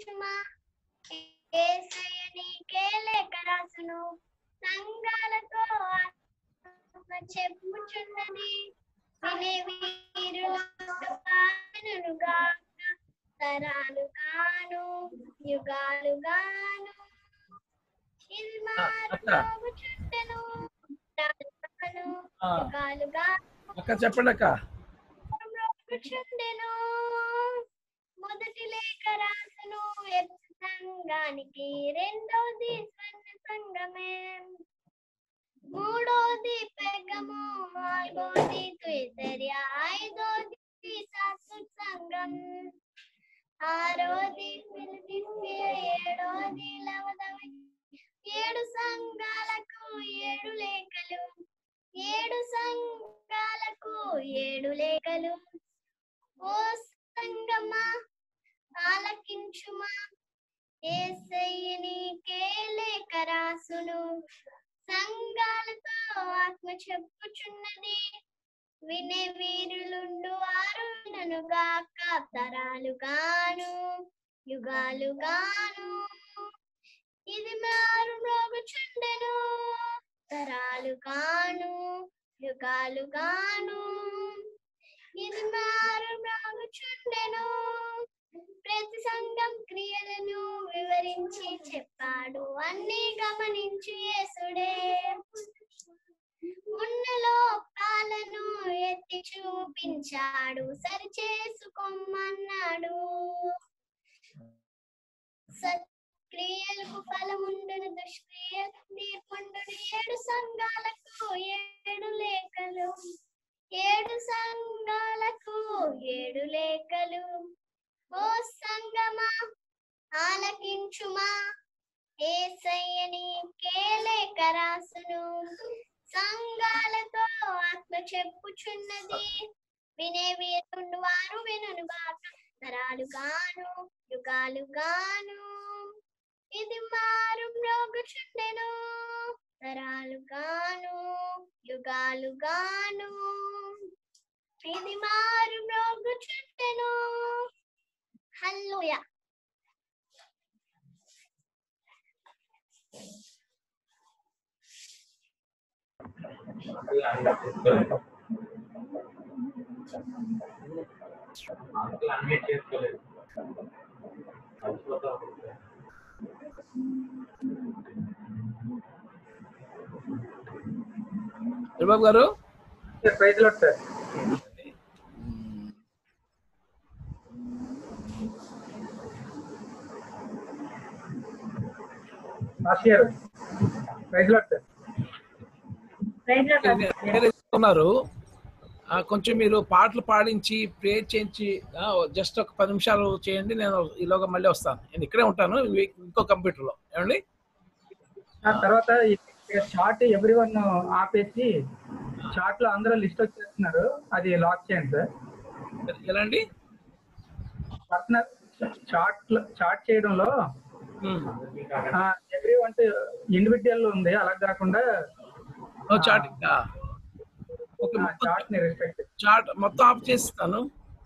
ఆలకించుమా ఏసయ్య నీకే లేఖ రాసును సంఘాలతో ఆత్మ చెప్పుచున్నది వినే వీరులుగా తరాలు గాను యుగాలు గాను ఇది అక్క. మారు చుట్టను తరాలు ఆ, యుగాలు గాను అక్క చెప్పండి అక్క చుండెను మొదటి లేఖ రాసును ఎత్తు సంఘానికి రెండోది స్వర్ణ సంఘమే మూడోది పెగము నాలుగోది తుయితర్య ఐదోది సాసు సంఘం ఆరోది ఫిలిపిస్య ఏడోది లవదవి ఏడు సంఘాలకు ఏడు లేఖలు ఏడు సంఘాలకు ఏడు లేఖలు ఓ సంగమా ఆలకించుమా ఏసయ్య నీకే లేఖ రాసును సంఘాలతో ఆత్మ చెప్పుచున్నది వినే వీరులుండు వారు ననుగాక తరాలు గాను యుగాలు గాను ఇది మారు మ్రోగుచుండెను తరాలు గాను యుగాలు గాను ఇది మారు మ్రోగుచుండెను ప్రతి సంఘం క్రియలను వివరించి చెప్పాడు అన్ని గమనించి యేసుడే ఉన్నలో పాలను ఎత్తి చూపించాడు సరి చేసుకోమన్నాడు సత్క్రియలకు ఫలముండును దుష్క్రియలకు తీర్పుండును ఏడు సంఘాలకు ఏడు లేఖలు ఏడు సంఘాలకు ఏడు లేఖలు ఓ సంగమా ఆలకించుమా ఏసయ్యని కేలేక రాసును సంఘాలతో ఆత్మ చెప్పుచున్నది వినే వీరుండు వారు వినును గాక తరాలు గాను యుగాలు గాను ఇది మారు మ్రోగుచుండెను తరాలు గాను యుగాలు గాను ఇది మారు మ్రోగుచుండెను హల్లెలూయా అంకుల్ అన్మ్యూట్ చేసుకోలేదు మర్చిపోతా ఉంటా. Haribabu garu praise lord sir last year praise lord sir మీరు ఉన్నారు ఆ, కొంచెం మీరు పాటలు పాడించి ప్రే చేయించి జస్ట్ ఒక పది నిమిషాలు చేయండి నేను ఈలోగా మళ్ళీ వస్తాను నేను ఇక్కడే ఉంటాను ఇవి- ఇంకో కంప్యూటర్లో ఏమండి ఆ తర్వాత షార్ట్ ఎవ్రీ వన్ ఆపేసి షార్ట్ లో అందరూ లిస్ట్ వచ్చేస్తున్నారు అది లాక్ చేయండి సార్ ఎలా అండి పర్సనల్ చార్ట్ చార్ట్ చేయడంలో ఉమ్. ఎవ్రీ వన్ ఇండివిజువల్ ఉంది అలా కాకుండా ఓ, చాట్ ఇంకా ఓకే చార్ట్ ని రెస్పెక్ట్ చాట్ మొత్తం ఆఫ్ చేస్తాను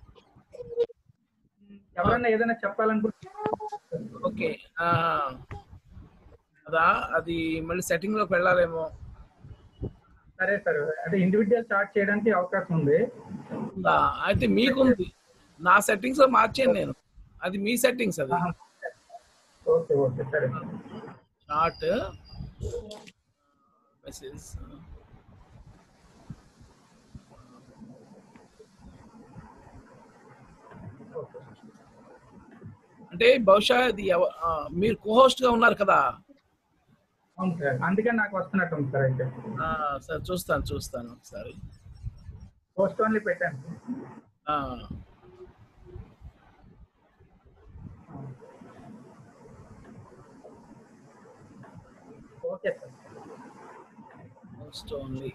ఎవరైనా ఏదైనా చెప్పాలనుకుంటే ఓకే ఆ, అదా అది మళ్ళీ సెట్టింగ్ లోకి వెళ్ళాలేమో సరే సార్ అదే ఇండివిజువల్ చార్ట్ చేయడానికి అవకాశం ఉంది ఉందా? అయితే మీకుంది నా సెట్టింగ్స్ మార్చాను నేను అది మీ సెట్టింగ్స్ అది ఓకే ఓకే సరే చాట్ మెసేజ్ అంటే బహుశా ఇది ఎవ- ఆ, మీరు కోహోస్ట్ గా ఉన్నారు కదా అవును సార్ అందుకే నాకు వస్తున్నట్టు ఉంది సార్ అయితే ఆ, సరే చూస్తాను చూస్తాను ఒకసారి పోస్ట్ ఓన్లీ పెట్టాను ఆ, okay sir post only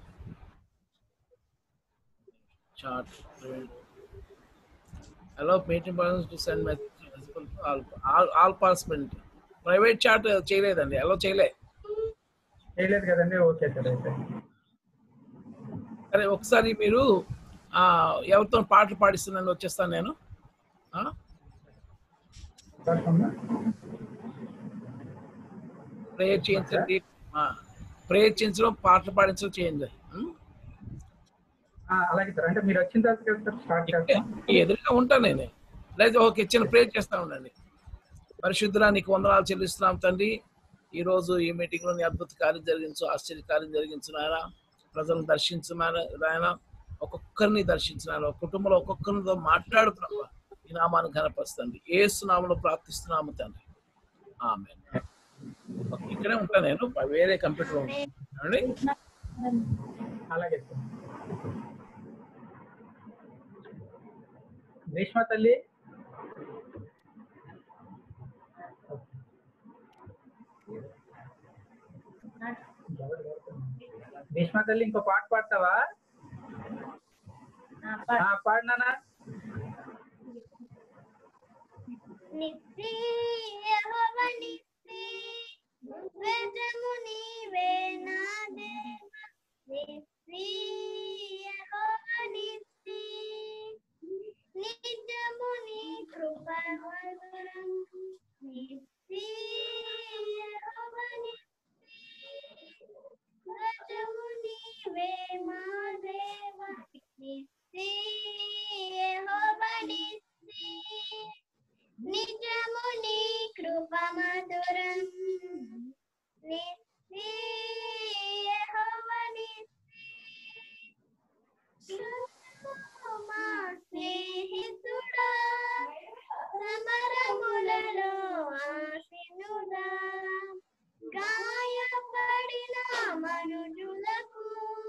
chat hello meeting persons to send message all all participant private chat చేయలేదండి అలో చేయలే చేయలేదు కదండి ఓకే సార్ అయితే సరే ఒకసారి మీరు ఆ, ఎవరితో పాటలు పాడిస్తున్నాను వచ్చేస్తాను నేను ఆ? అవకాశం ఉందా? ప్రేయర్ చేయించండి ప్రేయర్ చేయించడం పాటలు పాడించడం చేయండి ఉం? ఆ, అలాగే సార్ అంటే మీరు వచ్చిన తర్వాత కదా సార్ స్టార్ట్ చేస్తాం ఈ ఎదురుగా ఉంటాను నేను లేదా ఓకే చిన్న ప్రేయర్ చేస్తా ఉండండి పరిశుద్ధురా నీకు వందనాలు చెల్లిస్తున్నాం తండ్రి ఈ రోజు ఈ మీటింగ్ లో నీ అద్భుత కార్యం జరిగించు ఆశ్చర్య కార్యం జరిగించు నాయన ప్రజలను దర్శించు నాయన ఒక్కొక్కరిని దర్శించు నాయన ఒక కుటుంబంలో ఒక్కొక్కరితో మాట్లాడు ప్రభు ఈ నామాన్ని కనపరుస్తుంది ఏసు నామంలో ప్రార్థిస్తున్నాము తండ్రి ఆమె ఇక్కడే ఉంటాను నేను వేరే కంప్యూటర్ ఉంటాను అలాగే సార్ భీష్మ తల్లి భీష్మ తల్లి ఇంకో పాట పాడతావా ఆ, పాడినానా నిత్య యెహోవా నిత్య వేదము నీవే నా దేవ నిత్య యెహోవా నిత్య నిత్యము నీ కృప మధురం నిత్య యెహోవా నిత్య వేదము నీవే మా దేవ నిత్య యెహోవా నిత్య నిజము నీ కృప మధురం నిత్య యెహోవా నిత్య మా స్నేహితుడా సమరములలో ఆశీనుడా గాయపడిన మనుజులకు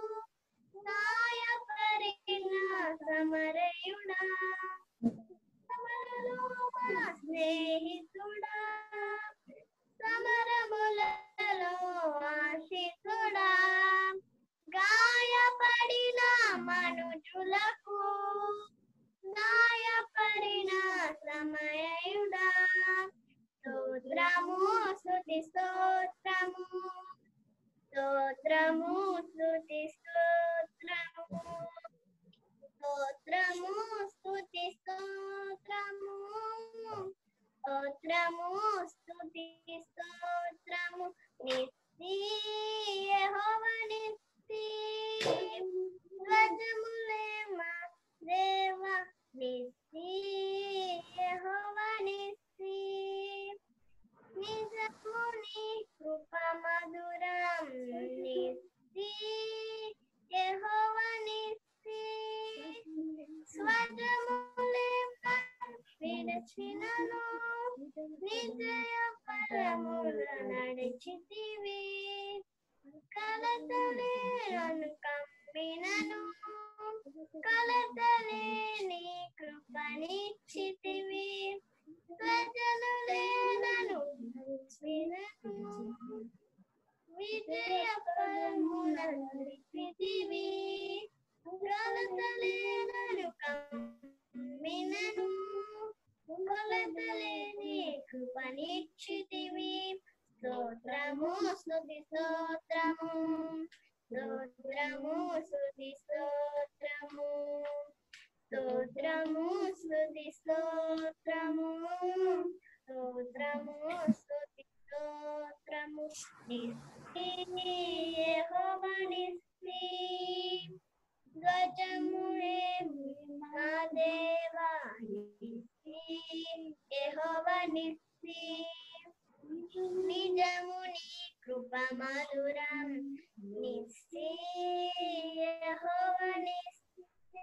గాయపడిన సమరయుడా సమరలో మా స్నేహితుడా సమరములలో ఆశితుడా గాయపడిన మనుజులకు గాయపడిన సమయుడా స్తోత్రము స్తుతి స్తోత్రము స్తోత్రము స్తుతి స్తోత్రము స్తోత్రము స్తుతి స్తోత్రము స్తోత్రము స్తుతి స్తోత్రము నిత్య యెహోవా నిత్య ధ్వజములే మా దేవ నిత్య యెహోవా నిత్య నిజము నీ కృప మధురం నిత్య యెహోవా నిత్య స్వజములే విడచినను విజయ పరముల నడిచితివి కలతలే నన్ను కమ్మినను కలతలే నీ కృపనిచ్చితివి స్వజనులే నన్ను వినను విజయ పరముల నడిచితివి కలతలే నన్ను కమ్మినను కొలతలే నీ కృపనిచ్చితివి స్తోత్రము స్తుతి స్తోత్రము స్తోత్రము స్తుతి స్తోత్రము స్తోత్రము స్తుతి స్తోత్రము స్తోత్రము స్తుతి స్తోత్రము నిత్య యెహోవా నిత్య ధ్వజములే మా దేవా యెహోవా నిత్య నిజము నీ కృప మధురం నిత్య యెహోవా నిత్య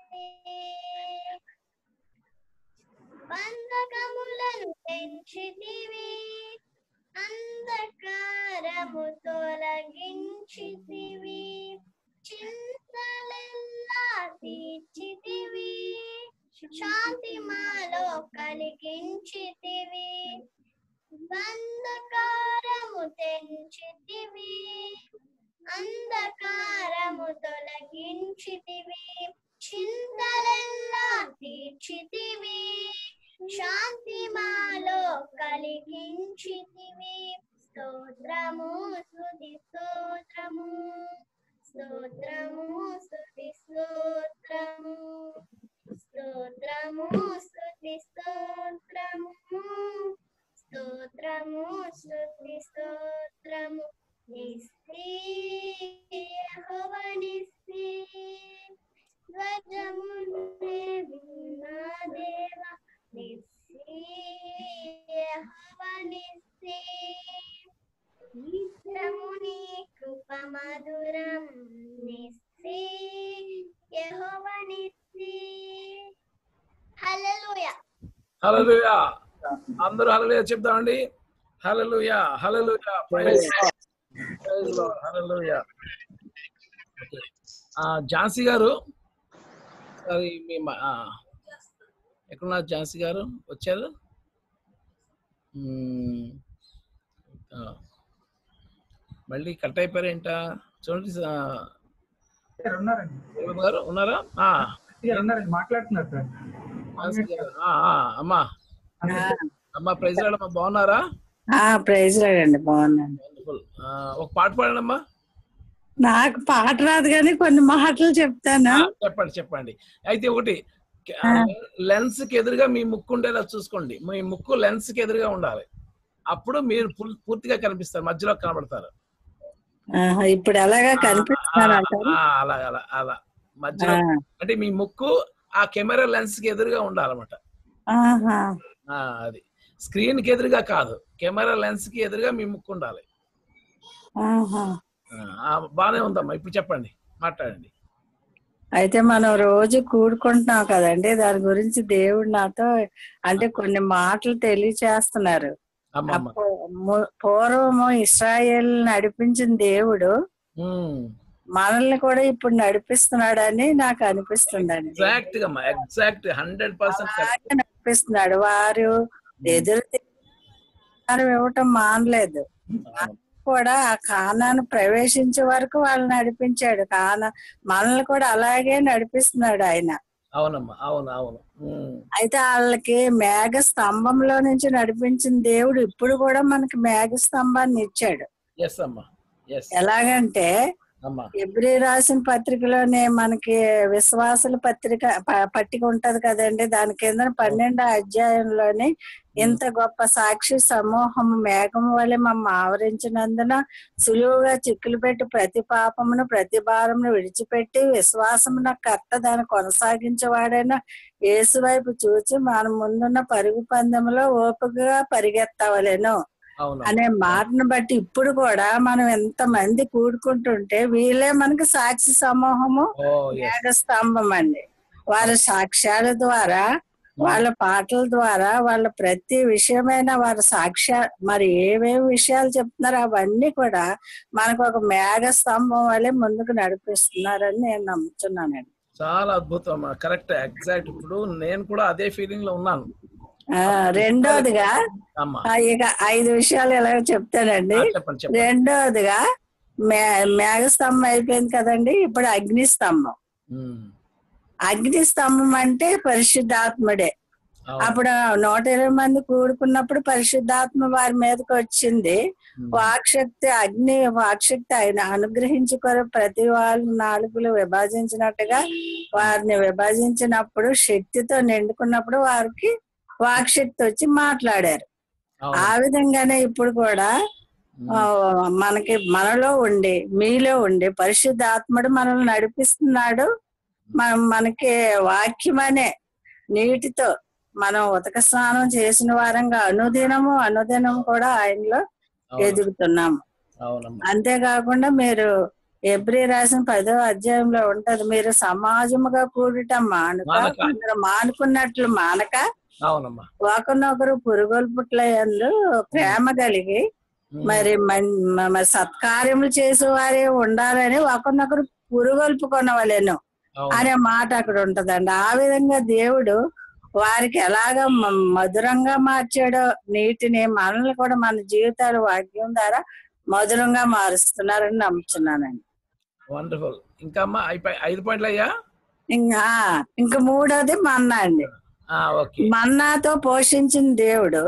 బంధకములను పెంచితివి అంధకారము తొలగించితివి చింతలెల్లా తీర్చితివి శాంతి మాలో కలిగించితివి బంధకారము తెంచితివి అంధకారము తొలగించితివి చింతలెల్లా తీర్చితివి శాంతి మాలో కలిగించితివి స్తోత్రము స్తుతి స్తోత్రము స్తోత్రము స్తుతి స్తోత్రము స్తోత్రము స్తుతి స్తోత్రము స్తోత్రము స్తుతి స్తోత్రము నిస్సి యెహోవ నిస్సి ధ్వజమునే విన్నా దేవ నిస్సి యెహోవ నిస్సి నిత్యము నీ కృప మధురం నిస్సి యెహోవ నిస్సి హల్లెలూయా హల్లెలూయా అందరూ హల్లెలూయా చెప్దామండి hallelujah hallelujah praise praise lord hallelujah okay. ఆ ఝాన్సీ గారు సరే మీ మ- ఆ, ఎక్కడున్నారు ఝాన్సీ గారు వచ్చారు మ్మ్. ఆ. మళ్ళీ కట్ అయిపోయారేంట చూడండి ఆ, సార్ ఉన్నారండి శివమ్మ గారు ఉన్నారా ఆ, గారు ఉన్నారండి మాట్లాడుతున్నారు సార్ ఝాన్సీ గారు ఆ, ఆ, అమ్మా అమ్మా ప్రైజ్ అమ్మా బాగున్నారా ఆ ప్రైజ్ అండి బాగున్నాను వండర్ఫుల్ ఒక పాట పాడండమ్మా నాకు పాట రాదు కానీ కొన్ని మాటలు చెప్తాను ఆ, చెప్పండి చెప్పండి అయితే ఒకటి లెన్స్ కి ఎదురుగా మీ ముక్కు ఉండేలా చూసుకోండి మీ ముక్కు లెన్స్ కి ఎదురుగా ఉండాలి అప్పుడు మీరు పూర్- పూర్తిగా కనిపిస్తారు మధ్యలో కనబడతారు ఆహా, ఇప్పుడు ఎలాగా కనిపిస్తున్నాను ఆ, అంటారు ఆ, అలా అలా అలా మధ్యలో అంటే మీ ముక్కు ఆ కెమెరా లెన్స్ కి ఎదురుగా ఉండాలన్నమాట ఆహా ఆ, అది స్క్రీన్ కి ఎదురుగా కాదు కెమెరా లెన్స్ కి ఎదురుగా మీ ముక్కు ఉండాలి ఆహా ఆ, ఆ, బానే ఉందమ్మా ఇప్పుడు చెప్పండి మాట్లాడండి అయితే మనం రోజు కూడుకుంటున్నాం కదండి దాని గురించి దేవుడు నాతో అంటే కొన్ని మాటలు తెలియచేస్తున్నారు అమ్మ అమ్మ అప్పు- ము- పూర్వము ఇస్రాయేల్ నడిపించిన దేవుడు ఉమ్. మనల్ని కూడా ఇప్పుడు నడిపిస్తున్నాడని నాకు అనిపిస్తుందండి ఎగ్జాక్ట్ గా అమ్మా ఎగ్జాక్ట్ హండ్రెడ్ పర్సెంట్ అలాగే నడిపిస్తున్నాడు వారు ఎదురు తిరిగి ఇవ్వటం మానలేదు కూడా ఆ కానాను ప్రవేశించే వరకు వాళ్ళు నడిపించాడు కాన మనల్ని కూడా అలాగే నడిపిస్తున్నాడు ఆయన అవునమ్మా అవును అవును ఉమ్. అయితే వాళ్ళకి మేఘ స్తంభంలో నుంచి నడిపించిన దేవుడు ఇప్పుడు కూడా మనకి మేఘ స్తంభాన్ని ఇచ్చాడు ఎస్ అమ్మా ఎస్ ఎలాగంటే అమ్మా ఎబ్రి రాసిన పత్రికలోనే మనకి విశ్వాసుల పత్రిక ప- పట్టిక ఉంటది కదండి దాని కింద పన్నెండో అధ్యాయంలోని ఇంత గొప్ప సాక్షి సమూహం మేఘం వలె మమ్మ ఆవరించినందున సులువుగా చిక్కులు పెట్టి ప్రతి పాపమును ప్రతి భారమును విడిచిపెట్టి విశ్వాసమున కర్త దాన్ని కొనసాగించేవాడైన యేసు వైపు చూచి మన ముందున్న పరుగు పందెంలో ఓపికగా పరిగెత్తవలెను అవును అనే మాటను బట్టి ఇప్పుడు కూడా మనం ఎంత మంది కూడుకుంటుంటే వీళ్ళే మనకి సాక్షి సమూహము ఓ ఎస్ మేఘ స్తంభం అండి వారి సాక్ష్యాల ద్వారా వాళ్ళ పాటల ద్వారా వాళ్ళ ప్రతి విషయమైన వారి సాక్ష్య మరి ఏమేమి విషయాలు చెప్తున్నారో అవన్నీ కూడా మనకు ఒక మేఘ స్తంభం వల్లే ముందుకు నడిపిస్తున్నారని నేను నమ్ముతున్నానండి చాలా అద్భుతం అమ్మా కరెక్ట్ ఎగ్జాక్ట్ ఇప్పుడు నేను కూడా అదే ఫీలింగ్ లో ఉన్నాను ఆ రెండోదిగా అమ్మా ఆ, ఇక ఐదు విషయాలు ఎలాగో చెప్తానండి ఆ, చెప్పండి చెప్పండి రెండోదిగా మే మేఘ స్తంభం అయిపోయింది కదండి ఇప్పుడు అగ్ని స్తంభం ఉమ్. అగ్ని స్తంభం అంటే పరిశుద్ధాత్ముడే అవును. అప్పుడు నూట ఇరవై మంది కూడుకున్నప్పుడు పరిశుద్ధాత్మ వారి మీదకి వచ్చింది ఉమ్. వాక్శక్తి అగ్ని వాక్శక్తి ఆయన అనుగ్రహించుకొని ప్రతి వాళ్ళ నాలుగులు విభజించినట్టుగా వారిని విభజించినప్పుడు శక్తితో నిండుకున్నప్పుడు వారికి వాక్శక్తి వచ్చి మాట్లాడారు అవును. ఆ విధంగానే ఇప్పుడు కూడా ఆ, మనకి మనలో ఉండి మీలో ఉండి పరిశుద్ధ ఆత్మడు మనల్ని నడిపిస్తున్నాడు మనం మనకి వాక్యం అనే నీటితో మనం ఉతక స్నానం చేసిన వారంగా అనుదినము అనుదినం కూడా ఆయనలో అవును. ఎదుగుతున్నాము అవునమ్మా అంతేకాకుండా మీరు ఎబ్రి రాసిన పదో అధ్యాయంలో ఉంటది మీరు సమాజముగా కూడటం మానుక మానక. కొందరు మానుకున్నట్లు మానక అవునమ్మా ఒకరినొకరు పురుగొల్పుట్ల యందు ప్రేమ కలిగి ఉమ్. మరి మన్- మ- మరి సత్కార్యములు చేసేవారే ఉండాలని ఒకరినొకరు పురుగొల్పుకొనవలెను అవును. అనే మాట అక్కడ ఉంటదండి ఆ విధంగా దేవుడు వారికి ఎలాగ మ- మధురంగా మార్చాడో నీటిని మనల్ని కూడా మన జీవితాలు వాక్యం ద్వారా మధురంగా మారుస్తున్నారని నమ్ముతున్నానండి వండర్ఫుల్ ఇంకా అమ్మా అయిపోయి ఐదు పాయింట్లు అయ్యా ఇంకా ఇంకా మూడోది మన్నా అండి ఆ, ఓకే మన్నాతో పోషించిన దేవుడు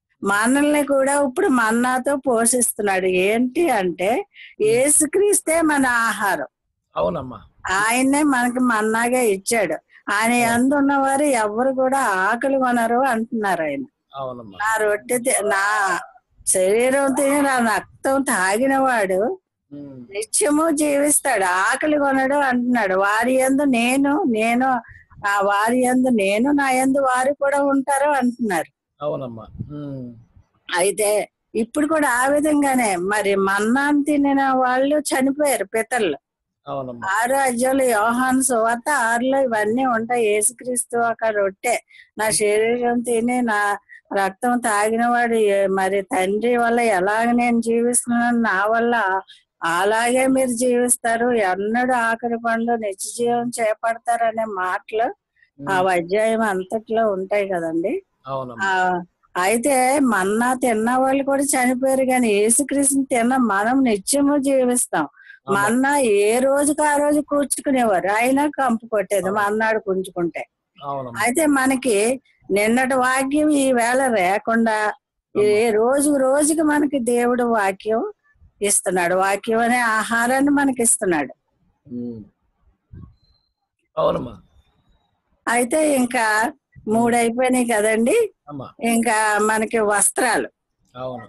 మనల్ని కూడా ఇప్పుడు మన్నాతో పోషిస్తున్నాడు ఏంటి అంటే ఏసుక్రీస్తే మన ఆహారం అవునమ్మా ఆయన్నే మనకి మన్నాగా ఇచ్చాడు ఆయన ఎందు ఉన్నవారు ఎవరు కూడా ఆకలి కొనరు అంటున్నారు ఆయన అవునమ్మా నా రొట్టె తి- నా శరీరం తిని నా రక్తం తాగిన వాడు ఉమ్, నిత్యము జీవిస్తాడు ఆకలి కొనడు అంటున్నాడు వారి యందు నేను నేను ఆ వారి యందు నేను నా యందు వారు కూడా ఉంటారు అంటున్నారు అవునమ్మా ఉమ్, అయితే ఇప్పుడు కూడా ఆ విధంగానే మరి మన్నాన్ని తినిన వాళ్ళు చనిపోయారు పితరులు అవునమ్మా ఆరు అధ్యాయులు యోహాను సువార్త ఆరులో ఇవన్నీ ఉంటాయి యేసుక్రీస్తు ఒక రొట్టె నా శరీరం తిని నా రక్తం తాగిన వాడు ఏ- మరి తండ్రి వల్ల ఎలాగ నేను జీవిస్తున్నాను నా వల్ల అలాగే మీరు జీవిస్తారు ఎన్నడూ ఆఖరి పండు నిత్య జీవం చేపడతారు అనే మాటలు ఆ ఉమ్, అధ్యాయం అంతట్లో ఉంటాయి కదండి అవునమ్మా ఆ అయితే మన్నా తిన్న వాళ్ళు కూడా చనిపోయారు కానీ యేసుక్రీస్తుని తిన్న మనం నిత్యము జీవిస్తాం అమ్మా. మన్నా ఏ రోజుకి ఆ రోజు కూర్చుకునేవారు అయినా కంపు కొట్టేది అవును. మన్నాడు కూర్చుకుంటే అవునమ్మా అయితే మనకి నిన్నటి వాక్యం ఈ వేళ లేకుండా ఏ రోజు రోజుకి మనకి దేవుడు వాక్యం ఇస్తున్నాడు వాక్యం అనే ఆహారాన్ని మనకి ఇస్తున్నాడు ఉమ్. అవునమ్మా అయితే ఇంకా మూడు అయిపోయినాయి కదండి అమ్మా ఇంకా మనకి వస్త్రాలు అవును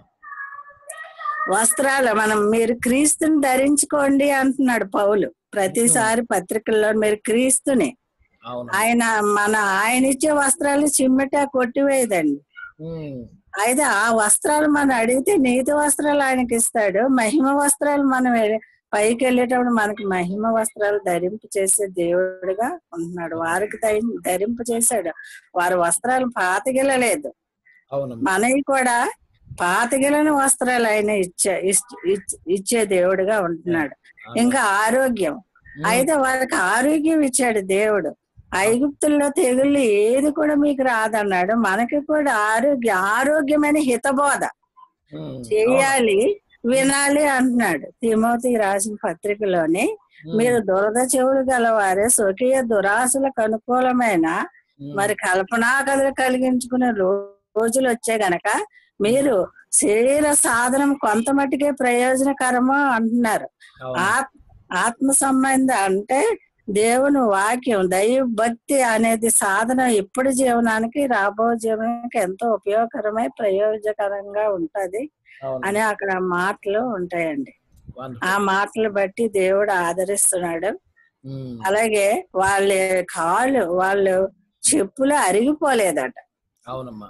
వస్త్రాలు మనం మీరు క్రీస్తుని ధరించుకోండి అంటున్నాడు పౌలు ప్రతిసారి పత్రికల్లో మీరు క్రీస్తుని అవును ఆయన మన ఆయన ఇచ్చే వస్త్రాలు చిమ్మిట కొట్టివేయదండి ఉమ్, అయితే ఆ వస్త్రాలు మనం అడిగితే నీతి వస్త్రాలు ఆయనకి ఇస్తాడు మహిమ వస్త్రాలు మనం వె- పైకి వెళ్ళేటప్పుడు మనకి మహిమ వస్త్రాలు ధరింపు చేసే దేవుడుగా ఉంటున్నాడు వారికి ధరి- ధరింపు చేశాడు వారి వస్త్రాలు పాతగిలలేదు అవునమ్మా మనవి కూడా పాతగిలని వస్త్రాలు ఆయన ఇచ్చే ఇచ్- ఇచ్- ఇచ్చే దేవుడుగా ఉంటున్నాడు ఇంకా ఆరోగ్యం ఉమ్, అయితే వాళ్ళకి ఆరోగ్యం ఇచ్చాడు దేవుడు ఐగుప్తుల్లో తెగుళ్ళు ఏది కూడా మీకు రాదన్నాడు మనకి కూడా ఆరోగ్య ఆరోగ్యమైన హితబోధ ఉమ్, చేయాలి వినాలి అంటున్నాడు తిమోతి రాసిన పత్రికలోని ఉమ్, మీరు దురద చెవులు గలవారే స్వకీయ దురాశలకు అనుకూలమైన ఉమ్, మరి కల్పనా కథలు కలిగించుకునే రో- రోజులు వచ్చే గనక మీరు శరీర సాధనం కొంత మట్టుకే ప్రయోజనకరము అంటున్నారు అవును. ఆత్- ఆత్మ సంబంధ అంటే దేవుని వాక్యం దైవ భక్తి అనేది సాధన ఇప్పుడు జీవనానికి రాబో జీవనానికి ఎంతో ఉపయోగకరమై ప్రయోజనకరంగా ఉంటది అవును. అని అక్కడ మాటలు ఉంటాయండి Wonderful. ఆ మాటలు బట్టి దేవుడు ఆదరిస్తున్నాడు ఉమ్, అలాగే వాళ్ళ కాళ్ళు వాళ్ళు చెప్పులు అరిగిపోలేదట అవునమ్మా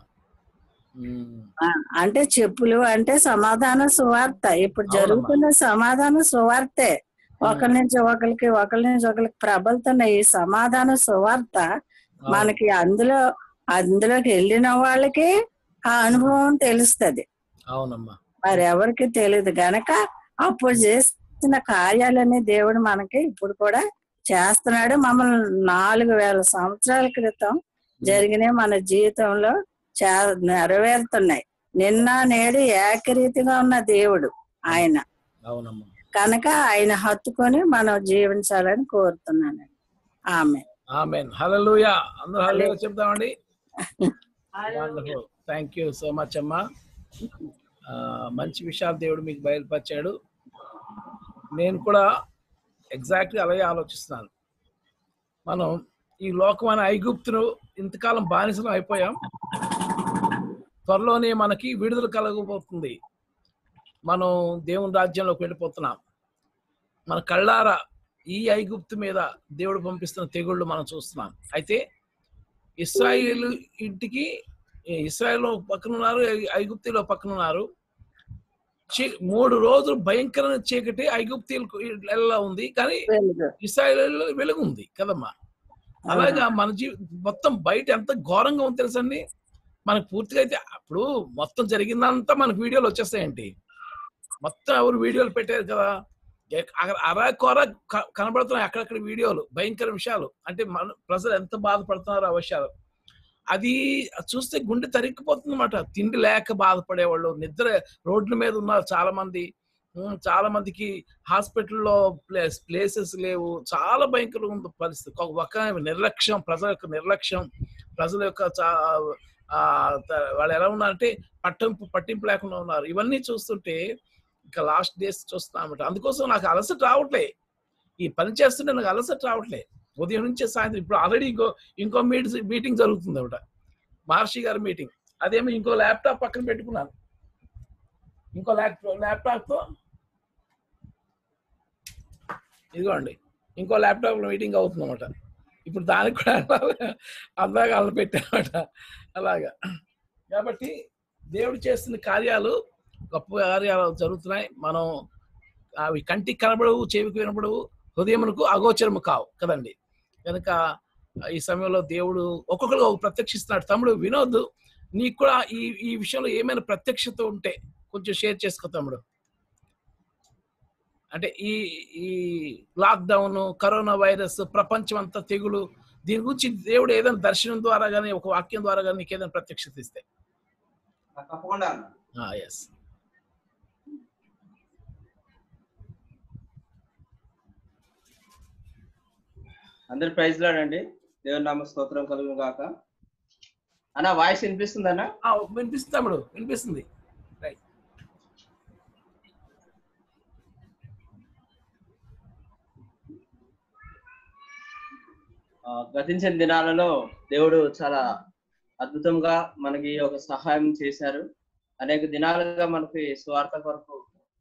ఉమ్, ఆ, అంటే చెప్పులు అంటే సమాధాన సువార్త ఇప్పుడు అవునమ్మా. జరుగుతున్న సమాధాన సువార్తే ఒకరి నుంచి ఒకరికి ఒకరి నుంచి ఒకరికి ప్రబలుతున్న ఈ సమాధాన సువార్త అవును. మనకి అందులో అందులోకి వెళ్ళిన వాళ్ళకి ఆ అనుభవం తెలుస్తది అవునమ్మా మరి ఎవరికి తెలియదు గనక అప్పుడు చేసిన కార్యాలన్నీ దేవుడు మనకి ఇప్పుడు కూడా చేస్తున్నాడు మమ్మల్ని నాలుగు వేల సంవత్సరాల క్రితం జరిగిన మన జీవితంలో చే నెరవేరుతున్నాయి నిన్న నేడు ఏకరీతిగా ఉన్న దేవుడు ఆయన అవునమ్మా కనుక ఆయన హత్తుకొని మనం జీవించాలని కోరుతున్నాను ఆమె ఆమెన్ హల్లెలూయా అందరూ హల్లెలూయా చెప్తామండి wonderful thank you so much అమ్మా ఆ, మంచి విషయాలు దేవుడు మీకు బయలుపరిచాడు నేను కూడా ఎగ్జాక్ట్గా అలాగే ఆలోచిస్తున్నాను మనం ఈ లోకమైన ఐగుప్తును ఇంతకాలం బానిసలం అయిపోయాం త్వరలోనే మనకి విడుదల కలగబోతుంది మనం దేవుని రాజ్యంలోకి వెళ్ళిపోతున్నాం మన కళ్ళారా ఈ ఐగుప్తు మీద దేవుడు పంపిస్తున్న తెగుళ్ళు మనం చూస్తున్నాం అయితే ఇస్రాయిల్ ఇంటికి ఇస్రాయిల్ పక్కన ఉన్నారు ఐగుప్తిలో పక్కన ఉన్నారు చీ- మూడు రోజులు భయంకరమైన చీకటి ఐగుప్తీలకు ఎలా ఉంది కానీ వెలుగు ఇస్రాయిల్ వెలుగు ఉంది కదమ్మా అలాగా మన జీ మొత్తం బయట ఎంత ఘోరంగా ఉంది తెలుసండి మనకు పూర్తిగా అయితే అప్పుడు మొత్తం జరిగిందంతా మనకు వీడియోలు వచ్చేస్తాయండి మొత్తం ఎవరు వీడియోలు పెట్టారు కదా ఎక్- అక్కడ అరా కొర క- కనబడుతున్నాయి అక్కడక్కడ వీడియోలు భయంకర విషయాలు అంటే మన ప్రజలు ఎంత బాధపడుతున్నారో ఆ విషయాలు అది చూస్తే గుండె తరిక్కిపోతుంది అనమాట తిండి లేక బాధపడేవాళ్ళు నిద్ర రోడ్ల మీద ఉన్నారు చాలా మంది ఉమ్, చాలా మందికి హాస్పిటల్లో ప్లేస్ ప్లేసెస్ లేవు చాలా భయంకరంగా ఉంది పరిస్థితి ఒక ఒక నిర్లక్ష్యం ప్రజల యొక్క నిర్లక్ష్యం ప్రజల యొక్క చా- ఆ, త- వాళ్ళు ఎలా ఉన్నారంటే పట్టింపు పట్టింపు లేకుండా ఉన్నారు ఇవన్నీ చూస్తుంటే ఇంకా లాస్ట్ డేస్ చూస్తున్నామట అందుకోసం నాకు అలసట రావట్లే ఈ పని చేస్తుంటే నాకు అలసట రావట్లే ఉదయం నుంచి సాయంత్రం ఇప్పుడు ఆల్రెడీ ఇంకో ఇంకో మీట్ మీటింగ్ జరుగుతుంది ఒకట మహర్షి గారి మీటింగ్ అదేమో ఇంకో ల్యాప్టాప్ పక్కన పెట్టుకున్నాను ఇంకో ల్యాప్టాప్ ల్యాప్టాప్తో ఇదిగోండి ఇంకో ల్యాప్టాప్ మీటింగ్ అవుతుందన్నమాట ఇప్పుడు దానికి కూడా అందాక అలా పెట్టామట అలాగా కాబట్టి దేవుడు చేస్తున్న కార్యాలు గొప్ప కార్యాలు జరుగుతున్నాయి మనం అవి కంటికి కనబడవు చెవికి వినబడవు హృదయమునకు అగోచరము కావు కదండి కనుక ఈ సమయంలో దేవుడు ఒక్కొక్కరు ప్రత్యక్షిస్తున్నాడు తమ్ముడు వినోద్ నీకు కూడా ఈ ఈ విషయంలో ఏమైనా ప్రత్యక్షత ఉంటే కొంచెం షేర్ చేసుకో తమ్ముడు అంటే ఈ ఈ లాక్డౌన్ కరోనా వైరస్ ప్రపంచం అంతా తెగులు దీని గురించి దేవుడు ఏదైనా దర్శనం ద్వారా కానీ ఒక వాక్యం ద్వారా కానీ నీకు ఏదైనా ప్రత్యక్షత ఇస్తే తప్పకుండా ఎస్ అందరి ప్రైజ్ లాడండి దేవుని నామ స్తోత్రం కలుగును గాక అన్న వాయిస్ వినిపిస్తుందన్న వినిపిస్తుంది తమ్ముడు వినిపిస్తుంది రైట్ ఆ, గతించిన దినాలలో దేవుడు చాలా అద్భుతంగా మనకి ఒక సహాయం చేశారు అనేక దినాలుగా మనకి స్వార్థ కొరకు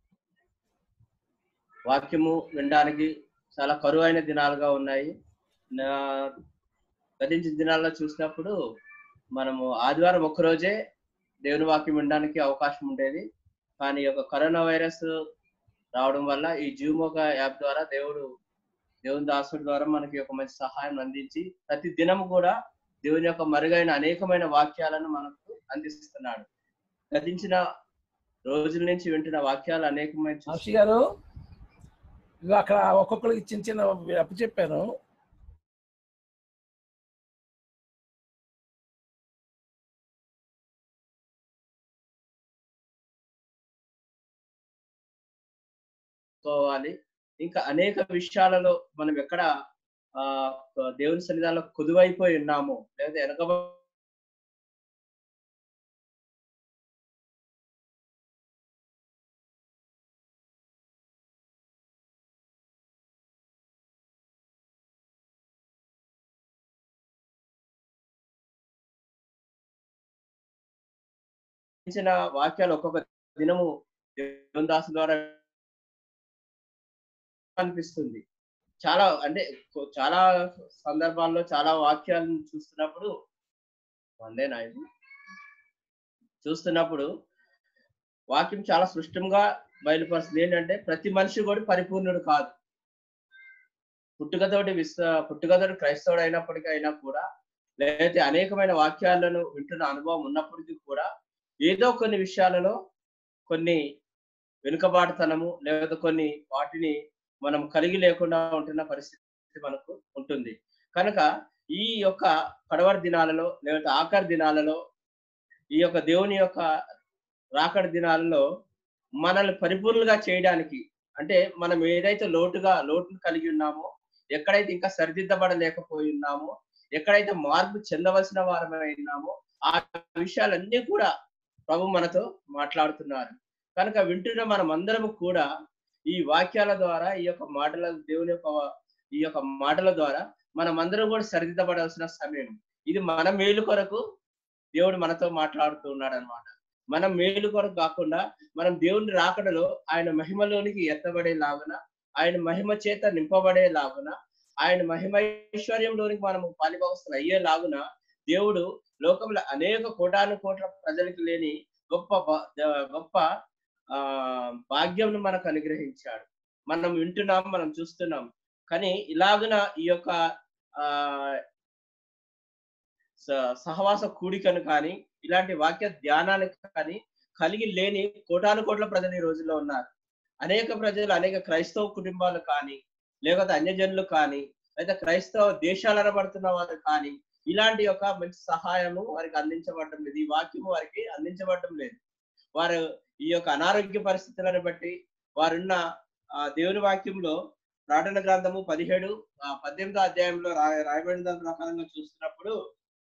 వాక్యము వినడానికి చాలా కరువైన దినాలుగా ఉన్నాయి నా- గతించిన దినాల్లో చూసినప్పుడు మనము ఆదివారం ఒక్కరోజే దేవుని వాక్యం వినడానికి అవకాశం ఉండేది కానీ ఈ యొక్క కరోనా వైరస్ రావడం వల్ల ఈ జూమోక యాప్ ద్వారా దేవుడు దేవుని దాసుడి ద్వారా మనకి ఒక మంచి సహాయం అందించి ప్రతి దినము కూడా దేవుని యొక్క మరుగైన అనేకమైన వాక్యాలను మనకు అందిస్తున్నాడు గతించిన రోజుల నుంచి వింటున్న వాక్యాలు అనేకమైన చూసి- హర్షి గారు ఇగో అక్కడ ఒక్కొక్కరికి చిన్న చిన్న అప్పు చెప్పాను చేసుకోవాలి ఇంకా అనేక విషయాలలో మనం ఎక్కడ ఆ దేవుని సన్నిధానంలో కుదువైపోయి ఉన్నాము లేదా వెనక ఇచ్చిన వాక్యాలు ఒక్కొక్క దినము దేవుని దాసు ద్వారా అనిపిస్తుంది చాలా అంటే కొ- చాలా సందర్భాల్లో చాలా వాక్యాలను చూస్తున్నప్పుడు వందే నాయన చూస్తున్నప్పుడు వాక్యం చాలా స్పష్టంగా బయలుపరుస్తుంది ఏంటంటే ప్రతి మనిషి కూడా పరిపూర్ణుడు కాదు పుట్టుకతోటి విశ్వ పుట్టుకతోటి క్రైస్తవుడు అయినప్పటికీ అయినా కూడా లేకపోతే అనేకమైన వాక్యాలను వింటున్న అనుభవం ఉన్నప్పటికీ కూడా ఏదో కొన్ని విషయాలలో కొన్ని వెనుకబాటుతనము లేదా కొన్ని వాటిని మనం కలిగి లేకుండా ఉంటున్న పరిస్థితి మనకు ఉంటుంది కనుక ఈ యొక్క కడవరి దినాలలో లేకపోతే ఆఖరి దినాలలో ఈ యొక్క దేవుని యొక్క రాకడ దినాలలో మనల్ని పరిపూర్ణంగా చేయడానికి అంటే మనం ఏదైతే లోటుగా లోటును కలిగి ఉన్నామో ఎక్కడైతే ఇంకా సరిదిద్దబడలేకపోయి ఉన్నామో ఎక్కడైతే మార్పు చెందవలసిన వారమై ఉన్నామో ఆ విషయాలన్నీ కూడా ప్రభు మనతో మాట్లాడుతున్నారు కనుక వింటున్న మనం అందరము కూడా ఈ వాక్యాల ద్వారా ఈ యొక్క మాటల దేవుని యొక్క ఈ యొక్క మాటల ద్వారా మనం అందరం కూడా సరిదిద్దబడాల్సిన సమయం ఇది మన మేలు కొరకు దేవుడు మనతో మాట్లాడుతూ ఉన్నాడు అనమాట మనం మేలు కొరకు కాకుండా మనం దేవుని రాకడలో ఆయన మహిమలోనికి ఎత్తబడేలాగున ఆయన మహిమ చేత నింపబడేలాగున ఆయన మహిమ ఐశ్వర్యంలోనికి మనము పాలిభాగస్తులు అయ్యేలాగున దేవుడు లోకంలో అనేక కోటాను కోట్ల ప్రజలకు లేని గొప్ప బ- ద- గొప్ప ఆ భాగ్యంను మనకు అనుగ్రహించాడు మనం వింటున్నాం మనం చూస్తున్నాం కానీ ఇలాగున ఈ యొక్క ఆ స- సహవాస కూడికను కానీ ఇలాంటి వాక్య ధ్యానాన్ని కానీ కలిగి లేని కోటాను కోట్ల ప్రజలు ఈ రోజుల్లో ఉన్నారు అనేక ప్రజలు అనేక క్రైస్తవ కుటుంబాలు కానీ లేకపోతే అన్యజనులు కానీ లేదా క్రైస్తవ దేశాలు అనబడుతున్న వారు కానీ ఇలాంటి యొక్క మంచి సహాయము వారికి అందించబడటం లేదు ఈ వాక్యము వారికి అందించబడటం లేదు వారు ఈ యొక్క అనారోగ్య పరిస్థితులను బట్టి వారున్న ఆ దేవుని వాక్యంలో ప్రార్థన గ్రంథము పదిహేడు ఆ పద్దెనిమిదో అధ్యాయంలో రాయ రాయబడిన దాని ప్రకారంగా చూస్తున్నప్పుడు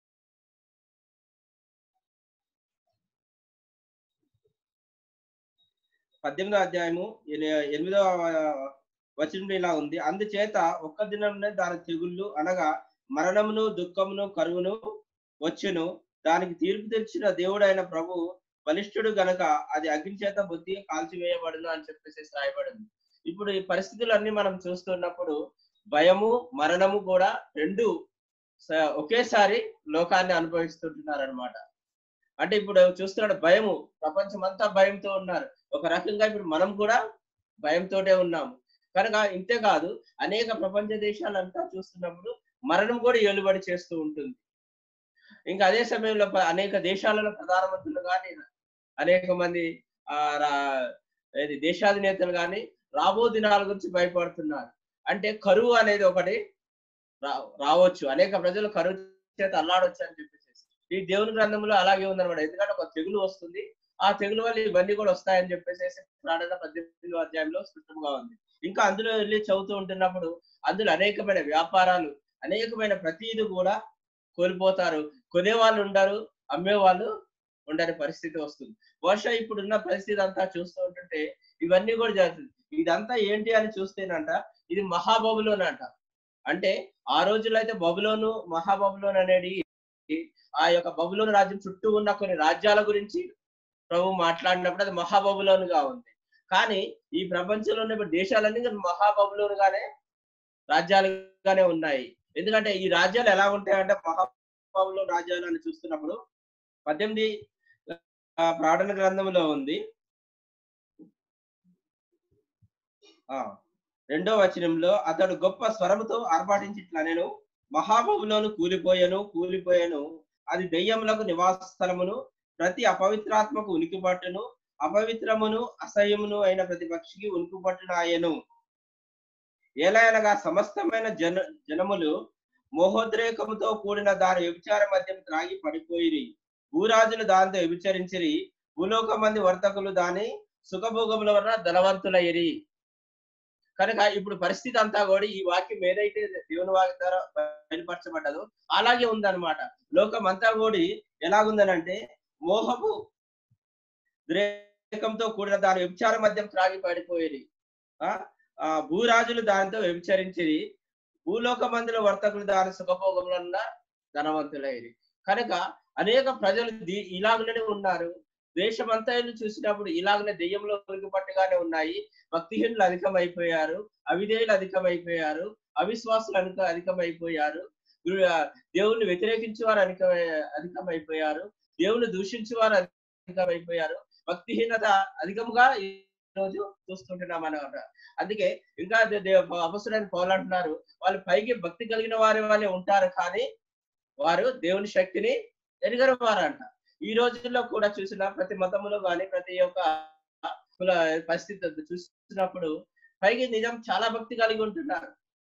పద్దెనిమిదో అధ్యాయము ఎని- ఎనిమిదో వచనంలో ఇలా ఉంది అందుచేత ఒక్క దినంలో దాని తెగుళ్ళు అనగా మరణమును దుఃఖమును కరువును వచ్చును దానికి తీర్పు తెచ్చిన దేవుడైన ప్రభు బలిష్ఠుడు గనక అది అగ్ని చేత బుద్ధి కాల్చివేయబడును అని చెప్పేసి రాయబడింది ఇప్పుడు ఈ పరిస్థితులన్నీ మనం చూస్తున్నప్పుడు భయము మరణము కూడా రెండు స- ఒకేసారి లోకాన్ని అనుభవిస్తుంటున్నారు అనమాట అంటే ఇప్పుడు చూస్తున్నాడు భయము ప్రపంచం అంతా భయంతో ఉన్నారు ఒక రకంగా ఇప్పుడు మనం కూడా భయంతోటే ఉన్నాము కనుక ఇంతే కాదు అనేక ప్రపంచ దేశాలంతా చూస్తున్నప్పుడు మరణం కూడా ఏలుబడి చేస్తూ ఉంటుంది ఇంకా అదే సమయంలో ప- అనేక దేశాలలో ప్రధానమంత్రులు కానీ అనేక మంది ఆ రా- ఏది దేశాధినేతలు కానీ రాబో దినాల గురించి భయపడుతున్నారు అంటే కరువు అనేది ఒకటి రా- రావచ్చు అనేక ప్రజలు కరువు చేత అల్లాడొచ్చు అని చెప్పేసి ఈ దేవుని గ్రంథంలో అలాగే ఉందన్నమాట ఎందుకంటే ఒక తెగులు వస్తుంది ఆ తెగులు వల్ల ఇవన్నీ కూడా వస్తాయని చెప్పేసి ప్రాణన పద్దెనిమిది అధ్యాయంలో స్పష్టంగా ఉంది ఇంకా అందులో వెళ్ళి చదువుతూ ఉంటున్నప్పుడు అందులో అనేకమైన వ్యాపారాలు అనేకమైన ప్రతీది కూడా కోల్పోతారు కొనేవాళ్ళు ఉండరు అమ్మేవాళ్ళు ఉండని పరిస్థితి వస్తుంది బహుశా ఇప్పుడున్న పరిస్థితి అంతా చూస్తూ ఉంటుంటే ఇవన్నీ కూడా జరుగుతుంది ఇదంతా ఏంటి అని చూస్తేనంట ఇది మహాబబులోన్ అంట అంటే ఆ రోజుల్లో అయితే బబులోను మహాబబులోన్ అనేది ఆ యొక్క బబులోను రాజ్యం చుట్టూ ఉన్న కొన్ని రాజ్యాల గురించి ప్రభు మాట్లాడినప్పుడు అది మహాబబులోనుగా ఉంది కానీ ఈ ప్రపంచంలో ఉన్న ఇప్పుడు దేశాలన్నీ కూడా మహాబబులోనుగానే రాజ్యాలుగానే ఉన్నాయి ఎందుకంటే ఈ రాజ్యాలు ఎలా ఉంటాయంటే మహాబబులోను రాజ్యాలు అని చూస్తున్నప్పుడు పద్దెనిమిది ఆ, ప్రకటన గ్రంథంలో ఉంది ఆ రెండో వచనంలో అతడు గొప్ప స్వరముతో ఆర్భాటించిట్లా నేను మహాబబులోను కూలిపోయాను కూలిపోయాను అది దెయ్యములకు నివాస స్థలమును ప్రతి అపవిత్రాత్మకు ఉనికి పట్టును అపవిత్రమును అసహ్యమును అయిన ప్రతి పక్షికి ఉనికి పట్టును ఆయను ఏలయనగా సమస్తమైన జన జనములు మోహోద్రేకముతో కూడిన దాని వ్యభిచార మద్యం త్రాగి పడిపోయిరి భూరాజులు దాంతో వ్యభిచరించిరి భూలోక మంది వర్తకులు దాని సుఖభోగముల వలన ధనవంతులయ్యి కనుక ఇప్పుడు పరిస్థితి అంతా కూడా ఈ వాక్యం ఏదైతే దేవుని వాక్యం ద్వారా బయలుపరచబడ్డదో అలాగే ఉందన్నమాట లోకం అంతా కూడా ఎలాగుందనంటే మోహపు ద్రేకంతో కూడిన దాని వ్యభిచార మధ్యం త్రాగి పడిపోయేది ఆ ఆ భూరాజులు దానితో వ్యభిచరించిరి భూలోక మందుల వర్తకులు దాని సుఖభోగములన్న ధనవంతులయ్యి కనుక అనేక ప్రజలు దీ- ఇలాగనే ఉన్నారు దేశమంతా చూసినప్పుడు ఇలాగనే దెయ్యంలో పట్టుగానే ఉన్నాయి భక్తిహీనులు అధికమైపోయారు అవిధేయులు అధికమైపోయారు అవిశ్వాసులు అధిక అధికమైపోయారు గు- దేవుణ్ణి వ్యతిరేకించే వారు అధిక అధికమైపోయారు దేవుని దూషించే వారు అధికమైపోయారు భక్తిహీనత అధికంగా ఈ రోజు చూస్తుంటున్నాం అన్నమాట అందుకే ఇంకా అపసుడని పౌలు అంటున్నారు వాళ్ళు పైకి భక్తి కలిగిన వారి వాళ్ళే ఉంటారు కానీ వారు దేవుని శక్తిని ఎరగరు వారంట ఈ రోజుల్లో కూడా చూసిన ప్రతి మతములో కానీ ప్రతి ఒక్క కుల పరిస్థితి చూసినప్పుడు పైకి నిజం చాలా భక్తి కలిగి ఉంటున్నారు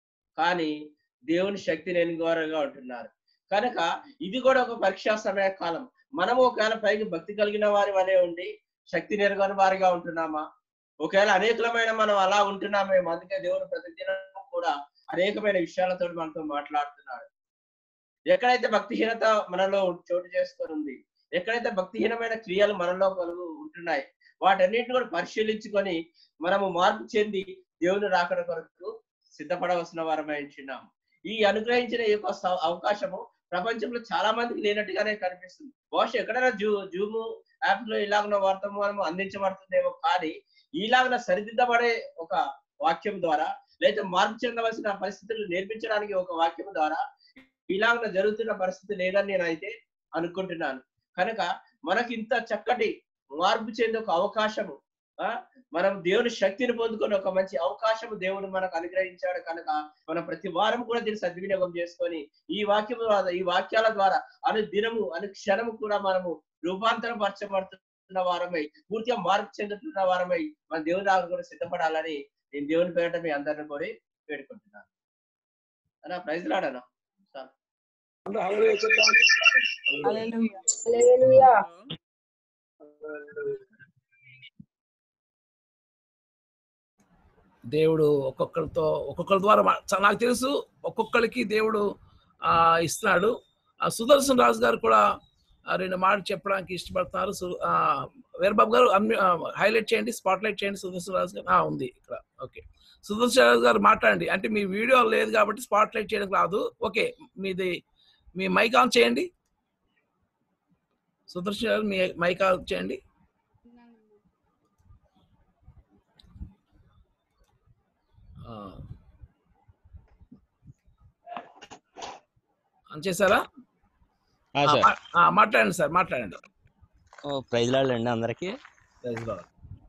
కానీ దేవుని శక్తి లేని ఘోరంగా ఉంటున్నారు కనుక ఇది కూడా ఒక పరీక్షా సమయ కాలం మనము ఒకవేళ పైకి భక్తి కలిగిన వారి వలె ఉండి శక్తి నెరగని వారిగా ఉంటున్నామా ఒకవేళ అనేకమైన మనం అలా ఉంటున్నామేమో అందుకే దేవుడు ప్రతిదినం కూడా అనేకమైన విషయాలతో మనతో మాట్లాడుతున్నాడు ఎక్కడైతే భక్తిహీనత మనలో చోటు చేసుకొని ఉంది ఎక్కడైతే భక్తిహీనమైన క్రియలు మనలో కలుగు ఉంటున్నాయి వాటన్నిటిని కూడా పరిశీలించుకొని మనము మార్పు చెంది దేవుని రాకడ కొరకు సిద్ధపడవలసిన వారమై ఉంటున్నాం ఈ అనుగ్రహించిన ఈ యొక్క స- అవకాశము ప్రపంచంలో చాలా మందికి లేనట్టుగానే కనిపిస్తుంది బహుశా ఎక్కడైనా జూ జూము యాప్ లో ఇలాగ వర్తమానం అందించబడుతుందేమో కానీ ఇలాగ సరిదిద్దబడే ఒక వాక్యం ద్వారా లేదా మార్పు చెందవలసిన పరిస్థితులు నేర్పించడానికి ఒక వాక్యం ద్వారా ఇలాగ జరుగుతున్న పరిస్థితి లేదని నేను అయితే అనుకుంటున్నాను కనుక మనకి ఇంత చక్కటి మార్పు చెందే ఒక అవకాశము ఆ మనం దేవుని శక్తిని పొందుకొని ఒక మంచి అవకాశము దేవుడు మనకు అనుగ్రహించాడు కనుక మనం ప్రతి వారం కూడా దీన్ని సద్వినియోగం చేసుకొని ఈ వాక్యం ద్వారా ఈ వాక్యాల ద్వారా అను దినము అను క్షణము కూడా మనము రూపాంతరం పరచబడుతున్న వారమై పూర్తిగా మార్పు చెందుతున్న వారమై మన దేవుని రాక కూడా సిద్ధపడాలని నేను దేవుని పేరట మీ అందరిని కోరి వేడుకుంటున్నాను అన్నా ప్రైజ్ లాడనా అందరూ హల్లెలూయా చెప్దాం. దేవుడు ఒక్కొక్కరితో ఒక్కొక్కరి ద్వారా మా- చ- నాకు తెలుసు ఒక్కొక్కరికి దేవుడు ఆ ఇస్తున్నాడు ఆ సుదర్శన్ రాజు గారు కూడా ఆ, రెండు మాటలు చెప్పడానికి ఇష్టపడుతున్నారు సు- ఆ, వీరబాబు గారు హైలైట్ చేయండి స్పాట్ లైట్ చేయండి సుదర్శన్ రాజు గారు ఆ, ఉంది ఇక్కడ ఓకే సుదర్శన్ రాజు గారు మాట్లాడండి అంటే మీ వీడియో లేదు కాబట్టి స్పాట్ లైట్ చేయడానికి రాదు ఓకే మీది మీ మైక్ ఆన్ చేయండి సుదర్శన్ గారు మీ మైక్ ఆఫ్ చేయండి ఆ. ఆన్ చేశారా ఆ, ఆ, సార్ మా- ఆ, మాట్లాడండి సార్ మాట్లాడండి ఓ, ప్రైజ్ లార్డ్ అండి అందరికి Praise God.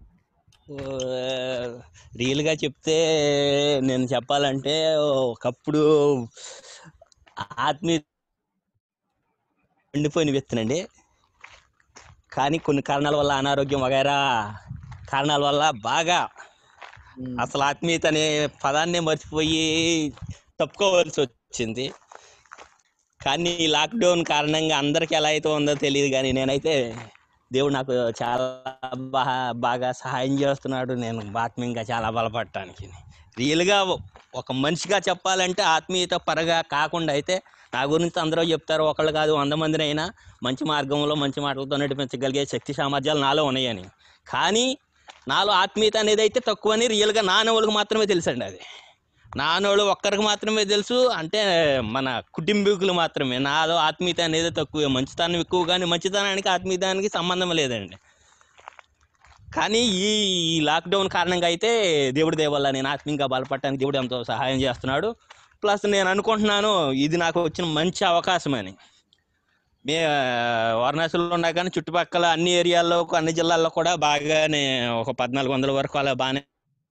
రియల్ గా చెప్తే నేను చెప్పాలంటే ఒకప్పుడు ఆత్మీయ ఎండిపోయిన వ్యక్తినండి కానీ కొన్ని కారణాల వల్ల అనారోగ్యం వగైరా కారణాల వల్ల బాగా ఉమ్, అసలు ఆత్మీయత అనే పదాన్నే మర్చిపోయి తప్పుకోవాల్సి వచ్చింది కానీ ఈ లాక్డౌన్ కారణంగా అందరికి ఎలా అయితే ఉందో తెలియదు కానీ నేనైతే దేవుడు నాకు చాలా బాగా బాగా సహాయం చేస్తున్నాడు నేను ఆత్మీయంగా చాలా బలపడటానికి రియల్గా ఒక మనిషిగా చెప్పాలంటే ఆత్మీయత పరగా కాకుండా అయితే నా గురించి అందరూ చెప్తారు ఒకళ్ళు కాదు వంద మందిని అయినా మంచి మార్గంలో మంచి మాటలతో నడిపించగలిగే శక్తి సామర్థ్యాలు నాలో ఉన్నాయని కానీ నాలో ఆత్మీయత అనేది అయితే తక్కువని రియల్గా నానోళ్ళకి మాత్రమే తెలుసండి అది నానోళ్ళు ఒక్కరికి మాత్రమే తెలుసు అంటే మన కుటుంబీకులు మాత్రమే నాలో ఆత్మీయత అనేది తక్కువ మంచితనం ఎక్కువ కానీ మంచితనానికి ఆత్మీయతానికి సంబంధం లేదండి కానీ ఈ ఈ లాక్డౌన్ కారణంగా అయితే దేవుడి దయ వల్ల నేను ఆత్మీయంగా బలపడటానికి దేవుడు ఎంతో సహాయం చేస్తున్నాడు ప్లస్ నేను అనుకుంటున్నాను ఇది నాకు వచ్చిన మంచి అవకాశం అని మే వారణాసిలో ఉన్నా కానీ చుట్టుపక్కల అన్ని ఏరియాల్లో అన్ని జిల్లాల్లో కూడా బాగానే ఒక పద్నాలుగు వందల వరకు అలా బాగానే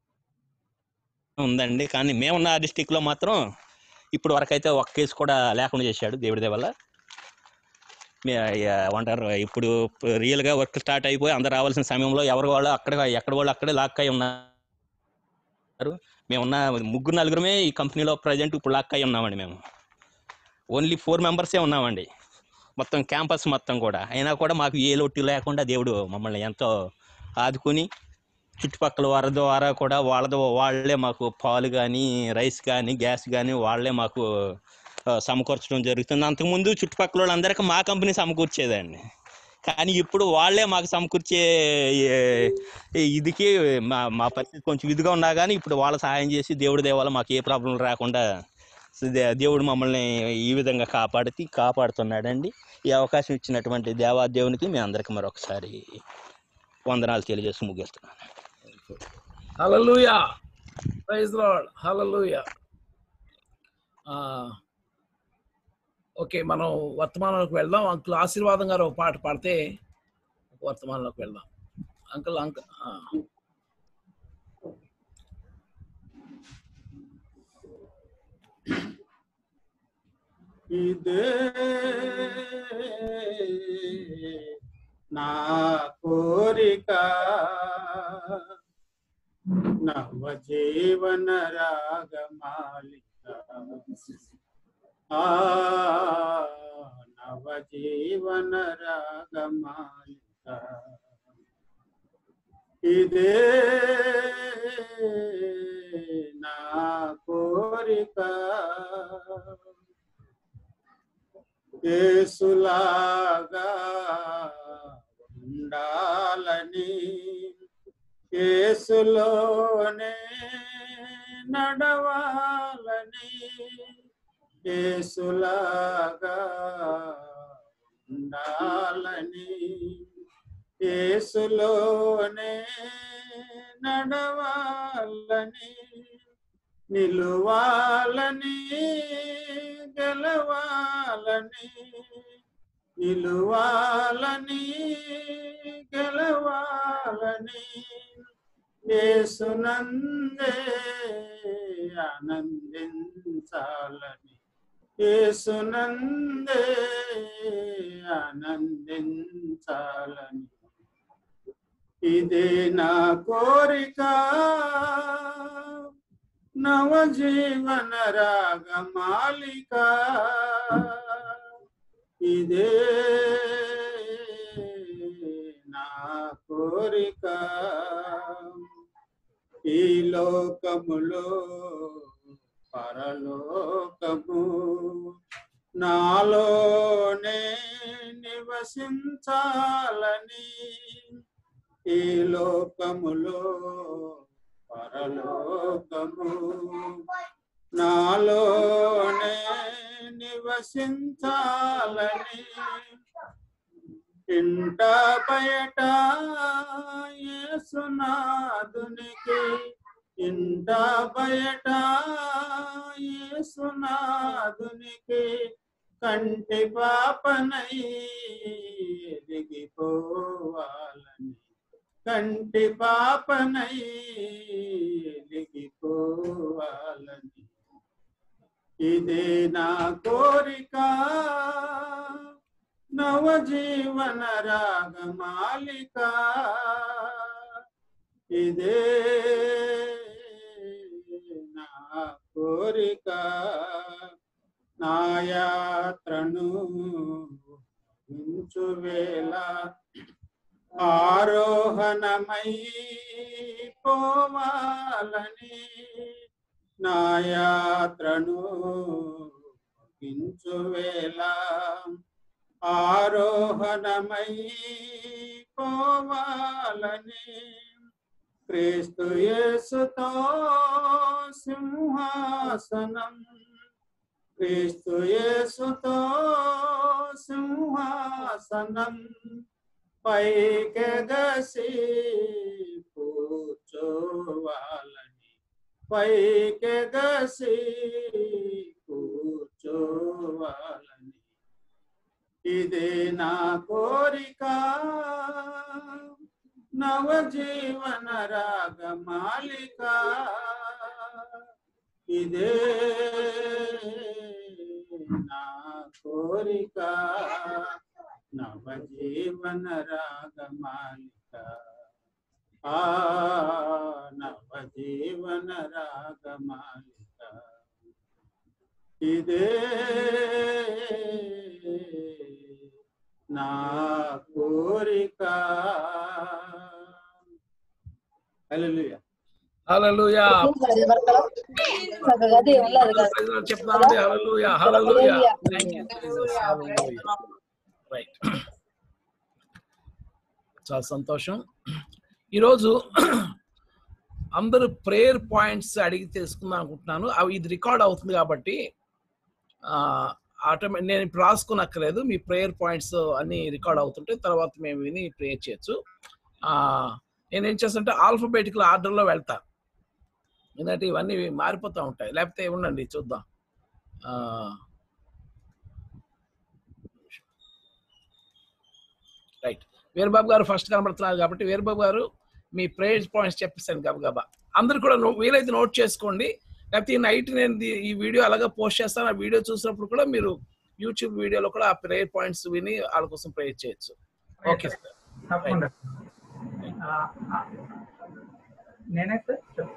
ఉందండి కానీ మేమున్న డిస్టిక్లో మాత్రం ఇప్పుడు వరకు అయితే ఒక్క కేసు కూడా లేకుండా చేశాడు దేవుడి దయ వల్ల మే- ఏమంటారు ఇప్పుడు రియల్గా వర్క్ స్టార్ట్ అయిపోయి అందరు రావాల్సిన సమయంలో ఎవరి వాళ్ళు అక్కడ ఎక్కడ వాళ్ళు అక్కడే లాక్ అయి ఉన్నారు మేమున్న ముగ్గురు నలుగురమే ఈ కంపెనీలో ప్రజెంట్ ఇప్పుడు లాక్ అయి ఉన్నామండి మేము ఓన్లీ ఫోర్ మెంబర్సే ఉన్నామండి మొత్తం క్యాంపస్ మొత్తం కూడా అయినా కూడా మాకు ఏ లోటు లేకుండా దేవుడు మమ్మల్ని ఎంతో ఆదుకుని చుట్టుపక్కల వారి ద్వారా కూడా వాళ్ళ వాళ్ళే మాకు పాలు కానీ రైస్ కానీ గ్యాస్ కానీ వాళ్ళే మాకు ఆ, సమకూర్చడం జరుగుతుంది అంతకుముందు చుట్టుపక్కల వాళ్ళందరికీ మా కంపెనీ సమకూర్చేదండి కానీ ఇప్పుడు వాళ్ళే మాకు సమకూర్చే ఏ- ఈ ఇదికి మా మా పరిస్థితి కొంచెం ఇదిగా ఉన్నా కానీ ఇప్పుడు వాళ్ళ సహాయం చేసి దేవుడి దేవాల మాకు ఏ ప్రాబ్లం రాకుండా దే- దేవుడు మమ్మల్ని ఈ విధంగా కాపాడుతూ కాపాడుతున్నాడండి ఈ అవకాశం ఇచ్చినటువంటి దేవాదేవునికి మీ అందరికీ మరొకసారి వందనాలు తెలియజేసి ముగిస్తున్నాను హల్లెలూయా ప్రైజ్ లార్డ్ హల్లెలూయా ఆ, ఓకే మనం వర్తమానంలోకి వెళ్దాం అంకుల్ ఆశీర్వాదం గారు ఒక పాట పాడితే వర్తమానంలోకి వెళ్దాం అంకుల్ అంకుల్ ఆ. ఇదే నా కోరిక నవ జీవన రాగమాలిక ఆ నవ జీవన రాగమాలిక ఇదే నా కోరిక యేసులాగా ఉండాలని యేసులోనే నడవాలని యేసులాగా ఉండాలని యేసులోనే నడవాలని నిలువాలని గెలవాలని నిలువాలని గెలవాలని యేసునందే ఆనందించాలని యేసునందే ఆనందించాలని ఇదే నా కోరిక నవజీవన రాగమాలిక ఇదే నా కోరిక ఈ లోకములో పరలోకము నాలోనే నివసించాలని ఈ లోకములో పరలోకము నాలోనే నివసించాలని ఇంట బయట యేసునాథునికి ఇంట బయట యేసునాథునికి కంటి పాపనై ఎదిగిపోవాలని కంటి పాపనై ఎదిగిపోవాలని ఇదే నా కోరిక నవజీవన రాగమాలిక ఇదే నా కోరిక నా యాత్రను ఉంచు వేళ ఆరోహణమై పోవాలని నా యాత్రను ముగించు వేళ ఆరోహణమై పోవాలని క్రీస్తు యేసుతో సింహాసనం క్రీస్తు యేసుతో సింహాసనం పైకెగసి కూర్చోవాలని పైకెగసి కూర్చోవాలని ఇదే నా కోరిక నవజీవన రాగమాలిక ఇదే నా కోరిక నవజీవన రాగమాలిక ఆ నవజీవన రాగమాలిక ఇదే నా కోరిక హల్లెలూయా హల్లెలూయా చక్కగా దేవుళ్ళు అది కాదు. ప్రైజ్ లార్డ్ చెప్తున్నామండి hallelujah hallelujah thank you Jesus hallelujah right చాలా సంతోషం ఈరోజు అందరూ ప్రేయర్ పాయింట్స్ అడిగి తెలుసుకుందాం అనుకుంటున్నాను అవి ఇది రికార్డ్ అవుతుంది కాబట్టి ఆటోమే నేను ఇప్పుడు రాసుకునక్కర్లేదు మీ ప్రేయర్ పాయింట్స్ అన్ని రికార్డ్ అవుతుంటే తర్వాత మేము విని ప్రేయర్ చేయొచ్చు ఆ, నేను ఏం చేస్తానంటే ఆల్ఫబెటికల్ ఆర్డర్లో వెళ్తాను ఎందుకంటే ఇవన్నీ మారిపోతూ ఉంటాయి లేకపోతే ఉండండి చూద్దాం ఆ, రైట్ వీరబాబు గారు ఫస్ట్ కనబడుతున్నారు కాబట్టి వీరబాబు గారు మీ ప్రేయర్ పాయింట్స్ చెప్పేసాను గబగబా అందరు కూడా నో- వీలైతే నోట్ చేసుకోండి లేకపోతే ఈ నైట్ నేను ది- ఈ వీడియో అలాగే పోస్ట్ చేస్తాను ఆ వీడియో చూసినప్పుడు కూడా మీరు యూట్యూబ్ వీడియోలో కూడా ఆ ప్రేయర్ పాయింట్స్ విని వాళ్ళ కోసం ప్రేయర్ చేయొచ్చు ఓకే సార్ తప్పకుండా ఆ, ఆ, నేనే సార్ చెప్-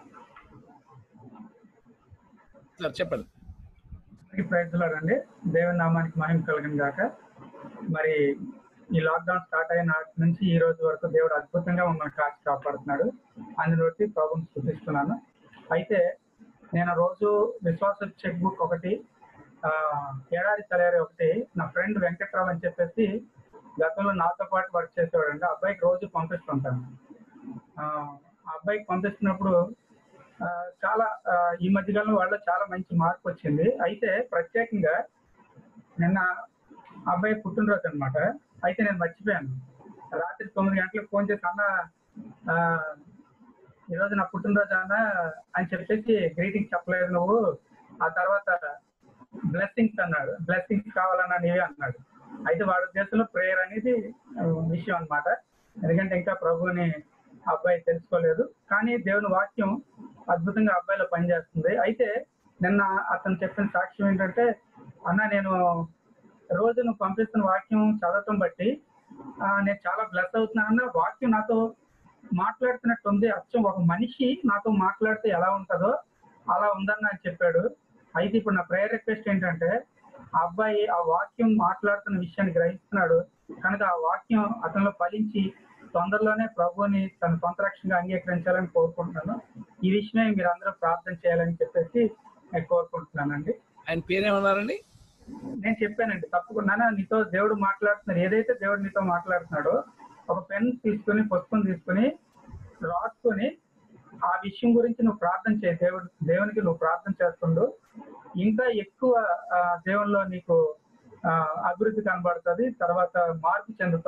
సార్ చెప్పండి అందరికీ ప్రయత్నాలండి దేవుని నామానికి మహిమ కలగను గాక మరి ఈ లాక్డౌన్ స్టార్ట్ అయిన నాటి నుంచి ఈ రోజు వరకు దేవుడు అద్భుతంగా మమ్మల్ని కాచి కాపాడుతున్నాడు అందులో ప్రభుని స్థుతిస్తున్నాను అయితే నేను రోజు విశ్వాస చెక్ బుక్ ఒకటి ఆ, ఏడాది తయారీ ఒకటి నా ఫ్రెండ్ వెంకట్రావు అని చెప్పేసి గతంలో నాతో పాటు వర్క్ చేసేవాడండి ఆ అబ్బాయికి రోజు పంపిస్తుంటాను ఆ ఆ అబ్బాయికి పంపిస్తున్నప్పుడు ఆ, చాలా ఆ, ఈ మధ్యకాలంలో వాళ్ళ చాలా మంచి మార్పు వచ్చింది అయితే ప్రత్యేకంగా నిన్న ఆ అబ్బాయి పుట్టినరోజు అనమాట అయితే నేను మర్చిపోయాను రాత్రి తొమ్మిది గంటలకు ఫోన్ చేసి అన్న ఆ, ఈరోజు నా పుట్టినరోజు అన్న అని చెప్పేసి గ్రీటింగ్ చెప్పలేదు నువ్వు ఆ తర్వాత బ్లెస్సింగ్స్ అన్నాడు బ్లెస్సింగ్స్ కావాలన్నా నీవే అన్నాడు అయితే వాడి ఉద్దేశంలో ప్రేయర్ అనేది ఆ, విషయం అన్నమాట ఎందుకంటే ఇంకా ప్రభువుని ఆ అబ్బాయి తెలుసుకోలేదు కానీ దేవుని వాక్యం అద్భుతంగా ఆ అబ్బాయిలో పనిచేస్తుంది అయితే నిన్న అతను చెప్పిన సాక్ష్యం ఏంటంటే అన్న నేను రోజు నువ్వు పంపిస్తున్న వాక్యం చదవటం బట్టి ఆ, నేను చాలా బ్లెస్ అవుతున్నానన్న వాక్యం నాతో మాట్లాడుతున్నట్టు ఉంది అచ్చం ఒక మనిషి నాతో మాట్లాడితే ఎలా ఉంటుందో అలా ఉందని అని చెప్పాడు అయితే ఇప్పుడు నా ప్రేయర్ రిక్వెస్ట్ ఏంటంటే ఆ అబ్బాయి ఆ వాక్యం మాట్లాడుతున్న విషయాన్ని గ్రహిస్తున్నాడు కనుక ఆ వాక్యం అతనిలో ఫలించి తొందరలోనే ప్రభువుని తన సొంత రక్షణగా అంగీకరించాలని కోరుకుంటున్నాను ఈ విషయమే మీరు అందరూ ప్రార్థన చేయాలని చెప్పేసి నేను కోరుకుంటున్నానండి ఆయన పేరేమన్నారండి నేను చెప్పానండి తప్పకుండా నాన్న, నీతో దేవుడు మాట్లాడుతున్నారు ఏదైతే దేవుడు నీతో మాట్లాడుతున్నాడో ఒక పెన్ తీసుకుని పుస్తకం తీసుకుని రాసుకొని ఆ విషయం గురించి నువ్వు ప్రార్థన చేయి దేవుడు దేవునికి నువ్వు ప్రార్థన చేస్తుండు ఇంకా ఎక్కువ ఆ, దేవునిలో నీకు ఆ, అభివృద్ధి కనబడుతుంది తర్వాత మార్పు చెందుతావు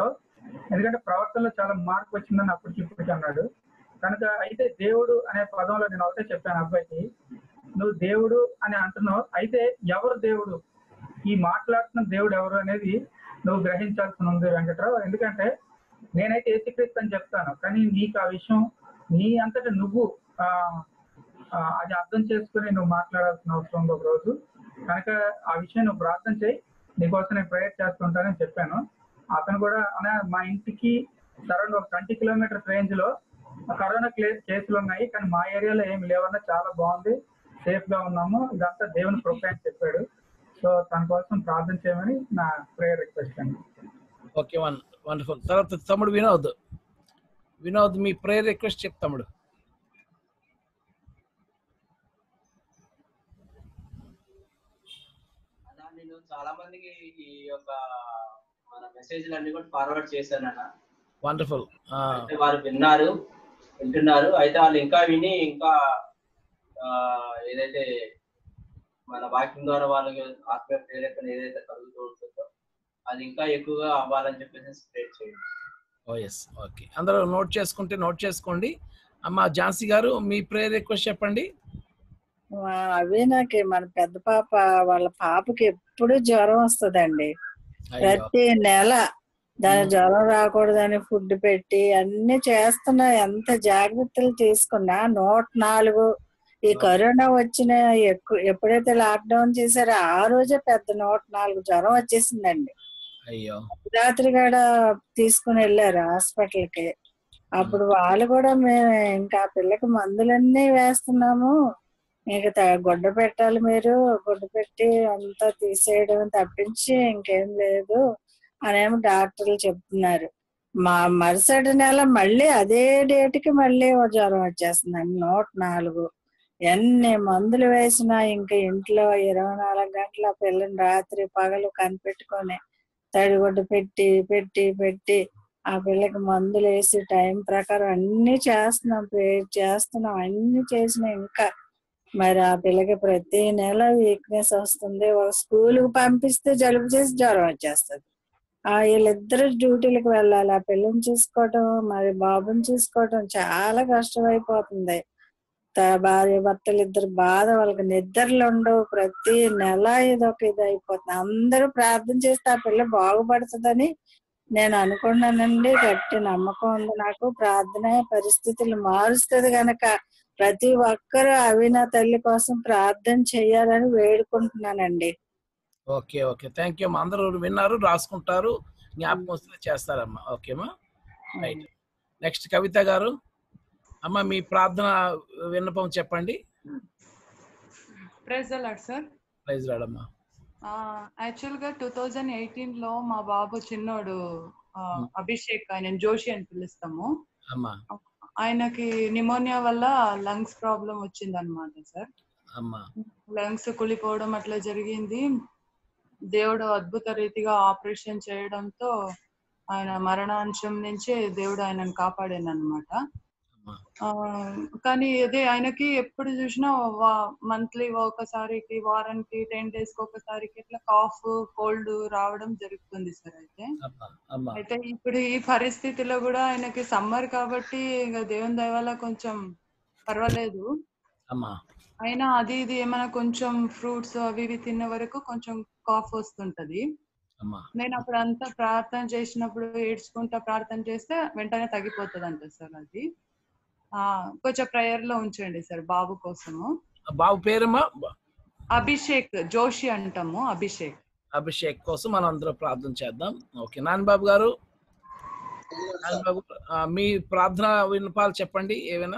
ఎందుకంటే ప్రవర్తనలో చాలా మార్పు వచ్చిందని అప్పటికి ఇప్పటికి అన్నాడు కనుక అయితే దేవుడు అనే పదంలో నేను ఒకటే చెప్పాను అబ్బాయికి నువ్వు దేవుడు అని అంటున్నావు అయితే ఎవరు దేవుడు ఈ మాట్లాడుతున్న దేవుడు ఎవరు అనేది నువ్వు గ్రహించాల్సి ఉంది వెంకట్రావు ఎందుకంటే నేనైతే ఏసుక్రీస్తు అని చెప్తాను కానీ నీకు ఆ విషయం నీ అంతటా నువ్వు ఆ, ఆ, అది అర్థం చేసుకుని నువ్వు మాట్లాడాల్సిన అవసరం ఉంది ఒక రోజు కనుక ఆ విషయం నువ్వు ప్రార్థన చేయి నీకోసం నేను ప్రేయర్ చేస్తుంటానని చెప్పాను అతను కూడా అనే మా ఇంటికి సరౌండ్ ఒక ట్వంటీ కిలోమీటర్స్ రేంజ్ లో కరోనా క్లే- కేసులు ఉన్నాయి కానీ మా ఏరియాలో ఏమి లేవన్నా చాలా బాగుంది సేఫ్ గా ఉన్నాము ఇదంతా దేవుని కృప అని చెప్పాడు సో తన కోసం ప్రార్థన చేయమని నా ప్రేయర్ రిక్వెస్ట్ అండి ఓకే వన్ వండర్ఫుల్ తర్వాత తమ్ముడు వినోద్ వినోద్ మీ ప్రేయర్ రిక్వెస్ట్ చెప్ తమ్ముడు అలా నేను చాలా మందికి ఈ యొక్క మన మెసేజ్లు అన్ని కూడా ఫార్వర్డ్ చేశాను అన్న వండర్ఫుల్ అయితే వారు విన్నారు వింటున్నారు అయితే వాళ్ళు ఇంకా విని ఇంకా ఆ, ఏదైతే మన వాక్యం ద్వారా వాళ్ళకి ఆత్మీయ ప్రేరేపణ ఏదైతే కలుగుతూ ఉంటుందో అది ఇంకా ఎక్కువగా అవ్వాలని చెప్పేసి స్ప్రెడ్ చేయండి ఓ ఎస్ ఓకే అందరూ నోట్ చేసుకుంటే నోట్ చేసుకోండి అమ్మ ఝాన్సీ గారు మీ ప్రేయర్ రిక్వెస్ట్ చెప్పండి ఆ, అవే నాకు మన పెద్ద పాప వాళ్ళ పాపకి ఎప్పుడు జ్వరం వస్తుందండి అయ్యో ప్రతి నెల దాని మ్మ్. జ్వరం రాకూడదని ఫుడ్ పెట్టి అన్ని చేస్తున్నా ఎంత జాగ్రత్తలు తీసుకున్నా నూట నాలుగు ఈ ఆ. కరోనా వచ్చిన ఎక్కువ ఎప్పుడైతే లాక్డౌన్ చేశారో ఆ రోజే పెద్ద నూట నాలుగు జ్వరం వచ్చేసిందండి అయ్యో రాత్రి కూడా తీసుకుని వెళ్ళారు హాస్పిటల్ కి అప్పుడు వాళ్ళు కూడా మేము ఇంకా ఆ పిల్లకి మందులన్నీ వేస్తున్నాము ఇంకా త- గుడ్డ పెట్టాలి మీరు గుడ్డ పెట్టి అంతా తీసేయడం తప్పించి ఇంకేం లేదు అనేమో డాక్టర్లు చెప్తున్నారు మా మరుసటి నెల మళ్ళీ అదే డేట్ కి మళ్ళీ ఓ జ్వరం వచ్చేస్తుందండి నూట నాలుగు ఎన్ని మందులు వేసినా ఇంకా ఇంట్లో ఇరవై నాలుగు గంటల ఆ పిల్లని రాత్రి పగలు కనిపెట్టుకొని తడిగుడ్డ పెట్టి పెట్టి పెట్టి ఆ పిల్లకి మందులు వేసి టైం ప్రకారం అన్ని చేస్తున్నాం ప్రేర్ చేస్తున్నాం అన్ని చేసినా ఇంకా మరి ఆ పిల్లకి ప్రతి నెల వీక్నెస్ వస్తుంది ఒక స్కూల్ కి పంపిస్తే జలుబు చేసి జ్వరం వచ్చేస్తుంది ఆ వీళ్ళిద్దరు డ్యూటీలకు వెళ్ళాలి ఆ పిల్లని చూసుకోవటం మరి బాబుని చూసుకోవటం చాలా కష్టమైపోతుంది త- భార్య భర్తలు ఇద్దరు బాధ వాళ్ళకి నిద్రలు ఉండవు ప్రతి నెల ఇదొక ఇది అయిపోతుంది అందరూ ప్రార్థన చేస్తే ఆ పిల్ల బాగుపడుతుందని నేను అనుకున్నానండి గట్టి నమ్మకం ఉంది నాకు ప్రార్థన పరిస్థితులు మారుస్తుంది గనక ప్రతి ఒక్కరూ అవిన తల్లి కోసం ప్రార్థన చేయాలని వేడుకుంటున్నానండి ఓకే ఓకే థ్యాంక్ యూ అమ్మా అందరూ విన్నారు రాసుకుంటారు జ్ఞాపకం వస్తే చేస్తారమ్మా ఓకేమా రైట్ నెక్స్ట్ కవిత గారు అమ్మ మీ ప్రార్థన విన్నపం చెప్పండి ప్రైజ్ అలాడ్ సార్ ప్రైజ్ రాడమ్మా యాక్చువల్గా టూ థౌజండ్ ఎయిటీన్లో మా బాబు చిన్నోడు ఆ, అభిషేక్ ఆయన జోషి అని పిలుస్తాము అమ్మా ఆయనకి నిమోనియా వల్ల లంగ్స్ ప్రాబ్లం వచ్చింది అనమాట సార్ అమ్మా లంగ్స్ కులిపోవడం అట్లా జరిగింది దేవుడు అద్భుత రీతిగా ఆపరేషన్ చేయడంతో ఆయన మరణాంశం నుంచి దేవుడు ఆయనను కాపాడాను అనమాట కానీ అదే ఆయనకి ఎప్పుడు చూసినా మంత్లీ ఒకసారికి వారానికి టెన్ డేస్ కి ఒకసారికి ఇట్లా కాఫ్ కోల్డ్ రావడం జరుగుతుంది సార్ అయితే అమ్మా అమ్మా అయితే ఇప్పుడు ఈ పరిస్థితిలో కూడా ఆయనకి సమ్మర్ కాబట్టి ఇంకా దేవుని దయ వల్ల కొంచెం పర్వాలేదు అమ్మా అయినా అది ఇది ఏమైనా కొంచెం ఫ్రూట్స్ అవి ఇవి తిన్న వరకు కొంచెం కాఫ్ వస్తుంటది అమ్మా నేను అప్పుడు అంతా ప్రార్థన చేసినప్పుడు ఏడ్చుకుంటా ప్రార్థన చేస్తే వెంటనే తగ్గిపోతుంది అంట సార్ అది ఆ కొంచెం ప్రేయర్ లో ఉంచండి సార్ బాబు కోసము బాబు పేరమ్మా అభిషేక్ జోషి అంటాము అభిషేక్ అభిషేక్ కోసం మనం అందరూ ప్రార్థన చేద్దాం ఓకే నాన్నబాబు గారు నాన్నబాబు ఆ, మీ ప్రార్థన విన్నపాలు చెప్పండి ఏమైనా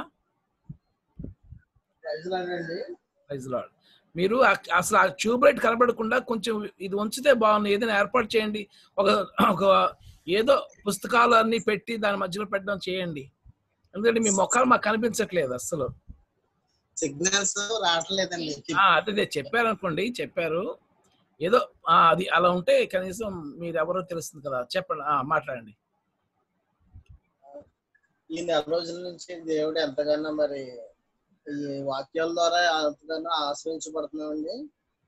ప్రజలండి ప్రైజ్ లార్డ్ మీరు ఆ- అసలు ఆ ట్యూబ్ లైట్ కనబడకుండా కొంచెం ఇది ఉంచితే బాగుంది ఏదైనా ఏర్పాటు చేయండి ఒక ఒక ఏదో పుస్తకాలు అన్ని పెట్టి దాని మధ్యలో పెట్టడం చేయండి ఎందుకంటే మీ మొక్కలు మాకు కనిపించట్లేదు అస్సలు సిగ్నల్స్ రావట్లేదండి ఆ, అదే అదే చెప్పారు అనుకోండి చెప్పారు ఏదో ఆ, అది అలా ఉంటే కనీసం మీరు ఎవరో తెలుస్తుంది కదా చెప్పండి ఆ, మాట్లాడండి ఈ నెల రోజుల నుంచి దేవుడు ఎంతగానో మరి ఈ వాక్యాల ద్వారా ఎంతగానో ఆశ్రయించబడుతున్నామండి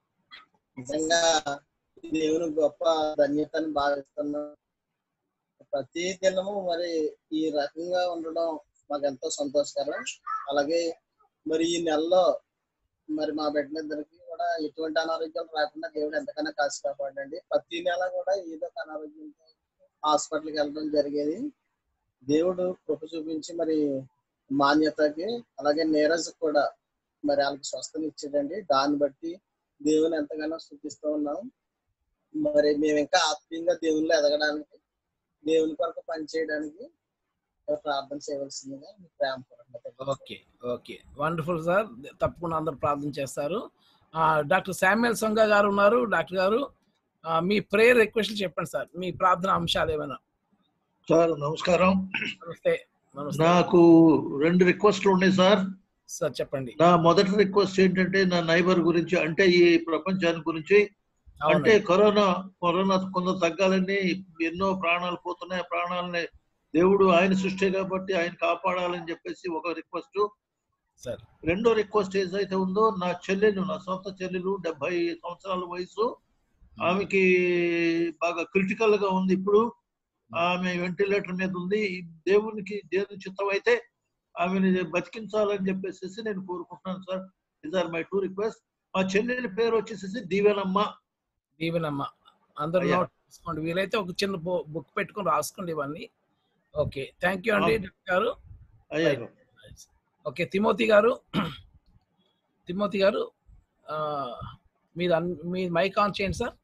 నిజంగా ఈ దేవుని గొప్ప ధన్యతని భావిస్తున్నాం ప్రతి దినము మరి ఈ రకంగా ఉండడం మాకు ఎంతో సంతోషకరం అలాగే మరి ఈ నెలలో మరి మా బిడ్డలిద్దరికి కూడా ఎటువంటి అనారోగ్యాలు రాకుండా దేవుడు ఎంతకన్నా కాసి కాపాడండి ప్రతి నెల కూడా ఏదో ఒక అనారోగ్యంతో హాస్పిటల్కి వెళ్ళడం జరిగేది దేవుడు కృప చూపించి మరి మాన్యతకి అలాగే నీరజ్ కూడా మరి వాళ్ళకి స్వస్థని ఇచ్చాడండి దాన్ని బట్టి దేవుని ఎంతగానో స్థుతిస్తూ ఉన్నాం మరి మేము ఇంకా ఆత్మీయంగా దేవునిలో ఎదగడానికి దేవుని కొరకు పనిచేయడానికి ప్రార్థన చేయవలసిందిగా మీ ప్రేమపూర్వకంగా ఓకే ఓకే వండర్ఫుల్ సార్ తప్పకుండా అందరు ప్రార్థన చేస్తారు ఆ, డాక్టర్ శామ్యుల్ సంగ గారు ఉన్నారు డాక్టర్ గారు ఆ, మీ ప్రేయర్ రిక్వెస్ట్ చెప్పండి సార్ మీ ప్రార్థన అంశాలు ఏమైనా సార్ నమస్కారం నమస్తే నమస్తే నాకు రెండు రిక్వెస్ట్లు ఉన్నాయి సార్ సార్ చెప్పండి నా మొదటి రిక్వెస్ట్ ఏంటంటే నా నైబర్ గురించి అంటే ఈ ప్రపంచాన్ని గురించి అంటే అవునండి కరోనా కరోనా కొంత తగ్గాలని ఎన్నో ప్రాణాలు పోతున్నాయి ఆ ప్రాణాలని దేవుడు ఆయన సృష్టి కాబట్టి ఆయన కాపాడాలని చెప్పేసి ఒక రిక్వెస్ట్ సార్ రెండో రిక్వెస్ట్ ఏదైతే ఉందో నా చెల్లెలు నా సొంత చెల్లెలు డెబ్బై సంవత్సరాల వయసు ఆమెకి బాగా క్రిటికల్ గా ఉంది ఇప్పుడు ఆమె వెంటిలేటర్ మీద ఉంది ఈ దేవునికి దేవుని చిత్తం అయితే ఆమెని బతికించాలని చెప్పేసి నేను కోరుకుంటున్నాను sir is are my two request మా చెల్లెలి పేరు వచ్చేసి దీవెనమ్మ దీవెనమ్మ అందరూ అయ్యా. నోట్ చేసుకోండి వీలైతే ఒక చిన్న బుక్ పెట్టుకొని రాసుకోండి ఇవన్నీ ఓకే థ్యాంక్ యూ అండి ఆ. డాక్టర్ గారు అయ్యా ఓకే తిమోతి గారు తిమోతి గారు ఆ, మీది అన్ మీ మైక్ ఆన్ చేయండి సార్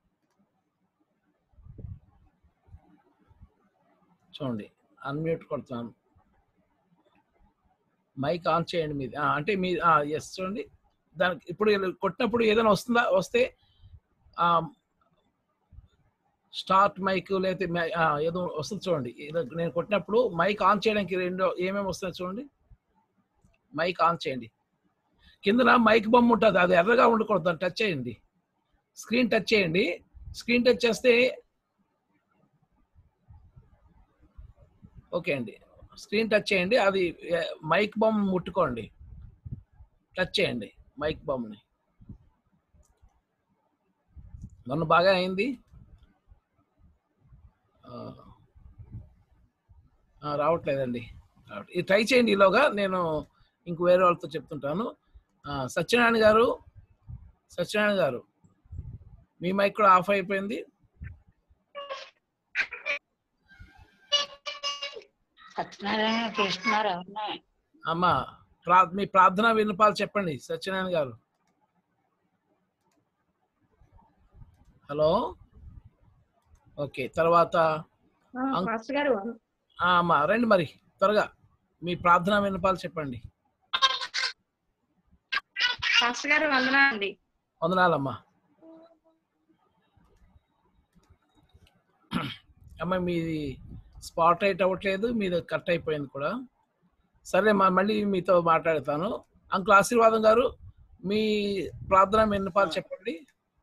చూడండి అన్మ్యూట్ కొడుతున్నాను మైక్ ఆన్ చేయండి మీది ఆ, అంటే మీ ఎస్ చూడండి దానికి ఇప్పుడు ఇలా కొట్టినప్పుడు ఏదైనా వస్తుందా వస్తే స్టార్ట్ మైక్ లేకపోతే మై- ఆ, ఏదో వస్తుంది చూడండి ఏదో నేను కొట్టినప్పుడు మైక్ ఆన్ చేయడానికి రెండు ఏమేమి వస్తాయి చూడండి మైక్ ఆన్ చేయండి కిందన మైక్ బొమ్మ ఉంటుంది అది ఎర్రగా ఉండకూడదు దాన్ని టచ్ చేయండి స్క్రీన్ టచ్ చేయండి స్క్రీన్ టచ్ చేస్తే ఓకే అండి స్క్రీన్ టచ్ చేయండి అది ఏ, మైక్ బొమ్మ ముట్టుకోండి టచ్ చేయండి మైక్ బొమ్మని మొన్న బాగా అయింది ఆ, ఆ, రావట్లేదండి రావట్లేదు. ఇది ట్రై చేయండి ఈలోగా నేను ఇంక వేరే వాళ్ళతో చెప్తుంటాను ఆ, సత్యనారాయణ గారు సత్యనారాయణ గారు మీ మైక్ కూడా ఆఫ్ అయిపోయింది సత్యనారాయణ కృష్ణారు ఎవరినే అమ్మా ప్రా మీ ప్రార్థన విన్నపాలు చెప్పండి సత్యనారాయణ గారు హలో ఓకే తర్వాత అంక్- పాస్టర్ గారు ఆ, అమ్మా రండి మరి త్వరగా మీ ప్రార్థన విన్నపాలు చెప్పండి పాస్టర్ గారు వందనాలండి వందనాలమ్మా అమ్మ మీది స్పాట్ రైట్ అవ్వట్లేదు మీది కట్ అయిపోయింది కూడా సరే మా మళ్ళీ మీతో మాట్లాడతాను అంకుల్ ఆశీర్వాదం గారు మీ ప్రార్థన విన్నపాలు చెప్పండి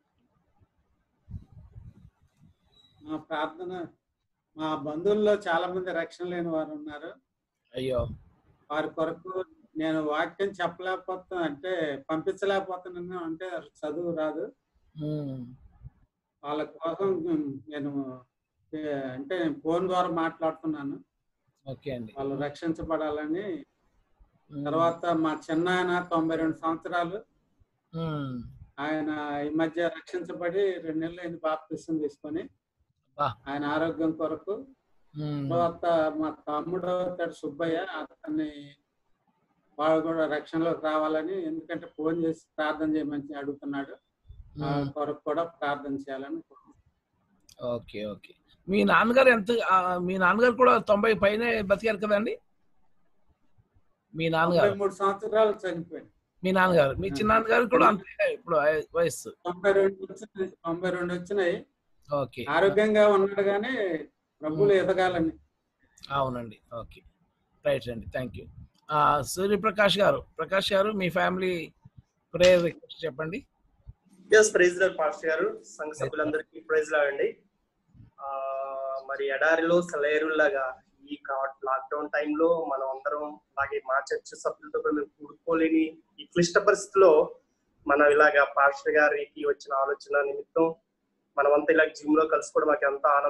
మా ప్రార్థన మా బంధువుల్లో చాలా మంది రక్షణ లేని వారు ఉన్నారు అయ్యో వారి కొరకు నేను వాక్యం చెప్పలేకపోతా అంటే పంపించలేకపోతున్నాను అంటే చదువు రాదు ఉమ్, వాళ్ళ కోసం నేను ఏ, అంటే ఫోన్ ద్వారా మాట్లాడుతున్నాను ఓకే అండి వాళ్ళు రక్షించబడాలని ఉమ్, తర్వాత మా చిన్నాయన తొంభై రెండు సంవత్సరాలు ఉమ్, ఆయన ఈ మధ్య రక్షించబడి రెండు నెలలు అయింది బాప్తిసం తీసుకొని బా. ఆయన ఆరోగ్యం కొరకు ఉమ్, తర్వాత మా తమ్ముడు అవుతాడు సుబ్బయ్య అతన్ని వాడు కూడా రక్షణలోకి రావాలని ఎందుకంటే ఫోన్ చేసి ప్రార్థన చేయమని అడుగుతున్నాడు ఆ ఉమ్, కొరకు కూడా ప్రార్థన చేయాలని ఓకే ఓకే మీ నాన్నగారు ఎంత ఆ, మీ నాన్నగారు కూడా తొంభై పైన బతికారు కదండి మీ తొంభై నాన్నగారు మూడు సంవత్సరాలు చనిపోయింది మీ నాన్నగారు మీ చిన్నాన్నగారు కూడా అంతే ఇప్పుడు వయ- వయస్సు తొంభై రెండు వచ్చినాయి తొంభై రెండు వచ్చినాయి ఓకే ఆరోగ్యంగా ఉన్నాడు కానీ ప్రభులు ఎదగాలని అవునండి ఓకే రైట్ అండి థ్యాంక్ యూ సూర్యప్రకాష్ గారు ప్రకాష్ గారు మీ ఫ్యామిలీ ప్రేయర్ రిక్వెస్ట్ చెప్పండి yes praise lord pastor garu సంఘ సభ్యులందరికీ ప్రైజ్ లాడ్ అండి ఆ, మరి ఎడారిలో సెలయేరులాగా ఈ లాక్డౌన్ టైంలో మనం అందరం అలాగే మా చర్చ సభ్యులతో కూడా మేము కూడుకోలేని ఈ క్లిష్ట పరిస్థితిలో మనం ఇలాగా పాస్టర్ గారికి వచ్చిన ఆలోచన నిమిత్తం మనమంతా ఇలా జిమ్ లో కలుసుకోవడం మాకు ఎంత ఆనందం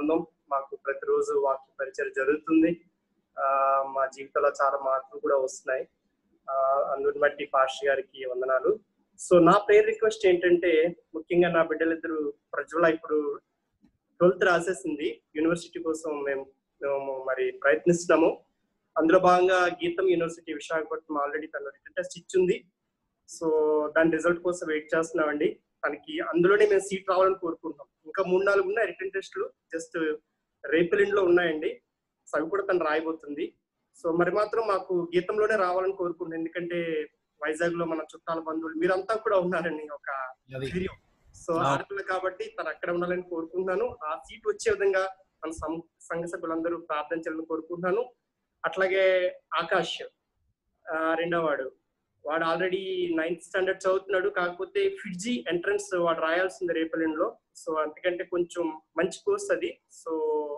మాకు ప్రతిరోజు వాక్య పరిచయం జరుగుతుంది ఆ, మా జీవితంలో చాలా మార్పులు కూడా వస్తున్నాయి ఆ, అందుని బట్టి పాస్టర్ గారికి వందనాలు సో నా ప్రేయర్ రిక్వెస్ట్ ఏంటంటే ముఖ్యంగా నా బిడ్డలిద్దరు ప్రజ్వల ఇప్పుడు ట్వెల్త్ రాసేసింది యూనివర్సిటీ కోసం మేము మేము మరి ప్రయత్నిస్తున్నాము అందులో భాగంగా గీతం యూనివర్సిటీ విశాఖపట్నం ఆల్రెడీ తన రిటర్న్ టెస్ట్ ఇచ్చింది సో దాని రిజల్ట్ కోసం వెయిట్ చేస్తున్నామండి తనకి అందులోనే మేము సీట్ రావాలని కోరుకుంటున్నాం ఇంకా మూడు నాలుగు ఉన్నాయి రిటర్న్ టెస్ట్లు జస్ట్ రేపెలిండ్లో ఉన్నాయండి సో అవి కూడా తను రాయబోతుంది సో మరి మాత్రం మాకు గీతంలోనే రావాలని కోరుకుంటున్నాం ఎందుకంటే వైజాగ్ లో మన చుట్టాల బంధువులు మీరంతా కూడా ఉన్నారండి ఒక అది. ధైర్యం సో ఆ. ఆడపిల్ల కాబట్టి తను అక్కడ ఉండాలని కోరుకుంటున్నాను ఆ సీట్ వచ్చే విధంగా మన సం- సంఘ సభ్యులందరూ ప్రార్థన చేయాలని కోరుకుంటున్నాను అట్లాగే ఆకాష్ ఆ, రెండో వాడు వాడు ఆల్రెడీ నైన్త్ స్టాండర్డ్ చదువుతున్నాడు కాకపోతే ఫిడ్జీ ఎంట్రన్స్ వాడు రాయాల్సింది రేపల్లెంలో సో అంతకంటే కొంచెం మంచి కోర్స్ అది సో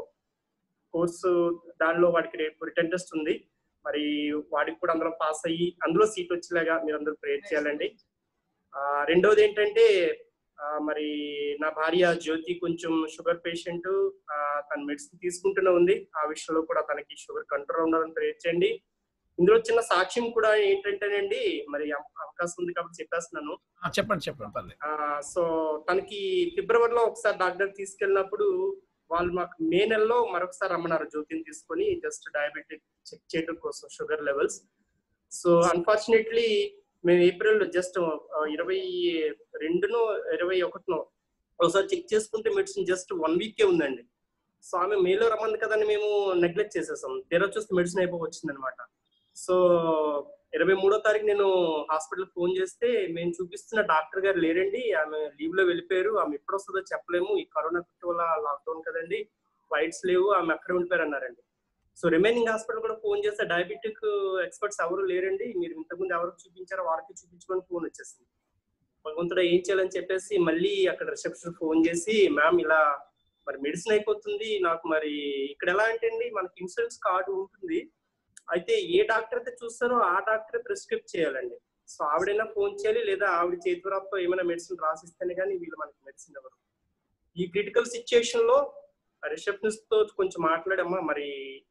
కోర్సు దానిలో వాడికి రేపు రిటర్న్ టెస్ట్ ఉంది మరి వాడికి కూడా అందరం పాస్ అయ్యి అందులో సీట్ వచ్చేలాగా మీరు అందరూ ప్రేర్ చేయాలండి ఆ, రెండోది ఏంటంటే ఆ, మరి నా భార్య జ్యోతి కొంచెం షుగర్ పేషెంట్ తన మెడిసిన్ తీసుకుంటూనే ఉంది ఆ విషయంలో కూడా తనకి షుగర్ కంట్రోల్ ఉండాలని ప్రేర్ చేయండి ఇందులో చిన్న సాక్ష్యం కూడా ఏంటంటేనండి మరి అవ- అవకాశం ఉంది కాబట్టి చెప్పేస్తున్నాను ఆ, చెప్పండి చెప్పండి పర్లేదు ఆ, సో తనకి ఫిబ్రవరిలో ఒకసారి డాక్టర్ తీసుకెళ్ళినప్పుడు వాళ్ళు మాకు మే నెలలో మరొకసారి రమ్మన్నారు జ్యోతిని తీసుకొని జస్ట్ డయాబెటిక్ చెక్ చేయడం కోసం షుగర్ లెవెల్స్ సో అన్ఫార్చునేట్లీ మేము ఏప్రిల్ జస్ట్ ఇరవై రెండునో ఇరవై ఒకటినో ఒకసారి చెక్ చేసుకుంటే మెడిసిన్ జస్ట్ వన్ వీకే ఉందండి సో ఆమె మేలో రమ్మంది కదని మేము నెగ్లెక్ట్ చేసేసాం తీరా చూస్తే మెడిసిన్ అయిపో వచ్చింది అనమాట సో ఇరవై మూడో తారీఖు నేను హాస్పిటల్ ఫోన్ చేస్తే మేము చూపిస్తున్న డాక్టర్ గారు లేరండి ఆమె లీవ్ లో వెళ్ళిపోయారు ఆమె ఎప్పుడు వస్తుందో చెప్పలేము ఈ కరోనా కుట్టి వల్ల లాక్డౌన్ కదండి ఫ్లైట్స్ లేవు ఆమె అక్కడ ఉండిపోయారు అన్నారండి సో రిమైనింగ్ హాస్పిటల్ కూడా ఫోన్ చేస్తే డయాబెటిక్ ఎక్స్పర్ట్స్ ఎవరు లేరండి మీరు ఇంతకుముందు ఎవరికి చూపించారో వారికి చూపించుకొని ఫోన్ వచ్చేసింది భగవంతుడు ఏం చేయాలని చెప్పేసి మళ్ళీ అక్కడ రిసెప్షన్ ఫోన్ చేసి మ్యామ్ ఇలా మరి మెడిసిన్ అయిపోతుంది నాకు మరి ఇక్కడ ఎలా అంటే అండి మనకి ఇన్సూరెన్స్ కార్డు ఉంటుంది అయితే ఏ డాక్టర్ అయితే చూస్తారో ఆ డాక్టర్ ప్రిస్క్రిప్ట్ చేయాలండి సో ఆవిడైనా ఫోన్ చేయాలి లేదా ఆవిడ చేతివరాతో ఏమైనా మెడిసిన్ రాసిస్తేనే కానీ వీళ్ళు మనకి మెడిసిన్ ఇవ్వరు ఈ క్రిటికల్ సిచ్యుయేషన్ లో రిసెప్షనిస్ట్ తో కొంచెం మాట్లాడమ్మా మరి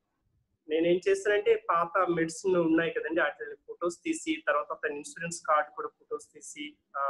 నేనేం చేస్తానంటే పాత మెడిసిన్ ఉన్నాయి కదండి వాటి ఫొటోస్ తీసి తర్వాత తన ఇన్సూరెన్స్ కార్డు కూడా ఫొటోస్ తీసి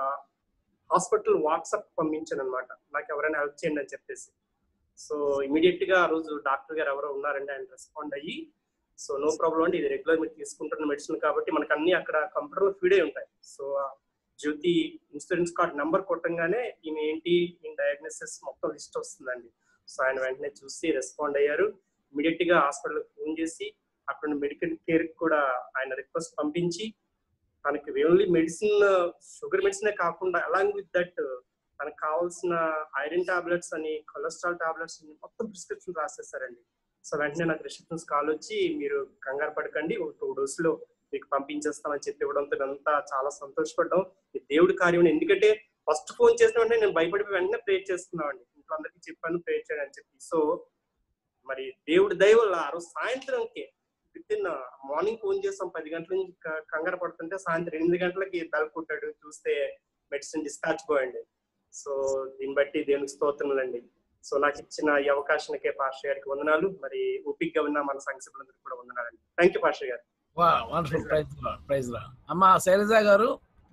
హాస్పిటల్ వాట్సాప్ పంపించాను అనమాట నాకు ఎవరైనా హెల్ప్ చేయండి అని చెప్పేసి సో ఇమీడియట్ గా ఆ రోజు డాక్టర్ గారు ఎవరో ఉన్నారండి ఆయన రెస్పాండ్ అయ్యి సో నో ప్రాబ్లం అండి ఇది రెగ్యులర్ మీరు తీసుకుంటున్న మెడిసిన్ కాబట్టి మనకు అన్ని అక్కడ కంప్యూటర్ లో ఫీడ్ అయి ఉంటాయి సో ఆ జ్యోతి ఇన్సూరెన్స్ కార్డ్ నెంబర్ కొట్టంగానే ఈమె ఏంటి ఈయన డయాగ్నోసిస్ మొత్తం లిస్ట్ వస్తుందండి సో ఆయన వెంటనే చూసి రెస్పాండ్ అయ్యారు ఇమీడియట్ గా హాస్పిటల్ ఫోన్ చేసి అక్కడ మెడికల్ కేర్ కూడా ఆయన రిక్వెస్ట్ పంపించి తనకి ఓన్లీ మెడిసిన్ షుగర్ మెడిసినే కాకుండా అలాంగ్ విత్ దట్ తనకు కావాల్సిన ఐరన్ టాబ్లెట్స్ అని కొలెస్ట్రాల్ టాబ్లెట్స్ అని మొత్తం ప్రిస్క్రిప్షన్ రాసేస్తారండి సో వెంటనే నాకు రిసెప్షన్స్ కాల్ వచ్చి మీరు కంగారు పడకండి ఒక టూ డోస్ లో మీకు పంపించేస్తామని చెప్పి ఇవ్వడంతో అంతా చాలా సంతోషపడ్డాం ఇది దేవుడి కార్యం ఎందుకంటే ఫస్ట్ ఫోన్ చేసిన వెంటనే నేను భయపడిపోయి వెంటనే ప్రే చేస్తున్నామండి ఇంట్లో అందరికీ చెప్పాను ప్రే చేయని అని చెప్పి సో మరి దేవుడి దయ వల్ల ఆ రోజు సాయంత్రంకి విత్ ఇన్ మార్నింగ్ ఫోన్ చేస్తాం పది గంటల నుంచి క- కంగారు పడుతుంటే సాయంత్రం ఎనిమిది గంటలకి బెల్ కొట్టాడు చూస్తే మెడిసిన్ డిస్పాచ్ పోయండి సో దీన్ని బట్టి దేవునికి స్తోత్రములండి సో నాకు ఇచ్చిన ఈ అవకాశానికే పాస్టర్ గారికి వందనాలు మరి ఓపిక్గా ఉన్న మన సంఘ సభ్యులందరికీ కూడా వందనాలండి థ్యాంక్ యూ పాస్టర్ గారు వా వండర్ఫుల్ ప్రైజ్ ప్రైజ్ రా అమ్మ శైలజ గారు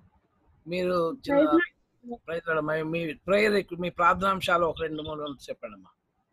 మీరు చిన్న ప్రైజ్ మీ ప్రేయర్ మీ ప్రార్థనాంశాలు ఒక రెండు మూడు చెప్పండి అమ్మా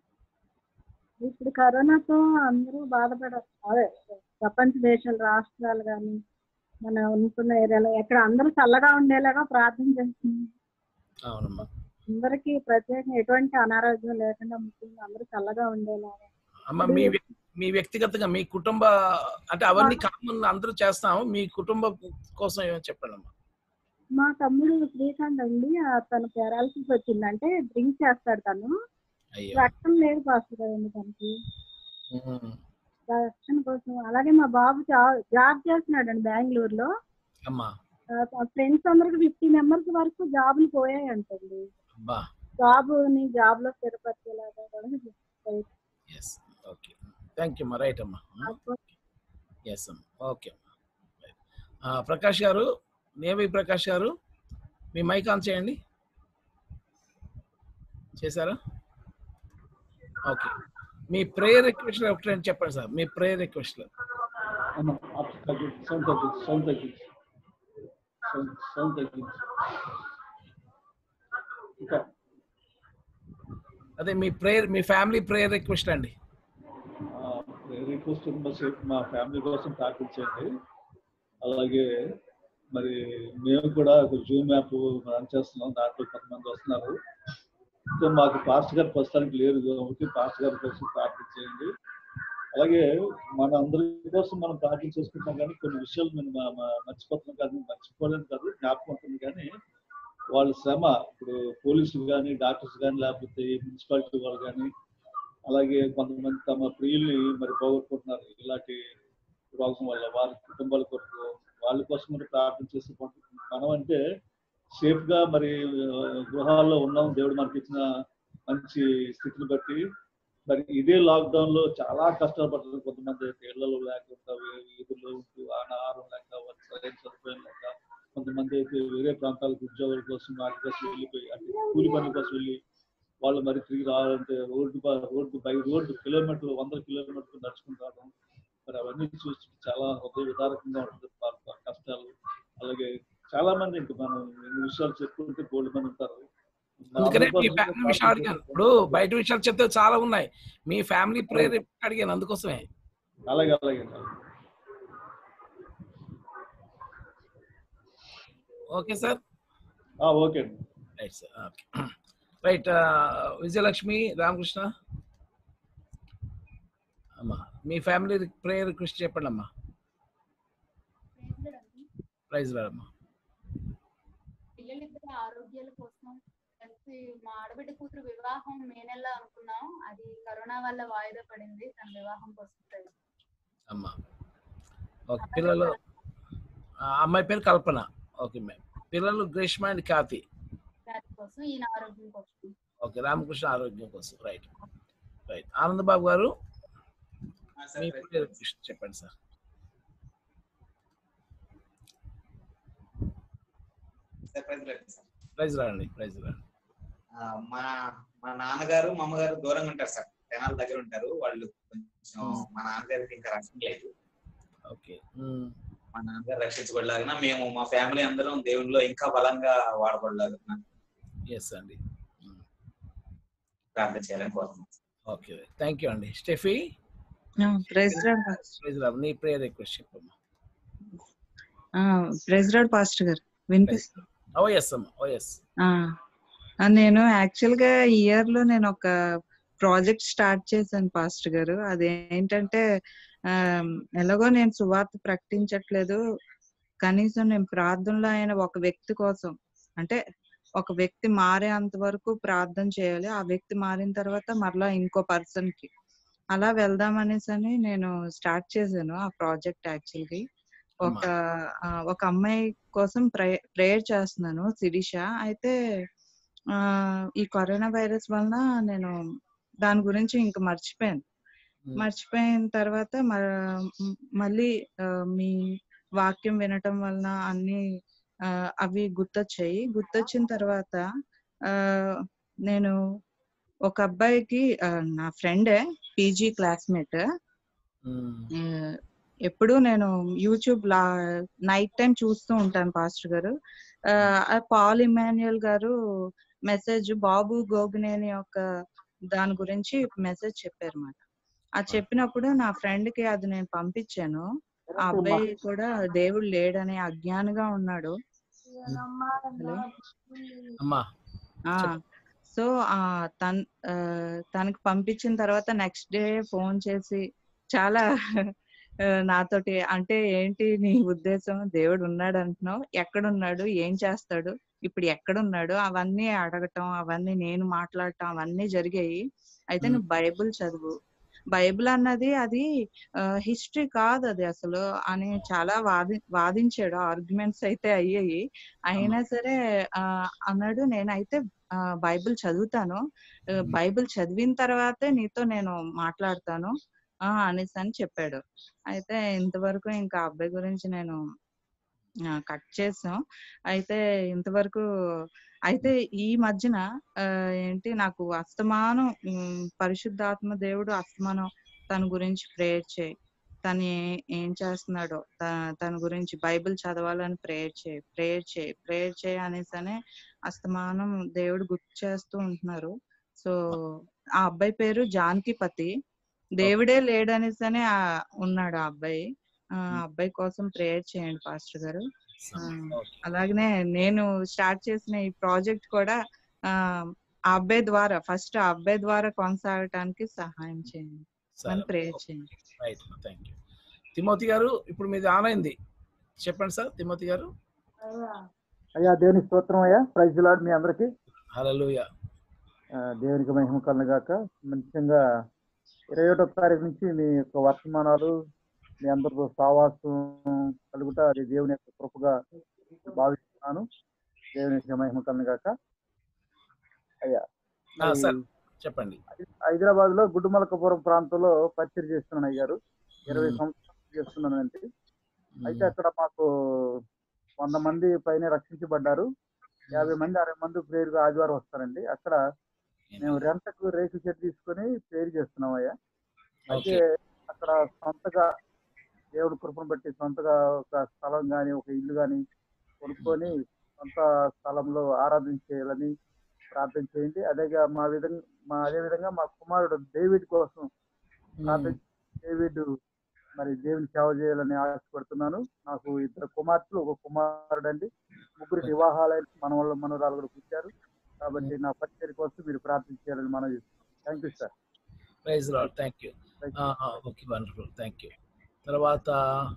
ఇప్పుడు కరోనాతో అందరూ బాధపడ అదే ప్రపంచ దేశాల రాష్ట్రాలు కానీ మన ఉంటున్న ఏరియాలో ఎక్కడ అందరూ చల్లగా ఉండేలాగా ప్రార్థన చేస్తున్నాం అవునమ్మా అందరికీ ప్రత్యేకంగా ఎటువంటి అనారోగ్యం లేకుండా ముఖ్యంగా అందరూ చల్లగా ఉండేలాగా అమ్మ మీ వ్య- మీ వ్యక్తిగతంగా మీ కుటుంబ అంటే అవన్నీ కామన్ అందరూ చేస్తాం మీ కుటుంబం కోసం ఏమో చెప్పండి అమ్మా మా తమ్ముడు శ్రీకాంత్ అండి ఆ తన పెరాలసిస్ వచ్చిందంటే డ్రింక్ చేస్తాడు తను అయ్యో రక్తం లేదు పాస్టర్ కదండి తనకి ఉమ్. రక్షణ కోసం అలాగే మా బాబు జా- జాబ్ చేస్తున్నాడండి బెంగళూరులో అమ్మా ఫ్రెండ్స్ అందరికి ఫిఫ్టీ మెంబర్స్ వరకు జాబ్లు పోయాయి అంటండి అబ్బా జాబ్ ని జాబ్ లో స్థిరపరిచేలాగా కూడా ఎస్ ఓకే థ్యాంక్ యూ అమ్మా రైట్ అమ్మా అప్పుడు ఎస్ అమ్మా ఓకే అమ్మా ఆ, ప్రకాష్ గారు navy Prakash garu me mike on చేయండి చేశారా ఓకే మీ ప్రేయర్ రిక్వెస్ట్ ఒకటి చెప్పండి సార్ మీ ప్రేయర్ రిక్వెస్ట్ అన్న అప్ తగ్గించు సౌండ్ తగ్గించు సౌండ్ తగ్గించు సౌండ్ సౌండ్ తగ్గించు ఇంకా అదే మీ ప్రేయర్ మీ ఫ్యామిలీ ప్రేయర్ రిక్వెస్ట్ అండి రిక్వెస్ట్ మా ఫ్యామిలీ కోసం ప్రార్థించండి అలాగే మరి మేము కూడా ఒక జూమ్ యాప్ రన్ చేస్తున్నాం దాంట్లో కొంతమంది వస్తున్నారు అయితే మాకు పాస్ట్ గారు ప్రస్తుతానికి లేదు కాబట్టి పాస్ట్ గారి కోసం ప్రార్థించేయండి అలాగే మన అందరి కోసం మనం ప్రార్థన చేసుకుంటాం కానీ కొన్ని విషయాలు మేము మ- మ- మర్చిపోతున్నాం కాదు మర్చిపోలేదు కాదు జ్ఞాపకం ఉంటుంది కానీ వాళ్ళ శ్రమ ఇప్పుడు పోలీసులు కానీ డాక్టర్స్ కానీ లేకపోతే మున్సిపాలిటీ వాళ్ళు కానీ అలాగే కొంతమంది తమ ప్రియుల్ని మరి పోగొట్టుకుంటున్నారు ఇలాంటి రోగం వల్ల వారి కుటుంబాల కొరకు వాళ్ళ కోసం కూడా ప్రార్థన చేసి మనం అంటే సేఫ్ గా మరి ఆ, గృహాల్లో ఉన్నాం దేవుడు మనకి ఇచ్చిన మంచి స్థితిని బట్టి మరి ఇదే లాక్డౌన్ లో చాలా కష్టాలు పడుతున్నారు కొంతమంది అయితే ఇళ్లలో లేకుండా వీ- వీధుల్లో ఉంటూ ఆహారం లేక వాళ్ళకి సరైన సదుపాయం లేక కొంతమంది అయితే వేరే ప్రాంతాలకు ఉద్యోగాల కోసం వాటి కోసం వెళ్ళిపోయి అంటే కూలి పనుల కోసం వెళ్ళి వాళ్ళు మరి తిరిగి రావాలంటే రోడ్డు ప- రోడ్డు బై రోడ్డు కిలోమీటర్లు వందల కిలోమీటర్లు నడుచుకుని రావడం మరి అవన్నీ చూసి చాలా హృదయ విదారకంగా ఉంటుంది వాళ్ళ వాళ్ళ కష్టాలు అలాగే చాలా మంది ఇంకా మనం ఎన్ని విషయాలు చెప్పుకుంటే గోల్డ్ మంది ఉంటారు మన అందుకనే అందరి మీ కోసం ఫ్యామిలీ విషయం అడిగాను ఇప్పుడు బయట విషయాలు చెప్తే చాలా ఉన్నాయి మీ ఫ్యామిలీ ప్రేయర్ అడిగాను అందుకోసమే అలాగే అలాగే ఓకే సార్ ఓకే అండి right sir okay right Vijayalakshmi Ramakrishna అమ్మా మీ ఫ్యామిలీ ప్రేయర్ రిక్వెస్ట్ చెప్పండి అమ్మా ప్రైజ్ అమ్మా పిల్లలిద్దరి ఆరోగ్యాల కోసం కలిసి మా ఆడబిడ్డ కూతురు వివాహం మే నెలలో అనుకున్నాం అది కరోనా వల్ల వాయిదా పడింది తన వివాహం కోసం ప్రయత్నం. అమ్మా ఓకే పిల్లలు ఆ, అమ్మాయి పేరు కల్పన ఓకే మ్యామ్ పిల్లలు గ్రీష్మ అండ్ ఖ్యాతి దాని కోసం ఈయన ఆరోగ్యం కోసం ఓకే రామకృష్ణ ఆరోగ్యం కోసం రైట్ రైట్ ఆనంద్ బాబు గారు మీ prayer request చెప్పండి sir praise lord praise lord ఆ, మా మా నాన్నగారు మా అమ్మగారు దూరంగా ఉంటారు సార్ జనాల దగ్గర ఉంటారు వాళ్ళు కొంచెం మా నాన్నగారికి ఇంకా రక్షణ లేదు ఓకే మా నాన్నగారు రక్షించబడలాగిన మేము మా ఫ్యామిలీ అందరం దేవునిలో ఇంకా బలంగా వాడబడలాగిన ఎస్ అండి ప్రార్థన చేయాలని కోరుతున్నాం ఓకే థ్యాంక్ యూ అండి Stephy praise lord praise lord నీ ప్రేయర్ రిక్వెస్ట్ చెప్పమ్మా ప్రైజ్ రాడ్ పాస్టర్ గారు వినిపిస్తుంది ఓ ఎస్ అమ్మా ఓ ఎస్ ఆ, ఆ, నేను యాక్చువల్ గా ఈ ఇయర్ లో నేను ఒక ప్రాజెక్ట్ స్టార్ట్ చేశాను పాస్టర్ గారు అదేంటంటే ఆ, ఎలాగో నేను సువార్త ప్రకటించట్లేదు కనీసం నేను ప్రార్థనలో అయిన ఒక వ్యక్తి కోసం అంటే ఒక వ్యక్తి మారేంత వరకు ప్రార్థన చేయాలి ఆ వ్యక్తి మారిన తర్వాత మరలా ఇంకో పర్సన్ కి అలా వెళ్దాం అనేసి అని నేను స్టార్ట్ చేశాను ఆ ప్రాజెక్ట్ యాక్చువల్గా ఒక ఆ, ఒక అమ్మాయి కోసం ప్రే ప్రేయర్ చేస్తున్నాను శిరీష అయితే ఆ ఈ కరోనా వైరస్ వలన నేను దాని గురించి ఇంక మర్చిపోయాను మర్చిపోయిన తర్వాత మ- మ్, మళ్ళీ ఆ, మీ వాక్యం వినటం వలన అన్ని ఆ, అవి గుర్తొచ్చాయి గుర్తొచ్చిన తర్వాత ఆ నేను ఒక అబ్బాయికి ఆ, నా ఫ్రెండే పీజీ క్లాస్మేట్ ఎప్పుడు నేను యూట్యూబ్ లా నైట్ టైం చూస్తూ ఉంటాను పాస్టర్ గారు ఆ, ఆ పాల్ ఇమాన్యుయల్ గారు మెసేజ్ బాబు గోగునేని యొక్క దాని గురించి మెసేజ్ చెప్పారు మాట ఆ చెప్పినప్పుడు నా ఫ్రెండ్ కి అది నేను పంపించాను ఆ అబ్బాయి కూడా దేవుడు లేడని అజ్ఞానిగా ఉన్నాడు హలో అమ్మా ఆ సో ఆ తన్ ఆ, తనకి పంపించిన తర్వాత నెక్స్ట్ డే ఫోన్ చేసి చాలా ఆ, నాతోటి అంటే ఏంటి నీ ఉద్దేశం దేవుడు ఉన్నాడు అంటున్నావు ఎక్కడున్నాడు ఏం చేస్తాడు ఇప్పుడు ఎక్కడున్నాడు అవన్నీ అడగటం అవన్నీ నేను మాట్లాడటం అవన్నీ జరిగాయి అయితే నువ్వు బైబిల్ చదువు బైబిల్ అన్నది అది హిస్టరీ కాదు అది అసలు అని చాలా వాది వాదించాడు ఆర్గ్యుమెంట్స్ అయితే అయ్యాయి అయినా సరే ఆ అన్నాడు నేనైతే ఆ, బైబిల్ చదువుతాను ఆ, బైబిల్ చదివిన తర్వాతే నీతో నేను మాట్లాడతాను ఆ అనేసి అని చెప్పాడు అయితే ఇంతవరకు ఇంకా అబ్బాయి గురించి నేను కట్ చేసాం అయితే ఇంతవరకు అయితే ఈ మధ్యన ఆ, ఏంటి నాకు అస్తమానం ఉమ్, పరిశుద్ధాత్మ దేవుడు అస్తమానం తన గురించి ప్రేయర్ చేయి తను ఏ- ఏం చేస్తున్నాడో త- తన గురించి బైబిల్ చదవాలని ప్రేయర్ చేయి ప్రేయర్ చేయి ప్రేయర్ చేయి అనేసనే అస్తమానం దేవుడు గుర్తు చేస్తూ ఉంటున్నారు సో ఆ అబ్బాయి పేరు జానకిపతి దేవుడే లేడనేసనే ఆ ఉన్నాడు ఆ అబ్బాయి ఆ అబ్బాయి కోసం ప్రేయర్ చేయండి పాస్టర్ గారు ఆ, అలాగనే నేను స్టార్ట్ చేసిన ఈ ప్రాజెక్ట్ కూడా ఆ ఆ అబ్బాయి ద్వారా ఫస్ట్ ఆ అబ్బాయి ద్వారా కొనసాగటానికి సహాయం చేయండి అని ప్రేయర్ చేయండి రైట్ థ్యాంక్ యూ తిమోతి గారు ఇప్పుడు మీది ఆన్ అయింది చెప్పండి సార్ తిమోతి గారు అయ్యా దేవుని స్తోత్రం అయ్యా ప్రైజ్ లాడ్ మీ అందరికి హల్లెలూయా దేవునికి మహిమ కలగాక ముఖ్యంగా ఇరవై ఒకటో తారీఖు నుంచి మీ యొక్క వర్తమానాలు మీ అందరితో సావాసం కలుగుట అది దేవుని యొక్క కృపగా భావిస్తున్నాను దేవుని యొక్క మహిమ కలగాక అయ్యా ఆ, సార్ చెప్పండి హైదరాబాద్ లో గుడ్డుమలకపురం ప్రాంతంలో పరిచయం చేస్తున్నాను అయ్యారు ఇరవై మ్మ్. సంవత్సరాలు చేస్తున్నానండి అయితే అక్కడ మాకు వంద మంది పైన రక్షించబడ్డారు యాభై మంది అరవై మంది ప్రేరుగా ఆదివారం వస్తారండి అక్కడ మేము రెంట్కు రేకు షెడ్ తీసుకొని ప్రేరు చేస్తున్నాం అయ్యా అయితే అక్కడ సొంతగా దేవుడు కృపను బట్టి సొంతగా ఒక స్థలం కానీ ఒక ఇల్లు కానీ కొనుక్కొని సొంత స్థలంలో ఆరాధన చేయాలని ప్రార్థన చేయండి అదేగా మా విధంగా మా అదే విధంగా మా కుమారుడు డేవిడ్ కోసం ప్రార్థన డేవిడ్ మరి దేవుని సేవ చేయాలని ఆశపడుతున్నాను నాకు ఇద్దరు కుమార్తెలు ఒక కుమారుడు అండి ముగ్గురు వివాహాలైన మన వల్ల మనవరాలు కూడా పుట్టారు కాబట్టి నా పరిచయం కోసం మీరు ప్రార్థన చేయాలని మనం thank you sir praise lord thank you okay wonderful thank you తర్వాత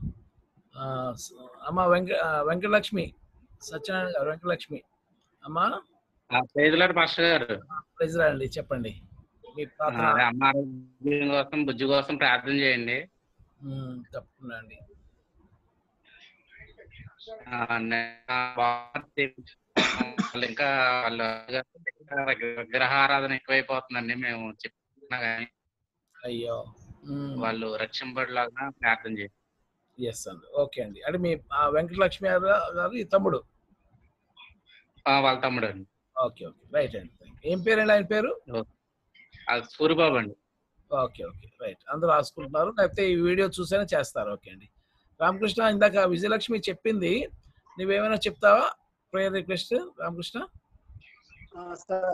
ఆ, స- అమ్మ వెంక ఆ, వెంకటలక్ష్మి సత్యనారాయణ గారు వెంకటలక్ష్మి అమ్మా ప్రైజ్లాడు మాస్టర్ గారు ప్రైజ్ అండి చెప్పండి మీ ప్రార్థన అదే అమ్మ ఆరోగ్యం కోసం బుజ్జి కోసం ప్రార్థన చేయండి ఉమ్, తప్పకుండా అండి ఆ, నేను బాగుంది. వాళ్ళు ఇంకా వాళ్ళు విగ్రహారాధన ఎక్కువైపోతుందండి మేము చెప్తున్నా కానీ అయ్యో వాళ్ళు రక్షింపడలాగా ప్రార్థన చేయండి ఎస్ అండి ఓకే అండి అంటే మీ ఆ, వెంకటలక్ష్మి గారు గారు ఈ తమ్ముడు ఆ, వాళ్ళ తమ్ముడు అండి ఓకే ఓకే రైట్ అండి ఏం పేరండి ఆయన పేరు అది సూరిబాబు అండి ఓకే ఓకే రైట్ అందరూ రాసుకుంటున్నారు లేకపోతే ఈ వీడియో చూసేనే చేస్తారు ఓకే అండి రామకృష్ణ ఇందాక విజయలక్ష్మి చెప్పింది నువ్వేమైనా చెప్తావా ప్రేయర్ రిక్వెస్ట్ రామకృష్ణ సార్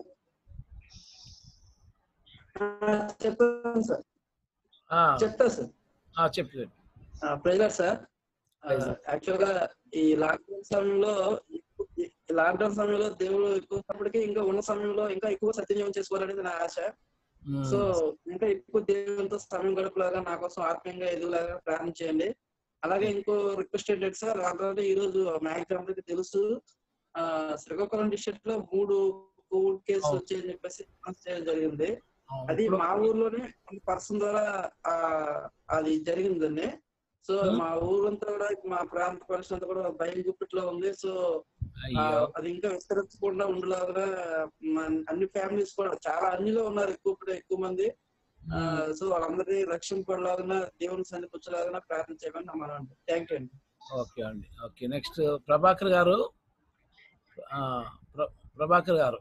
చెప్తాను సార్ ఆ, చెప్తా సార్ ఆ, చెప్పు చెప్పు ప్రెజర్ సార్ Praise the యాక్చువల్ గా ఈ లాక్డౌన్ సమయంలో ఈ లాక్డౌన్ సమయంలో దేవుడు ఎక్కువ ఉన్నప్పటికీ ఇంకా ఉన్న సమయంలో ఇంకా ఎక్కువ సత్యనియం చేసుకోవాలనేది నా ఆశ మ్మ్. సో ఇంకా ఎక్కువ దేవునితో సమయం గడపలాగా నా కోసం ఆత్మీయంగా ఎదుగులాగా ప్రార్థన చేయండి అలాగే ఇంకో రిక్వెస్ట్ ఏంటంటే సార్ ఆల్రెడీ ఈ రోజు మ్యాక్సిమం అందరికీ తెలుసు ఆ శ్రీకాకుళం డిస్ట్రిక్ట్ లో మూడు కోవిడ్ కేసులు వచ్చాయని చెప్పేసి announce చేయడం జరిగింది అది మా ఊర్లోనే పర్సన్ ద్వారా ఆ అది జరిగిందండి సో Hmm. మా ఊరంతా కూడా మా ప్రాంత పరిస్థితి అంతా కూడా భయం గుప్పిట్లో ఉంది సో ఆ, అయ్యో అది ఇంకా విస్తరించకుండా ఉండేలాగా మన అన్ని ఫ్యామిలీస్ కూడా చాలా అన్నిలో ఉన్నారు ఎక్కువ ఇప్పుడు ఎక్కువ మంది ఆ, సో వాళ్ళందరినీ రక్షింపడలాగా దేవుని సన్నిపించలాగా ప్రార్థన చేయమని నా మనం థ్యాంక్ యూ అండి ఓకే అండి ఓకే నెక్స్ట్ ప్రభాకర్ గారు ఆ, ప్ర- ప్రభాకర్ గారు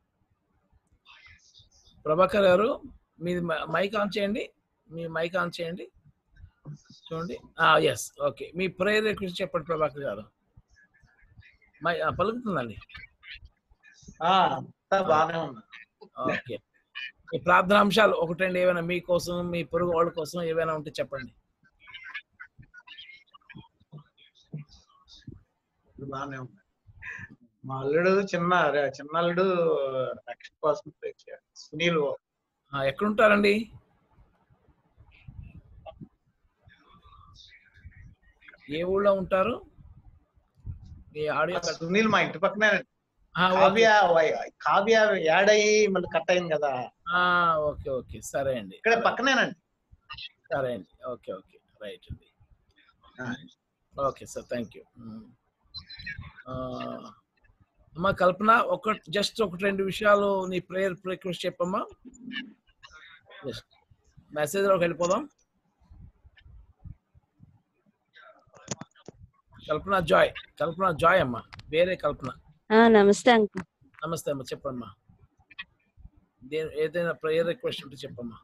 ప్రభాకర్ గారు మీది మ- మైక్ ఆన్ చేయండి మీ మైక్ ఆన్ చేయండి చూడండి ఎస్ ఓకే మీ ప్రేయర్ రిక్వెస్ట్ చెప్పండి ప్రభాకర్ గారు మై ఆ, పలుకుతుందండి బాగానే ఉంది ఓకే మీ ప్రార్థన అంశాలు ఒకటి రెండు ఏమైనా మీకోసం మీ పొరుగు వాళ్ళ కోసం ఏమైనా ఉంటే చెప్పండి ఇది బాగానే ఉంది మా అల్లుడు చిన్న చిన్న అల్లుడు రక్షణ కోసం pray చేయాలి. సునీల్ ఓ. ఆ, ఎక్కడుంటారండి ఏ ఊళ్ళో ఉంటారు మీ ఆడియో ఆ సునీల్ మా ఇంటి పక్కనే ఆ, ఓకే. కావ్య వై- కావ్య యాడ్ అయ్యి మళ్ళీ కట్ అయింది కదా ఆ, ఓకే ఓకే సరే అండి ఇక్కడ పక్కనేనండి సరే అండి ఓకే ఓకే రైట్ అండి ఓకే సార్ థ్యాంక్ యూ అమ్మా కల్పన ఒక జస్ట్ ఒకటి రెండు విషయాలు నీ ప్రేయర్ రిక్వెస్ట్ చెప్పమ్మా మెసేజ్లోకి వెళ్ళిపోదాం కల్పన జాయ్ కల్పన జాయ్ అమ్మా వేరే కల్పన ఆ, నమస్తే అంకుల్ నమస్తే అమ్మా చెప్పమ్మా దే- ఏదైనా ప్రేయర్ రిక్వెస్ట్ ఉంటే చెప్పమ్మా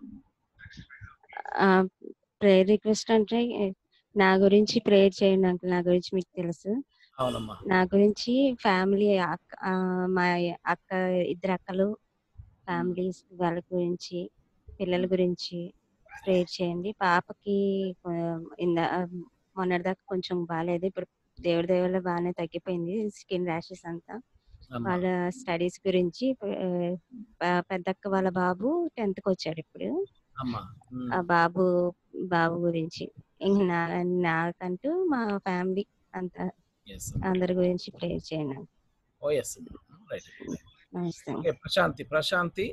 ప్రేయర్ రిక్వెస్ట్ అంటే నా గురించి ప్రేయర్ చేయండి అంకుల్ నా గురించి మీకు తెలుసు అవునమ్మా నా గురించి ఫ్యామిలీ అక్క ఆ, మా అక్క ఇద్దరు అక్కలు ఫ్యామిలీస్ వాళ్ళ గురించి పిల్లల గురించి ప్రేయర్ చేయండి పాపకి ఆ, ఇంద మొన్నటిదాకా కొంచెం బాగాలేదు ఇప్పుడు దేవుడి దేవుళ్ళ బాగానే తగ్గిపోయింది స్కిన్ ర్యాషెస్ అంతా అమ్మా. వాళ్ళ స్టడీస్ గురించి ఆ, ప- పెద్దక్క వాళ్ళ బాబు టెన్త్ కి వచ్చాడు ఇప్పుడు అమ్మా ఉమ్. ఆ బాబు బాబు గురించి ఇంక నా నాకంటూ మా ఫ్యామిలీ అంతా Yes. అందరి గురించి ప్రేయర్ చేయండి ఓ ఎస్ రైట్ నమస్తే ఓకే ప్రశాంతి ప్రశాంతి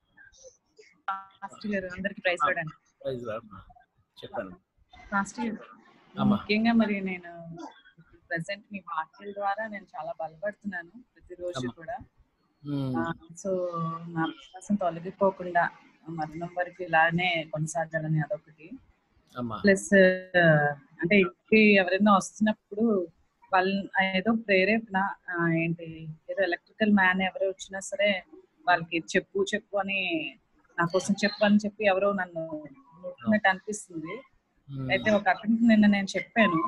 మాస్టర్ గారు అందరికి ప్రైజ్ పడండి ప్రైజ్ లార్డ్ అమ్మా. చెప్పండి మాస్టర్ గారు అమ్మా. ముఖ్యంగా మరి నేను ప్రెసెంట్ మీ వాక్యాల ద్వారా నేను చాలా బలపడుతున్నాను ప్రతిరోజు అమ్మా. కూడా ఉమ్. సో నా విశ్వాసం తొలగిపోకుండా మరణం వరకు ఇలానే కొనసాగాలని అదొకటి అమ్మా ప్లస్ అంటే ఇంటికి ఎవరైనా వస్తున్నప్పుడు వాళ్ళ ఏదో ప్రేరేపణ ఆ, ఏంటి ఏదో ఎలక్ట్రికల్ మ్యాన్ ఎవరో వచ్చినా సరే వాళ్ళకి చెప్పు చెప్పు అని నా కోసం చెప్పు అని చెప్పి ఎవరో నన్ను ముట్టుకున్నట్టు అనిపిస్తుంది ఉమ్. అయితే ఒక అతనికి నిన్న నేను చెప్పాను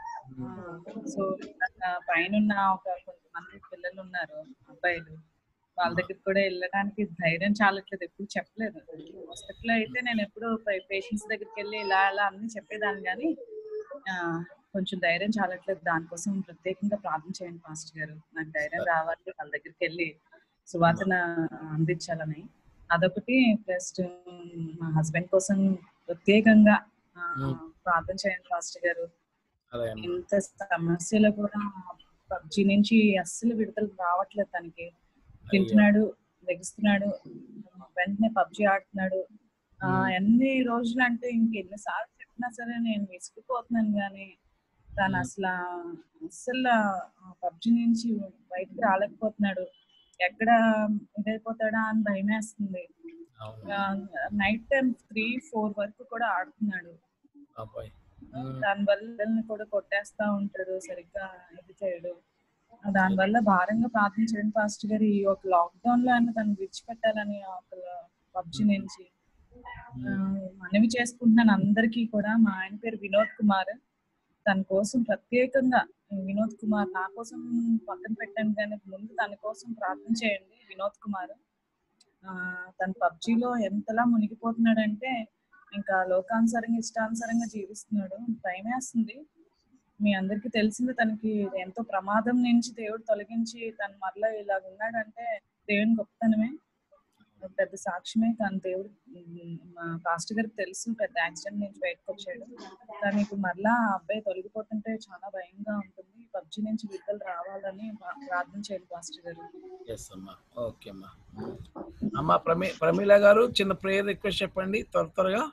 సో పైన ఒక కొంతమంది పిల్లలు ఉన్నారు అబ్బాయిలు వాళ్ళ దగ్గరికి కూడా వెళ్ళడానికి ధైర్యం చాలట్లేదు ఎప్పుడు చెప్పలేదు హాస్పిటల్ అయితే నేను ఎప్పుడు పేషెంట్స్ దగ్గరికి వెళ్ళి ఇలా ఇలా అన్ని చెప్పేదాన్ని కానీ ఆ, కొంచెం ధైర్యం చాలట్లేదు దానికోసం ప్రత్యేకంగా ప్రార్థన చేయండి పాస్టర్ గారు నాకు ధైర్యం రావాలి వాళ్ళ దగ్గరికి వెళ్ళి సువార్తన అందించాలని అదొకటి ప్లస్ మా హస్బెండ్ కోసం ప్రత్యేకంగా ఆ, ప్రార్థన చేయండి పాస్టర్ గారు అలాగే అమ్మా. ఇంత సమస్యలు కూడా పబ్జి నుంచి అస్సలు విడుదల రావట్లేదు తనకి తింటున్నాడు లెగిస్తున్నాడు వెంటనే పబ్జి ఆడుతున్నాడు ఆ, ఎన్ని రోజులు అంటే ఇంకెన్నిసార్లు చెప్పినా సరే నేను విసిగిపోతున్నాను కానీ తను అసలు అస్సలు పబ్జి నుంచి బయటకు రాలేకపోతున్నాడు ఎక్కడ ఇదైపోతాడా అని భయం వేస్తుంది నైట్ టైం త్రీ ఫోర్ వరకు కూడా ఆడుతున్నాడు అబ్బాయి దాని వల్ల పిల్లల్ని కూడా కొట్టేస్తా ఉంటాడు సరిగ్గా ఇది చేయడు దాని వల్ల భారంగా ప్రార్థించండి పాస్ట్ గారు ఈ ఒక లాక్డౌన్ లో అయినా తను విడిచిపెట్టాలని ఒక పబ్జి నుంచి ఆ, మనవి చేసుకుంటున్నాను అందరికీ కూడా మా ఆయన పేరు వినోద్ కుమార్ తన కోసం ప్రత్యేకంగా వినోద్ కుమార్ నా కోసం పక్కన పెట్టండి కానీ ముందు తన కోసం ప్రార్థన చేయండి వినోద్ కుమార్ ఆ, తను పబ్జిలో ఎంతలా మునిగిపోతున్నాడంటే ఇంకా లోకానుసారంగా ఇష్టానుసారంగా జీవిస్తున్నాడు భయం వేస్తుంది మీ అందరికీ తెలిసింది తనకి ఎంతో ప్రమాదం నుంచి దేవుడు తొలగించి తను మరలా ఇలా ఉన్నాడంటే దేవుని గొప్పతనమే పెద్ద సాక్ష్యమే కానీ దేవుడు ఉమ్, మా పాస్టర్ గారికి తెలుసు పెద్ద యాక్సిడెంట్ నుంచి బయటకు వచ్చాడు కానీ ఇప్పుడు మరలా ఆ అబ్బాయి తొలగిపోతుంటే చాలా భయంగా ఉంటుంది పబ్జి నుంచి విడుదల రావాలని ప్రా- ప్రార్థన చేయండి పాస్టర్ గారు ఎస్ అమ్మా ఓకే అమ్మా అమ్మా ప్రమీ ప్రమీల గారు చిన్న ప్రేయర్ రిక్వెస్ట్ చెప్పండి త్వర త్వరగా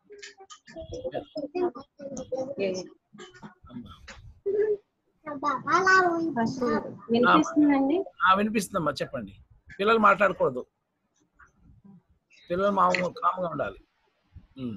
వినిపిస్తుందండి ఆ, వినిపిస్తుందమ్మా చెప్పండి పిల్లలు మాట్లాడకూడదు పిల్లలు మామూలు కామ్గా ఉండాలి ఉమ్.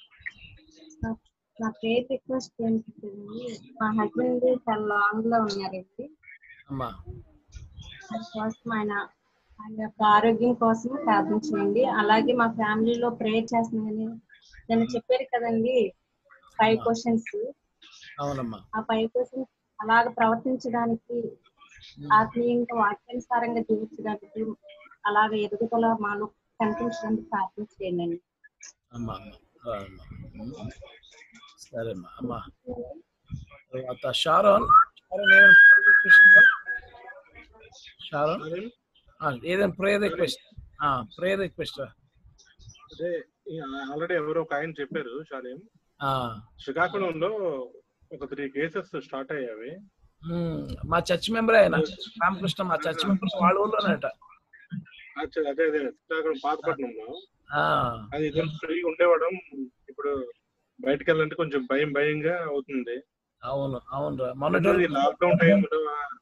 నా పేరు రిక్వెస్ట్ ఏంటంటే మా హస్బెండ్ చాలా లాంగ్ లో ఉన్నారండి అమ్మా కోసం ఆయన ఆయన యొక్క ఆరోగ్యం కోసం ప్రార్థన చేయండి అలాగే మా ఫ్యామిలీలో ప్రేయర్ చేస్తున్నామని నేను చెప్పారు కదండి ఫైవ్ క్వశ్చన్స్ అవునమ్మా ఆ ఫైవ్ క్వశ్చన్స్ అలాగ ప్రవర్తించడానికి ఆత్మీయంగా వాక్యానుసారంగా జీవించడానికి అలాగ ఎదుగుదల మాలో కనిపించడానికి ప్రార్థన చేయండి అమ్మా అమ్మా ఆ, అమ్మా ఉమ్. సరే అమ్మా అమ్మా తర్వాత షారోన్ షారోన్ ఏదైనా prayer request ఉందా? షారోన్ ఆ, ఏదైనా ప్రేయర్ రిక్వెస్ట్ ప్రేయర్ రిక్వెస్ట్ అదే ఆల్రెడీ ఎవరో ఒక ఆయన చెప్పారు షాలేం శ్రీకాకుళంలో ఒక త్రీ కేసెస్ స్టార్ట్ అయ్యావి మా చర్చ్ మెంబర్ ఆయన రామకృష్ణ మా చర్చ్ మెంబర్ వాళ్ళ ఊళ్ళోనట అచ్చా, అదే అదే శ్రీకాకుళం పాతపట్నంలో ఆ, అది ఫ్రీ ఉండేవాడం ఇప్పుడు బయటకు వెళ్ళాలంటే కొంచెం భయం భయంగా అవుతుంది అవును అవును రా మొన్నటి లాక్డౌన్ టైంలో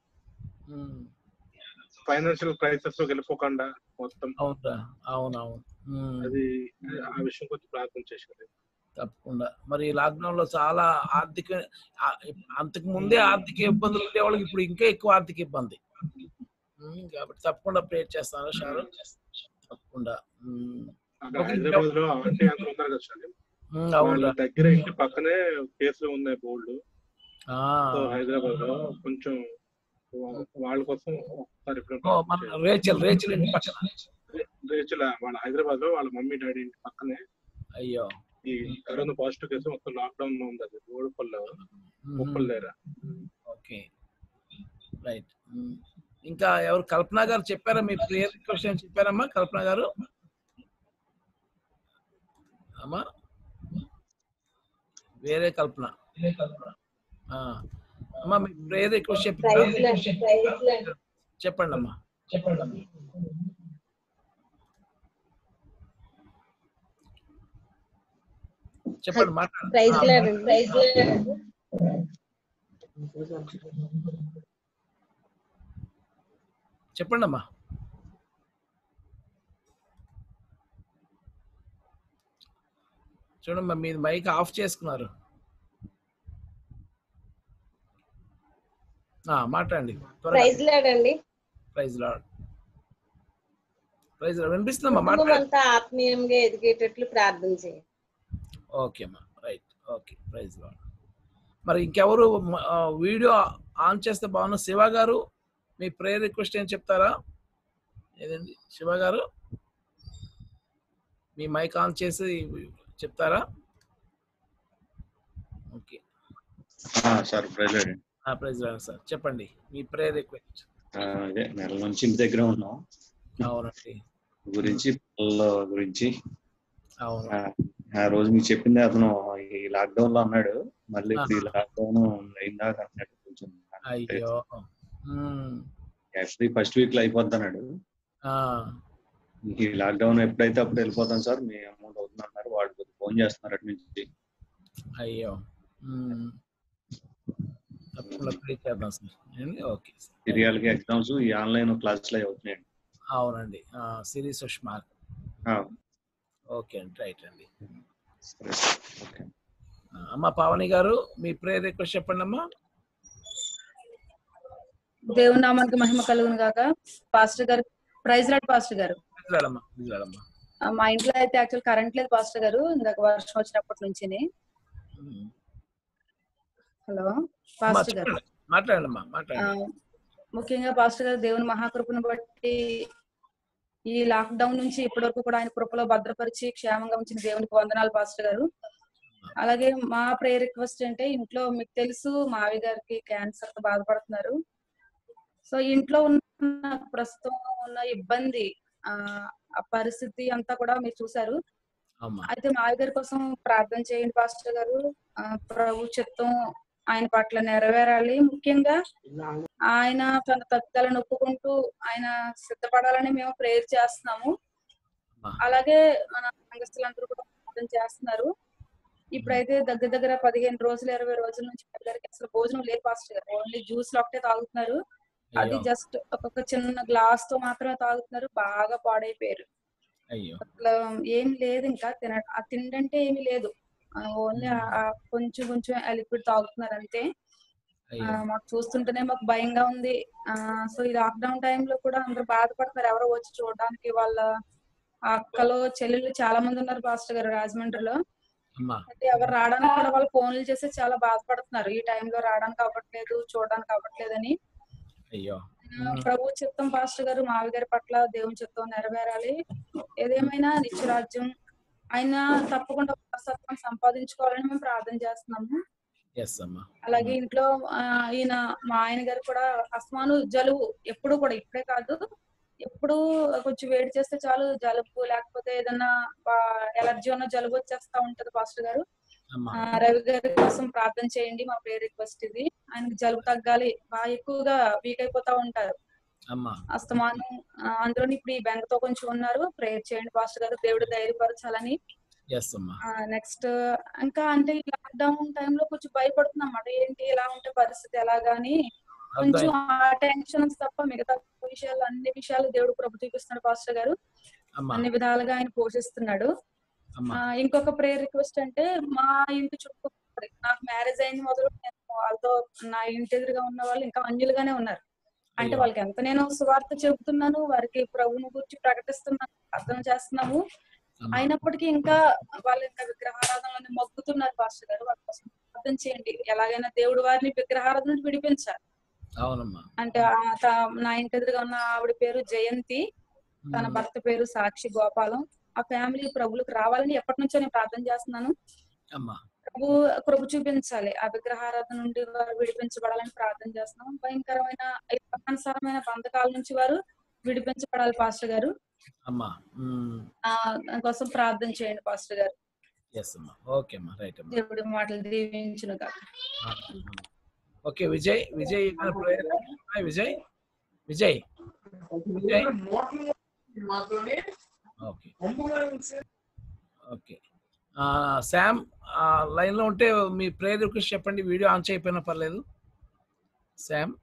ఫైనాన్షియల్ క్రైసిస్ లోకి వెళ్ళిపోకుండా మొత్తం అవును రా అవును అవును ఉమ్. అది ఆ విషయం కొంచెం ప్రార్థన చేశారు తప్పకుండా మరి లాక్డౌన్ లో చాలా ఆర్థిక ఆ- అంతకు ముందే ఆర్థిక ఇబ్బందులు ఉండే వాళ్ళకి ఇప్పుడు ఇంకా ఎక్కువ ఆర్థిక ఇబ్బంది ఉమ్, కాబట్టి తప్పకుండా ప్రేర్ చేస్తాను షారు తప్పకుండా ఉమ్. అక్కడ ఓకే, హైదరాబాద్ లో ఆంటీ అంకుల్ ఉన్నారు కదా సార్ ఉమ్, వాళ్ళ అవునురా దగ్గర ఇంటి పక్కనే కేసులు ఉన్నాయి బోల్డ్ ఆ, సో హైదరాబాద్ లో కొంచెం వా- వాళ్ళ కోసం ఒకసారి ఇప్పుడు ఓ, మన రేచల్ రేచల్ ఇంటి పక్కన రేచుల వాళ్ళ హైదరాబాద్ లో వాళ్ళ మమ్మీ డాడీ ఇంటి పక్కనే అయ్యో ఈ కరోనా పాజిటివ్ కేసు మొత్తం లాక్డౌన్ లో ఉంది అది ఓడిపల్లి ఉప్పల్ దగ్గర ఓకే రైట్ ఉమ్. ఇంకా ఎవరు కల్పన గారు చెప్పారా మీ ప్రేయర్ రిక్వెస్ట్ అని చెప్పారమ్మా కల్పన గారు అమ్మా వేరే కల్పన ఆ. అమ్మా మీ prayer request praise lord, praise చెప్పారా లార్డ్. చెప్పండి అమ్మా చెప్పండి చెప్పండి మాట్లాడండి ప్రైజ్ ఆ, లార్డ్, ప్రైజ్ లార్డ్. చెప్పండి అమ్మా చూడమ్మా మీరు మైక్ ఆఫ్ చేసుకున్నారు ఆ, మాట్లాడండి ప్రైజ్ లార్డ్ అండి ప్రైజ్ లాడ్ ప్రైజ్ లాడ్ వినిపిస్తుందమ్మా కుటుంబం మాట్లాడండి అంతా ఆత్మీయంగా ఎదిగేటట్లు ప్రార్థన చేయండి ఓకే అమ్మా రైట్ ఓకే ప్రైజ్ లాడ్ మరి ఇంకెవరు మ- ఆ, వీడియో ఆన్ చేస్తే బాగున్నా శివ గారు మీ ప్రేయర్ రిక్వెస్ట్ ఏం చెప్తారా ఏదండి శివ గారు మీ మైక్ ఆన్ చేసి చెప్తారా okay sir praise praise Lord sir చెప్పండి మీ ప్రేయర్ రిక్వెస్ట్ అదే నెల నుంచి ఇంటి దగ్గర ఉన్నాం అవునండి గురించి పిల్లల గురించి అవును ఆ, ఆ రోజు మీకు చెప్పింది అతను ఈ లాక్డౌన్ లో అన్నాడు మళ్ళీ ఇప్పుడు ఈ లాక్డౌన్ అయిందాక అన్నాడు కొంచెం అయ్యో మ్మ్. యాక్చువల్లీ ఫస్ట్ వీక్ లో అయిపోద్ది అన్నాడు ఆ, ఈ లాక్డౌన్ ఎప్పుడైతే అప్పుడు వెళ్ళిపోతాం సార్ మీ అమౌంట్ అవుతుంది అన్నారు వాళ్ళు ఫోన్ చేస్తున్నారు అటు నుంచి అయ్యో మ్మ్. తప్పకుండా ప్రే చేద్దాం సార్ ఏండి? ఓకే సార్ సిరియాల్ కి ఎగ్జామ్స్ ఈ ఆన్లైన్ క్లాసులు అవి అవుతున్నాయండి అవునండి సిరి సుష్మా ఆ, ఓకే అండి రైట్ అండి సరే సార్ ఓకే ఆ, అమ్మ పావని గారు మీ ప్రేయర్ రిక్వెస్ట్ చెప్పండి అమ్మా దేవుని నామానికి మహిమ కలుగును గాక పాస్టర్ గారు ప్రైజ్ లాడ్ పాస్టర్ గారు వెళ్ళమ్మా వెళ్ళమ్మా ఆ, మా ఇంట్లో అయితే యాక్చువల్ కరెంట్ లేదు పాస్టర్ గారు ఇందాక వర్షం వచ్చినప్పటి నుంచి హలో అమ్మా పాస్టర్ గారు చెప్పండి మాట్లాడండి అమ్మా ఆ, మాట్లాడండి ముఖ్యంగా పాస్టర్ గారు దేవుని మహాకృపను బట్టి ఈ లాక్ డౌన్ నుంచి ఇప్పటి వరకు కూడా ఆయన కృపలో భద్రపరిచి క్షేమంగా ఉంచిన దేవునికి వందనాలు పాస్టర్ గారు అలాగే మా ప్రేయర్ రిక్వెస్ట్ అంటే ఇంట్లో మీకు తెలుసు మావి గారికి క్యాన్సర్ తో బాధపడుతున్నారు సో ఇంట్లో ఉన్న ప్రస్తుతం ఉన్న ఇబ్బంది ఆ ఆ పరిస్థితి అంతా కూడా మీరు చూసారు అమ్మా అయితే మావి గారి కోసం ప్రార్థన చేయండి పాస్టర్ గారు ఆ, ప్రభు చిత్తం ఆయన పట్ల నెరవేరాలి ముఖ్యంగా ఆయన తన తప్పుదలను ఒప్పుకుంటూ ఆయన సిద్ధపడాలని మేము ప్రేయర్ చేస్తున్నాము అలాగే మన సంఘస్థులందరూ కూడా ప్రార్థన చేస్తున్నారు ఇప్పుడైతే దగ్గర దగ్గర పదిహేను రోజులు ఇరవై రోజుల నుంచి మా గారికి అసలు భోజనం లేదు పాస్టర్ గారు ఓన్లీ జ్యూస్ ఒకటే తాగుతున్నారు అది అయ్యో జస్ట్ ఒక్కొక్క చిన్న గ్లాస్ తో మాత్రమే తాగుతున్నారు బాగా పాడైపోయారు అయ్యో అసలు ఏం లేదు ఇంకా తిన ఆ తిండంటే ఏమీ లేదు ఓన్లీ కొంచెం కొంచెం లిక్విడ్ తాగుతున్నారు అంతే ఆ, అయ్యో మాకు చూస్తుంటేనే మాకు భయంగా ఉంది ఆ సో ఈ లాక్డౌన్ టైంలో కూడా అందరూ బాధపడుతున్నారు ఎవరో వచ్చి చూడడానికి వాళ్ళ అక్కలు చెల్లెళ్ళు చాలా మంది ఉన్నారు పాస్టర్ గారు రాజమండ్రిలో అమ్మా అయితే ఎవరు రావడానికి కూడా వాళ్ళు ఫోన్లు చేసి చాలా బాధపడుతున్నారు ఈ టైంలో రావడానికి అవ్వట్లేదు చూడడానికి అవ్వట్లేదని అయ్యో ఆ, ప్రభు చిత్తం పాస్టర్ గారు మావి గారి పట్ల దేవుని చిత్తం నెరవేరాలి ఏదేమైనా నిత్యరాజ్యం ఆయన తప్పకుండా వారసత్వం సంపాదించుకోవాలని మేము ప్రార్థన చేస్తున్నాము ఎస్ అమ్మా అలాగే ఇంట్లో ఆ, ఈయన మా ఆయన గారు కూడా అస్మాను జలుబు ఎప్పుడు కూడా ఇప్పుడే కాదు ఎప్పుడు కొంచెం వేడి చేస్తే చాలు జలుబు లేకపోతే ఏదన్నా ఎలర్జీ ఉన్న జలుబు వచ్చేస్తా ఉంటది పాస్టర్ గారు అమ్మా ఆ, రవి గారి కోసం ప్రార్థన చేయండి మా ప్రేయర్ రిక్వెస్ట్ ఇది ఆయనకి జలుబు తగ్గాలి బాగా ఎక్కువగా వీక్ అయిపోతా ఉంటారు అమ్మా అస్తమానం ఆ, అందులో ఇప్పుడు ఈ బెంగతో కొంచెం ఉన్నారు ప్రేయర్ చేయండి పాస్టర్ గారు దేవుడు ధైర్యపరచాలని ఎస్ అమ్మా నెక్స్ట్ ఇంకా అంటే ఈ లాక్డౌన్ టైంలో కొంచెం భయపడుతున్నాం అన్నమాట ఏంటి ఎలా ఉంటే పరిస్థితి ఎలాగాని కొంచెం ఆ టెన్షన్స్ తప్ప మిగతా విషయాలు అన్ని విషయాలు దేవుడు ప్రభు చూపిస్తున్నాడు పాస్టర్ గారు అమ్మా అన్ని విధాలుగా ఆయన పోషిస్తున్నాడు అమ్మా ఆ, ఇంకొక ప్రేయర్ రిక్వెస్ట్ అంటే మా ఇంటి చుట్టూ నాకు మ్యారేజ్ అయిన మొదలు నేను వాళ్ళతో నా ఇంటి ఎదురుగా ఉన్న వాళ్ళు ఇంకా అన్యులుగానే ఉన్నారు అంటే అయ్యో. వాళ్ళకి ఎంత నేను సువార్త చెబుతున్నాను వారికి ప్రభువుని గురించి ప్రకటిస్తున్నాను అర్థం చేస్తున్నాము అయినప్పటికీ ఇంకా వాళ్ళు ఇంకా విగ్రహారాధనలోనే మగ్గుతున్నారు పాస్టర్ గారు వాళ్ళ కోసం ప్రార్థన చేయండి ఎలాగైనా దేవుడు వారిని విగ్రహారాధన నుండి విడిపించాలి అవునమ్మా అంటే ఆ త- నా ఇంటి ఎదురుగా ఉన్న ఆవిడ పేరు జయంతి తన మ్మ్. భర్త పేరు సాక్షి గోపాలం ఆ ఫ్యామిలీ ప్రభులకు రావాలని ఎప్పటి నుంచో నేను ప్రార్థన చేస్తున్నాను అమ్మా ప్రభు కృప చూపించాలి ఆ విగ్రహారాధన నుండి వారు విడిపించబడాలని ప్రార్థన చేస్తున్నాం భయంకరమైన ఇష్టానుసారమైన బంధకాల నుంచి వారు విడిపించబడాలి పాస్టర్ గారు అమ్మా ఆ దానికోసం ప్రార్థన చేయండి పాస్టర్ గారు ఎస్ అమ్మా ఓకే అమ్మా రైట్ అమ్మా దేవుడి మాటలు దీవించును కాక ఆ, okay Vijay Vijay prayer Vijay Vijay Vijay okay okay ఆ, శామ్ ఆ, లైన్ లో ఉంటే మీ ప్రేయర్ రిక్వెస్ట్ చెప్పండి వీడియో ఆన్ చేయకపోయినా పర్లేదు శామ్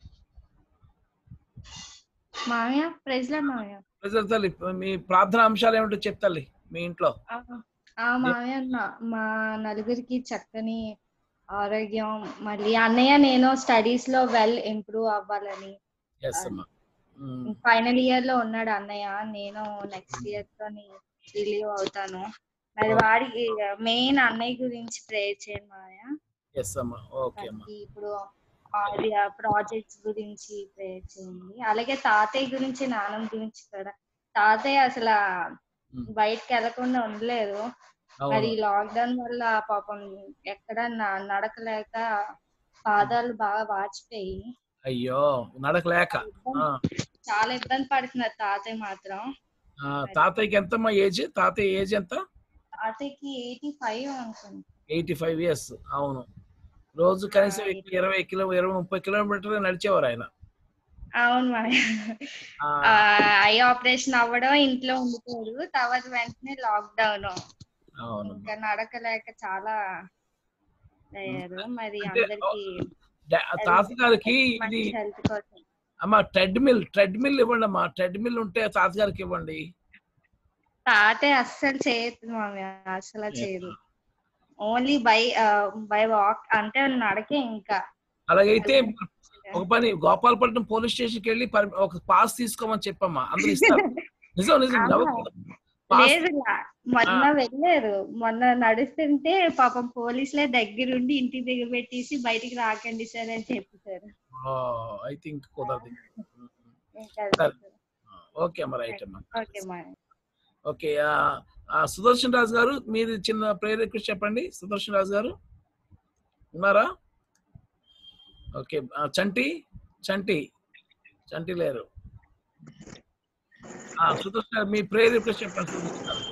మామయ్య ప్రైజ్ లాడ్ మామయ్య ప్రజలు తల్లి మీ ప్రార్థన అంశాలు ఏమిటో చెప్తాలి మీ ఇంట్లో ఆ, ఆ మామయ్య నా- మా నలుగురికి చక్కని ఆరోగ్యం మళ్ళీ అన్నయ్య నేను స్టడీస్ లో వెల్ ఇంప్రూవ్ అవ్వాలని ఎస్ అమ్మా మ్మ్. ఫైనల్ ఇయర్ లో ఉన్నాడు అన్నయ్య నేను నెక్స్ట్ ఇయర్ తో రిలీవ్ అవుతాను మరి వాడికి మెయిన్ అన్నయ్య గురించి ప్రేయర్ చేయండి మామయ్య ఎస్ అమ్మా ఓకే అమ్మా వాడికి ఇప్పుడు ప్రాజెక్ట్స్ గురించి ప్రేయర్ చేయండి అలాగే తాతయ్య గురించి నాన్నమ్మ గురించి కూడా తాతయ్య అసలు బయటకు వెళ్లకుండా ఉండలేదు మరి అవును లాక్డౌన్ వల్ల పాపం ఎక్కడ న- నడకలేక పాదాలు బాగా వాచిపోయి అయ్యో నడకలేక ఆ, చాలా ఇబ్బంది పడుతున్నారు తాతయ్య మాత్రం ఆ, తాతయ్యకి ఎంతమ్మా ఏజ్ తాతయ్య ఏజ్ ఎంత తాతయ్యకి ఎయిటీ ఫైవ్ అనుకుంటా ఎయిటీ ఫైవ్ ఇయర్స్ అవును రోజు కనీసం ఇరవై కిలో ఇరవై ముప్పై కిలోమీటర్లు నడిచేవారు ఆయన అవును మరి ఆ, ఐ ఆపరేషన్ అవ్వడం ఇంట్లో ఉండిపోయారు తర్వాత వెంటనే లాక్డౌన్ అవును ఇంకా నడకలేక చాలా అయ్యారు మరి అంటే, అందరికి డా- తాతగారికి ఇది మంచి హెల్త్ కోసం అమ్మా ట్రెడ్మిల్ ట్రెడ్మిల్ ఇవ్వండి అమ్మా ట్రెడ్మిల్ ఉంటే తాతగారికి ఇవ్వండి తాతయ్య అస్సలు చేయదు మామయ్య అస్సలు చేయదు ఓన్లీ బై బై వాక్ అంటే నడకే ఇంకా అలాగైతే ఒక పని గోపాలపట్నం పోలీస్ స్టేషన్కి వెళ్ళి పర్- ఒక పాస్ తీసుకోమని చెప్పమ్మా అందరూ ఇస్తారు నిజం నిజం ఆహా. నవ్వకూడదు. పాస్ లేదు లా- మొన్న ఆ. వెళ్ళారు మొన్న నడుస్తుంటే పాపం పోలీసులే దగ్గరుండి ఇంటి దగ్గర పెట్టేసి బయటికి రాకండి సార్ అని చెప్పారు ఐ థింక్ కుదరదు ఇంకా సరే. ఓకే అమ్మా రైట్ అమ్మా ఓకే మామయ్య ఓకే ఆ, ఆ, సుదర్శన్ రాజు గారు మీరు చిన్న ప్రేయర్ రిక్వెస్ట్ చెప్పండి సుదర్శన్ రాజు గారు ఉన్నారా ఓకే ఆ, చంటి చంటి చంటి లేరు ఆ, సుదర్శన్ గారు మీ ప్రేయర్ రిక్వెస్ట్ చెప్పండి సుదర్శన్ గారు.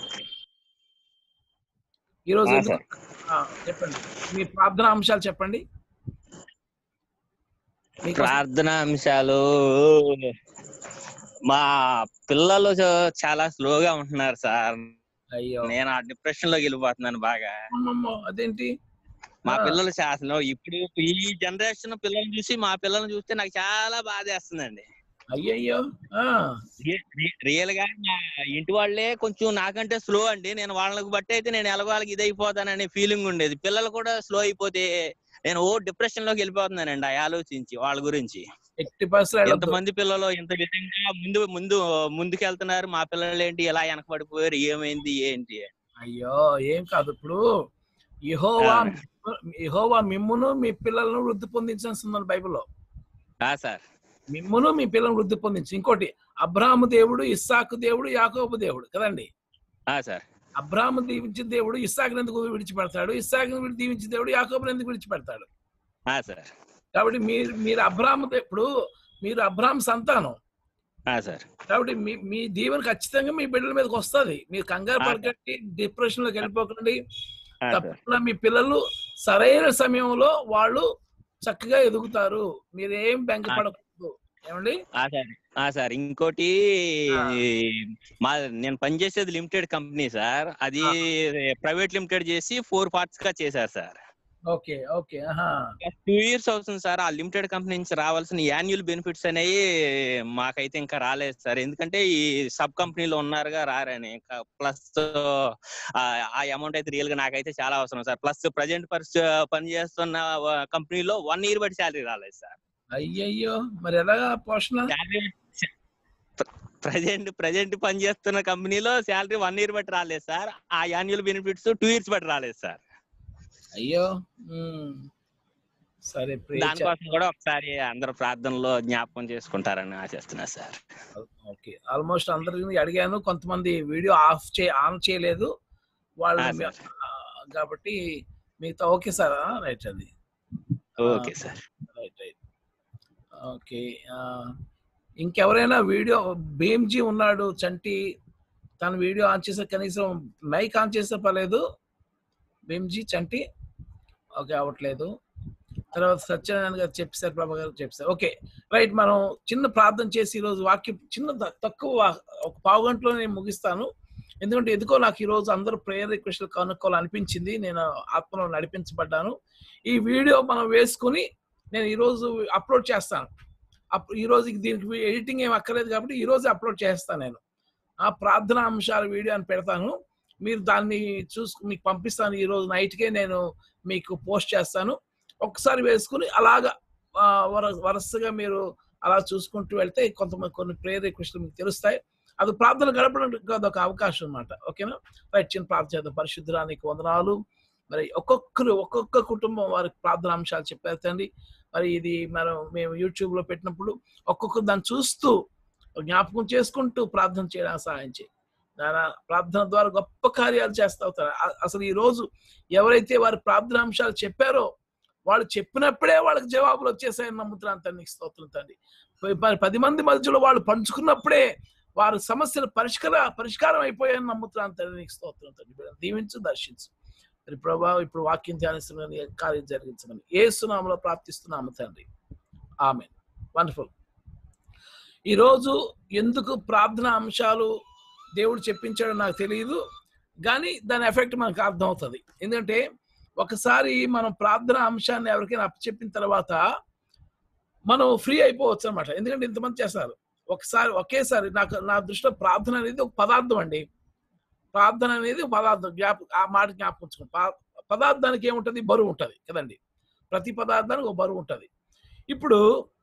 ఈరోజు ఆ, ఎందుకు- ఆ, చెప్పండి మీ ప్రార్థన అంశాలు చెప్పండి మీకు ప్రార్థన అంశాలు మా పిల్లలు చ- చాలా స్లోగా ఉంటున్నారు సార్ అయ్యో నేను ఆ డిప్రెషన్ లోకి వెళ్ళిపోతున్నాను బాగా అమ్మమ్మో, అదేంటి మా ఆ. పిల్లలు శాసనం ఇప్పుడు ఈ జనరేషన్ పిల్లల్ని చూసి మా పిల్లల్ని చూస్తే నాకు చాలా బాధేస్తుందండి అయ్యయ్యో ఆ, రియల్ గా నా ఇంటి వాళ్ళే కొంచెం నాకంటే స్లో అండి నేను వాళ్ళకి బట్టి అయితే నేను ఎలాగో వాళ్ళకి ఇదైపోతాననే ఫీలింగ్ ఉండేది పిల్లలు కూడా స్లో అయిపోతే నేను ఓ డిప్రెషన్ లోకి వెళ్ళిపోతున్నానండి ఆ ఆలోచించి వాళ్ళ గురించి ఎట్టి పరిస్థితుల్లో ఎంతమంది పిల్లలు ఇంత విధంగా ముందు ముందు ముందుకెళ్తున్నారు మా పిల్లలు ఏంటి ఇలా వెనకబడిపోయారు ఏమైంది ఏంటి అయ్యో ఏం కాదు ఇప్పుడు యెహోవా యెహోవా మిమ్మును మీ పిల్లలను వృద్ధి పొందించేస్తున్నారు బైబిల్లో ఆ సార్ మిమ్మును మీ పిల్లలను వృద్ధి పొందించి ఇంకోటి అబ్రాహము దేవుడు ఇస్సాకు దేవుడు యాకోబు దేవుడు కదండి ఆ సార్ అబ్రాహము దీవించిన దేవుడు ఇస్సాకుని ఎందుకు విడిచిపెడతాడు ఇస్సాకుని దీవించిన దేవుడు యాకోబుని ఎందుకు విడిచిపెడతాడు ఆ సార్ కాబట్టి మీరు మీరు అబ్రాహము దే- ఇప్పుడు మీరు అబ్రాహం సంతానం ఆ సార్ కాబట్టి మీ మీ దీవెన ఖచ్చితంగా మీ బిడ్డల మీదకి వస్తుంది మీరు కంగారు పడకండి డిప్రెషన్ లోకి వెళ్ళిపోకండి ఆ సార్ తప్పకుండా మీ పిల్లలు సరైన సమయంలో వాళ్ళు చక్కగా ఎదుగుతారు మీరేం బెంగపడకూడదు ఏమండి ఆ సార్ ఆ సార్ ఇంకోటి మా నేను పనిచేసేది లిమిటెడ్ కంపెనీ సార్ అది ప్రైవేట్ లిమిటెడ్ చేసి ఫోర్ పార్ట్స్ గా చేశారు సార్ ఓకే ఓకే ఆహా టూ ఇయర్స్ అవుతుంది సార్ ఆ లిమిటెడ్ కంపెనీ నుంచి రావాల్సిన యాన్యువల్ బెనిఫిట్స్ అనేవి మాకైతే ఇంకా రాలేదు సార్ ఎందుకంటే ఈ సబ్ కంపెనీలో ఉన్నారుగా రారని ప్లస్ ఆ అమౌంట్ అయితే రియల్ గా నాకైతే చాలా అవసరం సార్ ప్లస్ ప్రజెంట్ పని చేస్తున్న కంపెనీలో వన్ ఇయర్ బట్టి శాలరీ రాలేదు సార్ అయ్యయ్యో మరి ఎలాగా పోషణ ప్రజెంట్ ప్రజెంట్ పని చేస్తున్న కంపెనీలో శాలరీ వన్ ఇయర్ బట్టి రాలేదు సార్ ఆ యాన్యువల్ బెనిఫిట్స్ టూ ఇయర్స్ బట్టి రాలేదు సార్ అయ్యో ఉమ్. సరే pray చే- దానికోసం కూడా ఒకసారి అందరూ ప్రార్థనలో జ్ఞాపకం చేసుకుంటారని ఆశిస్తున్నా సార్ ఓకే ఆల్మోస్ట్ అందరిని అడిగాను కొంతమంది వీడియో ఆఫ్ చే ఆన్ చేయలేదు వాళ్ళు ఆ, సార్. ఆ, కాబట్టి మిగతా ఓకే సార్ రైట్ అది okay sir right right okay ఆ, ఇంకెవరైనా వీడియో భీమ్జీ ఉన్నాడు చంటి తన వీడియో ఆన్ చేసే కనీసం మైక్ ఆన్ చేసే పర్లేదు భీమ్జీ చంటి ఓకే అవ్వట్లేదు తర్వాత సత్యనారాయణ గారు చెప్పారు ప్రభా గారు చెప్పారు ఓకే రైట్ మనం చిన్న ప్రార్థన చేసి ఈరోజు వాక్యం చిన్న త- తక్కువ వా- ఒక పావు గంటలో నేను ముగిస్తాను ఎందుకంటే ఎందుకో నాకు ఈరోజు అందరూ ప్రేయర్ రిక్వెస్ట్లు కనుక్కోవాలనిపించింది నేను ఆత్మలో నడిపించబడ్డాను ఈ వీడియో మనం వేసుకుని నేను ఈరోజు అప్లోడ్ చేస్తాను అప్- ఈ రోజు దీనికి ఎడిటింగ్ ఏం అక్కర్లేదు కాబట్టి ఈ రోజు అప్లోడ్ చేస్తాను నేను ఆ ప్రార్థన అంశాల వీడియో అని పెడతాను మీరు దాన్ని చూసు మీకు పంపిస్తాను ఈ రోజు నైట్కే నేను మీకు పోస్ట్ చేస్తాను ఒకసారి వేసుకుని అలాగా ఆ, వర- వరుసగా మీరు అలా చూసుకుంటూ వెళ్తే కొంతమంది కొన్ని ప్రేయర్ రిక్వెస్ట్లు మీకు తెలుస్తాయి అది ప్రార్థన గడపడానికి అదొక అవకాశం అన్నమాట ఓకేనా రైట్ చిన్న ప్రార్థన చేద్దాం పరిశుద్ధరానికి వందనాలు మరి ఒక్కొక్కరు ఒక్కొక్క కుటుంబం వారికి ప్రార్థన అంశాలు చెప్పారు తండ్రి మరి ఇది మనం మేము యూట్యూబ్ లో పెట్టినప్పుడు ఒక్కొక్కరు దాన్ని చూస్తూ జ్ఞాపకం చేసుకుంటూ ప్రార్థన చేయడానికి సహాయం చేయి నాయన ప్రార్థన ద్వారా గొప్ప కార్యాలు చేస్తా అవుతారు అ- అసలు ఈ రోజు ఎవరైతే వారి ప్రార్థన అంశాలు చెప్పారో వాళ్ళు చెప్పినప్పుడే వాళ్ళకి జవాబులు వచ్చేసాయని నమ్ముతున్నాను తండ్రి నీకు స్తోత్రం తండ్రి ప- ప- పది మంది మధ్యలో వాళ్ళు పంచుకున్నప్పుడే వారి సమస్యలు పరిష్కార పరిష్కారం అయిపోయాయని నమ్ముతున్నాను తండ్రి నీకు స్తోత్రం తండ్రి వీళ్ళని దీవించు దర్శించు మరి ప్రభావ ఇప్పుడు వాక్యం ధ్యానిస్తున్న కార్యం జరిగించమని ఏ సునామలో ప్రార్థిస్తున్నాము తండ్రి ఆమె వండర్ఫుల్ ఈరోజు ఎందుకు ప్రార్థన అంశాలు దేవుడు చెప్పించాడో నాకు తెలియదు కానీ దాని ఎఫెక్ట్ మనకు అర్థమవుతుంది ఎందుకంటే ఒకసారి మనం ప్రార్థన అంశాన్ని ఎవరికైనా అప్పచెప్పిన తర్వాత మనం ఫ్రీ అయిపోవచ్చు అనమాట ఎందుకంటే ఇంతమంది చేస్తారు ఒకసారి ఒకేసారి నాకు నా దృష్టిలో ప్రార్థన అనేది ఒక పదార్థం అండి ప్రార్థన అనేది ఒక పదార్థం జ్ఞాప ఆ మాట జ్ఞాపకం ఉంచుకోండి. పా- పదార్థానికి ఏముంటది బరువు ఉంటది కదండి ప్రతి పదార్థానికి ఒక బరువు ఉంటది ఇప్పుడు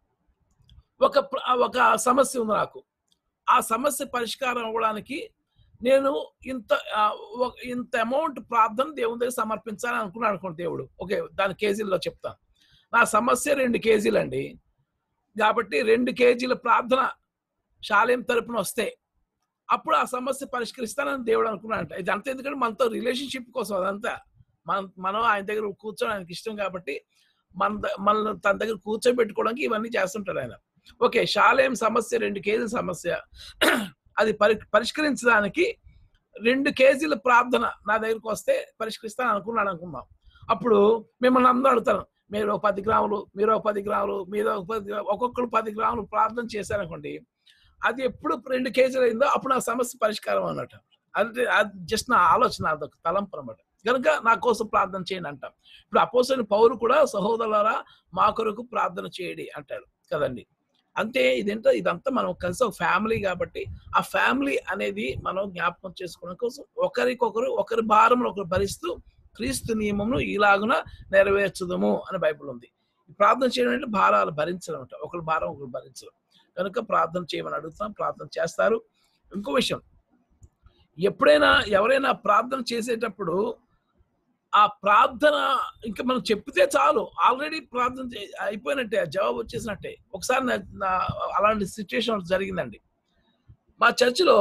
ఒక ప్ర- ఒక సమస్య ఉంది నాకు ఆ సమస్య పరిష్కారం అవ్వడానికి నేను ఇంత ఆ, ఒక- ఇంత అమౌంట్ ప్రార్థన దేవుని దగ్గర సమర్పించాలని అనుకున్నాను అనుకోండి దేవుడు ఓకే దాని కేజీల్లో చెప్తాను నా సమస్య రెండు కేజీలు అండి కాబట్టి రెండు కేజీల ప్రార్థన శాలేం తరపున వస్తే అప్పుడు ఆ సమస్య పరిష్కరిస్తానని దేవుడు అనుకున్నాడంట ఇది అంతా ఎందుకంటే మనతో రిలేషన్షిప్ కోసం అదంతా మన మనం ఆయన దగ్గర కూర్చోవడం ఆయనకి ఇష్టం కాబట్టి మన ద- మనల్ని తన దగ్గర కూర్చోబెట్టుకోవడానికి ఇవన్నీ చేస్తుంటాడు ఆయన ఓకే శాలేం సమస్య రెండు కేజీల సమస్య అది పరి పరిష్కరించడానికి రెండు కేజీల ప్రార్థన నా దగ్గరకు వస్తే పరిష్కరిస్తాను అనుకున్నాడు అనుకుందాం అప్పుడు మిమ్మల్ని అందరూ అడుగుతాను మీరు ఒక పది గ్రాములు మీరు ఒక పది గ్రాములు మీరు ఒక పది గ్రాములు ఒక్కొక్కరు పది గ్రాములు ప్రార్థన చేశారనుకోండి అది ఎప్పుడు రెండు కేజీలు అయిందో అప్పుడు నా సమస్య పరిష్కారం అన్నట్టు అంటే అది జస్ట్ నా ఆలోచన అదొక తలంపు అనమాట కనుక నా కోసం ప్రార్థన చేయండి అంటాం ఇప్పుడు అపోసైన పౌరు కూడా సహోదరులారా మా కొరకు ప్రార్థన చేయండి అంటాడు కదండి అంతే ఇదేంటో ఇదంతా మనం కలిసి ఒక ఫ్యామిలీ కాబట్టి ఆ ఫ్యామిలీ అనేది మనం జ్ఞాపకం చేసుకోవడం కోసం ఒకరికొకరు ఒకరి భారం ఒకరు భరిస్తూ క్రీస్తు నియమమును ఇలాగున నెరవేర్చుదము అని బైబిల్ ఉంది ఈ ప్రార్థన చేయడం అంటే భారాలు భరించడం అంట ఒకరి భారం ఒకరు భరించడం కనుక ప్రార్థన చేయమని అడుగుతాం ప్రార్థన చేస్తారు ఇంకో విషయం ఎప్పుడైనా ఎవరైనా ప్రార్థన చేసేటప్పుడు ఆ ప్రార్థన ఇంకా మనం చెప్తే చాలు ఆల్రెడీ ప్రార్థన చే- అయిపోయినట్టే ఆ జవాబు వచ్చేసినట్టే ఒకసారి నా- నా అలాంటి సిచ్యుయేషన్ జరిగిందండి మా చర్చిలో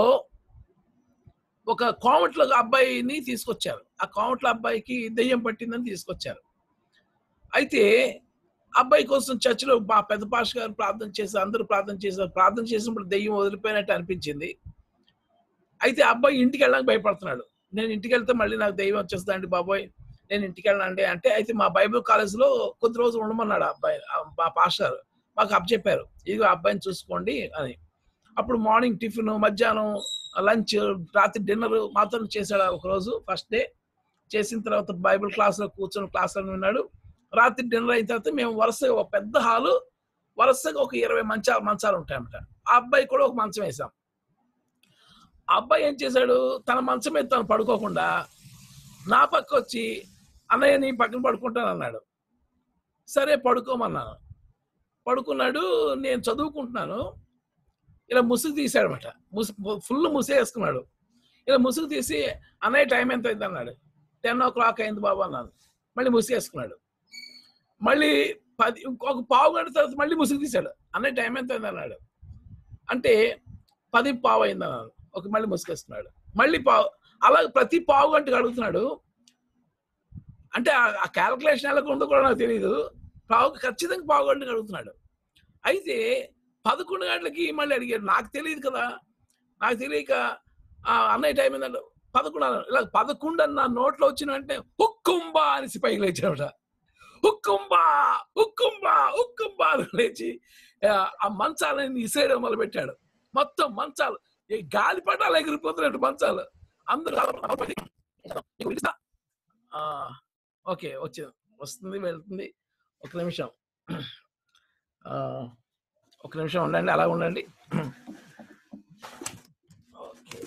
ఒక కోమట్ల అబ్బాయిని తీసుకొచ్చారు ఆ కోమట్ల అబ్బాయికి దెయ్యం పట్టిందని తీసుకొచ్చారు అయితే అబ్బాయి కోసం చర్చిలో మా పెద్ద పాష గారు ప్రార్థన చేసి అందరూ ప్రార్థన చేశారు ప్రార్థన చేసినప్పుడు దెయ్యం వదిలిపోయినట్టు అనిపించింది అయితే ఆ అబ్బాయి ఇంటికి వెళ్ళడానికి భయపడుతున్నాడు నేను ఇంటికి వెళ్తే మళ్ళీ నాకు దెయ్యం వచ్చేస్తుందండి బాబోయ్ నేను ఇంటికి వెళ్ళనండి అంటే అయితే మా బైబిల్ కాలేజ్లో కొద్ది రోజులు ఉండమన్నాడు ఆ అబ్బాయి ఆ మా పాస్టర్ మాకు అప్ చెప్పారు ఇదిగో ఆ అబ్బాయిని చూసుకోండి అని అప్పుడు మార్నింగ్ టిఫిన్ మధ్యాహ్నం లంచ్ రాత్రి డిన్నర్ మాత్రం చేశాడు ఒక రోజు ఫస్ట్ డే చేసిన తర్వాత బైబిల్ క్లాస్లో కూర్చొని క్లాస్లో విన్నాడు రాత్రి డిన్నర్ అయిన తర్వాత మేము వరుసగా ఒక పెద్ద హాలు వరుసగా ఒక ఇరవై మంచాలు మంచాలు ఉంటాయన్నమాట ఆ అబ్బాయి కూడా ఒక మంచం వేసాం ఆ అబ్బాయి ఏం చేశాడు తన మంచం మీద తను పడుకోకుండా నా పక్క వచ్చి అన్నయ్య నీ పక్కన పడుకుంటాను అన్నాడు సరే పడుకోమన్నాను పడుకున్నాడు నేను చదువుకుంటున్నాను ఇలా ముసుగు తీసాడు అనమాట ముసు ఫుల్ ముసి వేసుకున్నాడు ఇలా ముసుగు తీసి అన్నయ్య టైం ఎంత అయింది అన్నాడు టెన్ ఓ క్లాక్ అయింది బాబు అన్నాను మళ్ళీ ముసుగు వేసుకున్నాడు మళ్ళీ పది ఇంకొక పావు గంట తర్వాత మళ్ళీ ముసుగు తీశాడు అన్నయ్య టైం ఎంత అయింది అన్నాడు అంటే పది పావు అయింది అన్నాను ఒక మళ్ళీ ముసుగు వేసుకున్నాడు మళ్ళీ పావు అలా ప్రతి పావు గంటకు అడుగుతున్నాడు అంటే ఆ క్యాల్కులేషన్ ఎలా ఉందో కూడా నాకు తెలియదు పావు ఖచ్చితంగా పావు గంటకు అడుగుతున్నాడు అయితే పదకొండు గంటలకి మళ్ళీ అడిగాడు నాకు తెలియదు కదా నాకు తెలియక ఆ అన్నయ్య టైం ఏంటంటే పదకొండు అన్నాడు. ఇలా పదకొండు అని నా నోట్లో వచ్చిన వెంటనే హుక్కుంబా అనేసి పైకి లేచాడట హుక్కుంబా హుక్కుంబా హుక్కుంబా అని లేచి ఆ, ఆ మంచాలని ఇసేయడం మొదలు పెట్టాడు మొత్తం మంచాలు ఈ గాలిపటాలు ఎగిరిపోతున్నట్టు మంచాలు అందరూ నీకు తెలుసా? ఆ, ఓకే వచ్చింది వస్తుంది వెళ్తుంది ఒక నిమిషం ఆ, ఒక నిమిషం ఉండండి అలా ఉండండి ఓకే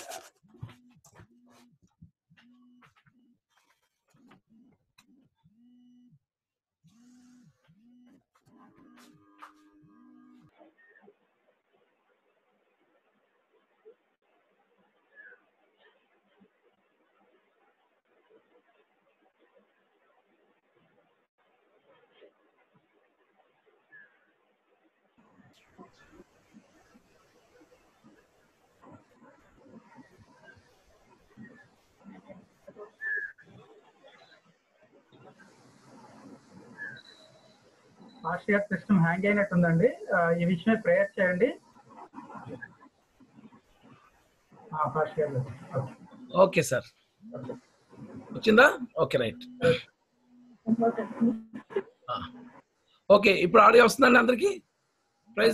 మాస్టర్ గారి సిస్టమ్ హ్యాంగ్ అయినట్టుందండి ఆ, ఈ విషయమే ప్రేయర్ చేయండి ఫాస్ట్ గారు ఓకే. ఓకే సార్ వచ్చిందా ఓకే రైట్ ఓకే ఇప్పుడు ఆడియో వస్తుందండి అందరికి ప్రైజ్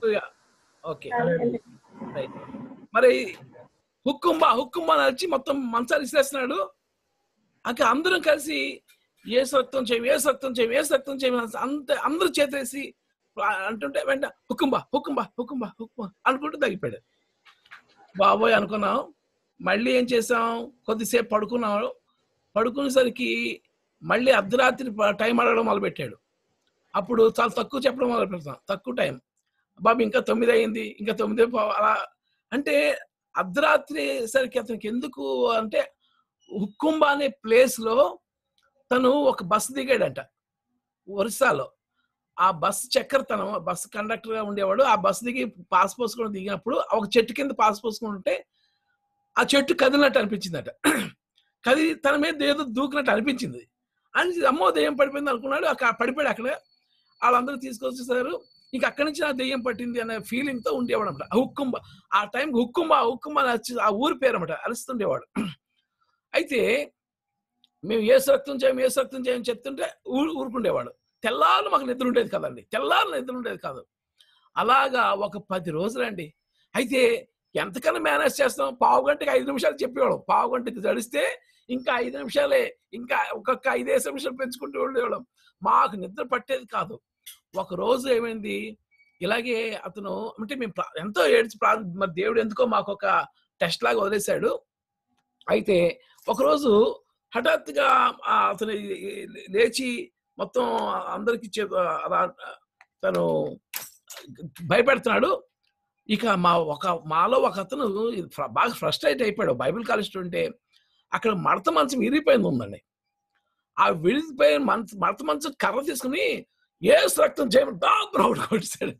ఓకే రైట్ మరి హుక్కుంబా హుక్కుంబా అని వచ్చి మొత్తం మంచాలు ఇసేస్తున్నాడు అక్కడ అందరం కలిసి ఏ సత్వం చేయం ఏ సత్వం చేయం ఏ సత్వం చేయం అంత అందరూ చేతేసి అంటుంటే వెంట హుక్కుంబా హుక్కుంబా హుక్కుంబా హుక్కుంబా అనుకుంటూ తగ్గిపోయాడు బాబోయ్ అనుకున్నాం మళ్ళీ ఏం చేసాం కొద్దిసేపు పడుకున్నాం పడుకునేసరికి మళ్ళీ అర్ధరాత్రి ప- టైం అడగడం మొదలుపెట్టాడు అప్పుడు చాలా తక్కువ చెప్పడం మొదలు పెడతాం తక్కువ టైం బాబు ఇంకా తొమ్మిది అయింది ఇంకా తొమ్మిది పో- అలా అంటే అర్ధరాత్రి సరికి అతనికి ఎందుకు అంటే హుక్కుంబా అనే ప్లేస్ లో తను ఒక బస్సు దిగాడంట ఒరిస్సాలో ఆ బస్ చక్కెర తను బస్ కండక్టర్ గా ఉండేవాడు ఆ బస్ దిగి పాస్ పోసుకొని దిగినప్పుడు ఒక చెట్టు కింద పాస్ పోసుకొని ఉంటే ఆ చెట్టు కదిలినట్టు అనిపించిందట కది తన మీద ఏదో దూకినట్టు అనిపించింది అని అమ్మో దెయ్యం పడిపోయింది అనుకున్నాడు అక్కడ పడిపోయాడు అక్కడ వాళ్ళందరూ తీసుకొచ్చేసారు ఇంక అక్కడి నుంచి నా దెయ్యం పట్టింది అనే ఫీలింగ్ తో ఉండేవాడు అనమాట హుక్కుంబ ఆ టైం హుక్కుంబ హుక్కుంబ అని వచ్చి ఆ ఊరి పేరు అనమాట అరుస్తుండేవాడు అయితే మేము ఏ రక్తం చేయం ఏ రక్తం చేయం చెప్తుంటే ఊరు ఊరుకుండేవాడు తెల్లారు మాకు నిద్ర ఉండేది కదండి తెల్లారు నిద్ర ఉండేది కాదు అలాగా ఒక పది రోజులండి అయితే ఎంతకన్నా మేనేజ్ చేస్తాం పావు గంటకి ఐదు నిమిషాలు చెప్పేవాళ్ళం పావు గంటకి గడిస్తే ఇంకా ఐదు నిమిషాలే ఇంకా ఒక్కొక్క ఐదేసి నిమిషాలు పెంచుకుంటూ ఉండేవాళ్ళం మాకు నిద్ర పట్టేది కాదు ఒక రోజు ఏమైంది ఇలాగే అతను అంటే మేము ప్రా- ఎంతో ఏడ్చి ప్రా మరి దేవుడు ఎందుకో మాకు ఒక టెస్ట్ లాగా వదిలేశాడు అయితే ఒకరోజు హఠాత్తుగా ఆ అతను లేచి మొత్తం అందరికి చె- అలా తను భయపెడుతున్నాడు ఇక మా ఒక మాలో ఒక అతను ఫ్ర- బాగా ఫ్రస్ట్రేట్ అయిపోయాడు బైబిల్ కాలేజ్ ఉంటే అక్కడ మడత మంచం విరిగిపోయింది ఉందండి ఆ విరిగిపోయిన మంచ మడత మంచం కర్ర తీసుకుని ఏ రక్తం చేయమని డాబ్ కొట్టేశాడు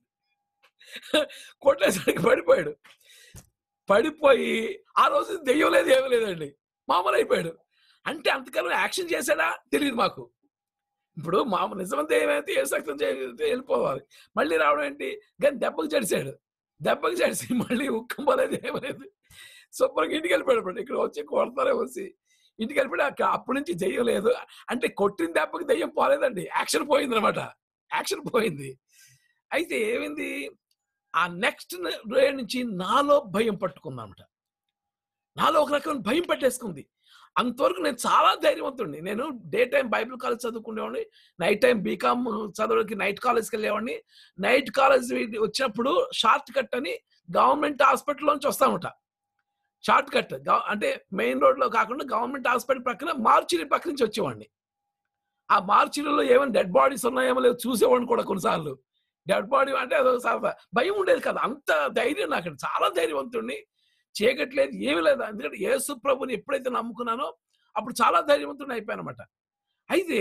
కొట్టేసరికి పడిపోయాడు పడిపోయి ఆ రోజు దెయ్యం లేదు ఏమీ లేదండి మామూలు అయిపోయాడు అంటే అంతకాలం యాక్షన్ చేశాడా తెలియదు మాకు ఇప్పుడు మామూలు నిజమంతా ఏమైతే ఏ సక్తం చేస్తే వెళ్ళిపోవాలి మళ్ళీ రావడం ఏంటి కానీ దెబ్బకు జడిసాడు దెబ్బకు జడిసి మళ్ళీ ఉక్కమలేదు ఏమలేదు శుభ్రంగా ఇంటికి వెళ్ళిపోయాడు అప్పుడు. ఇక్కడ వచ్చి కొడతారే వచ్చి ఇంటికి వెళ్ళిపోయి అక్కడ అప్పటి నుంచి దెయ్యం లేదు అంటే కొట్టిన దెబ్బకి దెయ్యం పోలేదండి యాక్షన్ పోయింది అనమాట యాక్షన్ పోయింది అయితే ఏమైంది ఆ నెక్స్ట్ డే నుంచి నాలో భయం పట్టుకుంది అనమాట నాలో ఒక రకమైన భయం పట్టేసుకుంది అంతవరకు నేను చాలా ధైర్యవంతుడిని నేను డే టైం బైబిల్ కాలేజ్ చదువుకునేవాడిని నైట్ టైం బీకామ్ చదవడానికి నైట్ కాలేజ్కి వెళ్ళేవాడిని నైట్ కాలేజ్ వచ్చినప్పుడు షార్ట్ కట్ అని గవర్నమెంట్ హాస్పిటల్ నుంచి వస్తామట షార్ట్ కట్ అంటే మెయిన్ రోడ్ లో కాకుండా గవర్నమెంట్ హాస్పిటల్ పక్కన మార్చిరి పక్క నుంచి వచ్చేవాడిని ఆ మార్చిలో ఏమైనా డెడ్ బాడీస్ ఉన్నాయేమో లేదో చూసేవాడిని కూడా కొన్నిసార్లు డెడ్ బాడీ అంటే అదో సరదా భయం ఉండేది కదా అంత ధైర్యం నాకు చాలా ధైర్యవంతుడిని చీకట్లేదు ఏమీ లేదు ఎందుకంటే యేసు ప్రభుని ఎప్పుడైతే నమ్ముకున్నానో అప్పుడు చాలా ధైర్యవంతుడిని అయిపోయాను అనమాట అయితే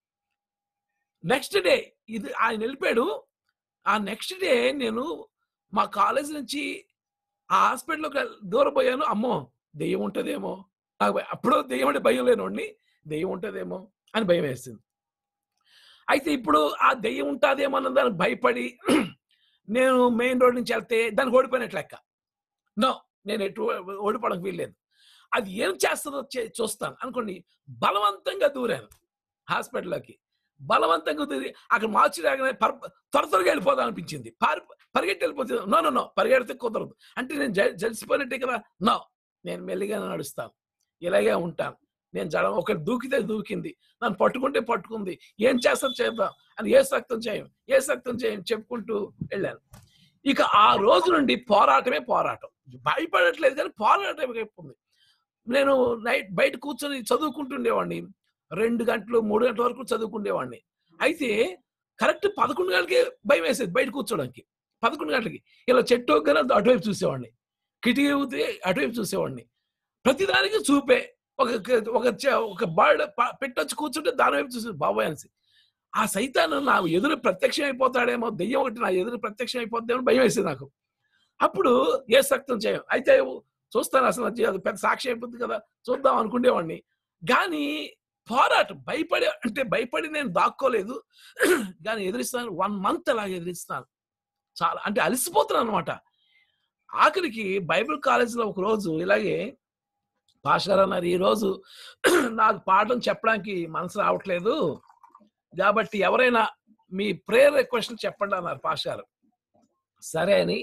నెక్స్ట్ డే ఇది ఆయన వెళ్ళిపోయాడు ఆ నెక్స్ట్ డే నేను మా కాలేజ్ నుంచి ఆ హాస్పిటల్లోకి దూరం పోయాను అమ్మో దెయ్యం ఉంటుందేమో నాకు భయం- అప్పుడు దెయ్యం అంటే భయం లేనివాడిని దెయ్యం ఉంటుందేమో అని భయం వేసింది అయితే ఇప్పుడు ఆ దెయ్యం ఉంటుందేమో అన్న దానికి భయపడి నేను మెయిన్ రోడ్ నుంచి వెళ్తే దానికి ఓడిపోయినట్లు లెక్క నో నేను ఎటు ఓడిపోవడానికి వీల్లేదు అది ఏం చేస్తుందో చే- చూస్తాను అనుకోండి బలవంతంగా దూరాను హాస్పిటల్లోకి బలవంతంగా దూరి అక్కడ మార్చి రాగానే పర్ త్వర త్వరగా వెళ్ళిపోదాం అనిపించింది పారి పరిగెట్టి వెళ్ళిపోతుంది నో నో నో పరిగెడితే కుదరదు అంటే నేను జ- జలిసిపోయినట్టే కదా నో నేను మెల్లిగా నడుస్తాను ఇలాగే ఉంటాను నేను జడ ఒకటి దూకితే దూకింది నన్ను పట్టుకుంటే పట్టుకుంది ఏం చేస్తాం చేద్దాం అని ఏ రక్తం చేయం ఏ రక్తం చేయం చెప్పుకుంటూ వెళ్ళాను ఇక ఆ రోజు నుండి పోరాటమే పోరాటం భయపడట్లేదు కానీ పోరాటం ఉంది నేను నైట్ బయట కూర్చొని చదువుకుంటుండేవాడిని రెండు గంటలు మూడు గంటల వరకు చదువుకుండేవాడిని అయితే కరెక్ట్ పదకొండు గంటలకి భయం వేసేది బయట కూర్చోడానికి పదకొండు గంటలకి ఇలా చెట్టు ఒక్కన అటువైపు చూసేవాడిని కిటికీ ఊతే అటువైపు చూసేవాడిని ప్రతిదానికి చూపే ఒక ఒక చ- ఒక బర్డ్ పెట్టొచ్చి కూర్చుంటే దాని వైపు చూసి బాబాయ్ అనేసి ఆ సైతాను నా ఎదురు ప్రత్యక్షం అయిపోతాడేమో దెయ్యం ఒకటి నా ఎదురు ప్రత్యక్షం అయిపోద్దేమో అని భయం వేసేది నాకు అప్పుడు ఏ సక్తం చేయం అయితే చూస్తాను అసలు అది అది పెద్ద సాక్షి అయిపోతుంది కదా చూద్దాం అనుకునేవాడిని కానీ పోరాటం భయపడి అంటే భయపడి నేను దాక్కోలేదు కానీ ఎదిరిస్తాను వన్ మంత్ అలాగే ఎదిరిస్తాను చాలా అంటే అలసిపోతున్నాను అనమాట ఆఖరికి బైబిల్ కాలేజీలో ఒక రోజు ఇలాగే పాస్టర్ అన్నారు ఈ రోజు నాకు పాఠం చెప్పడానికి మనసు రావట్లేదు కాబట్టి ఎవరైనా మీ ప్రేయర్ రిక్వెస్ట్ చెప్పండి అన్నారు పాస్టర్ సరే అని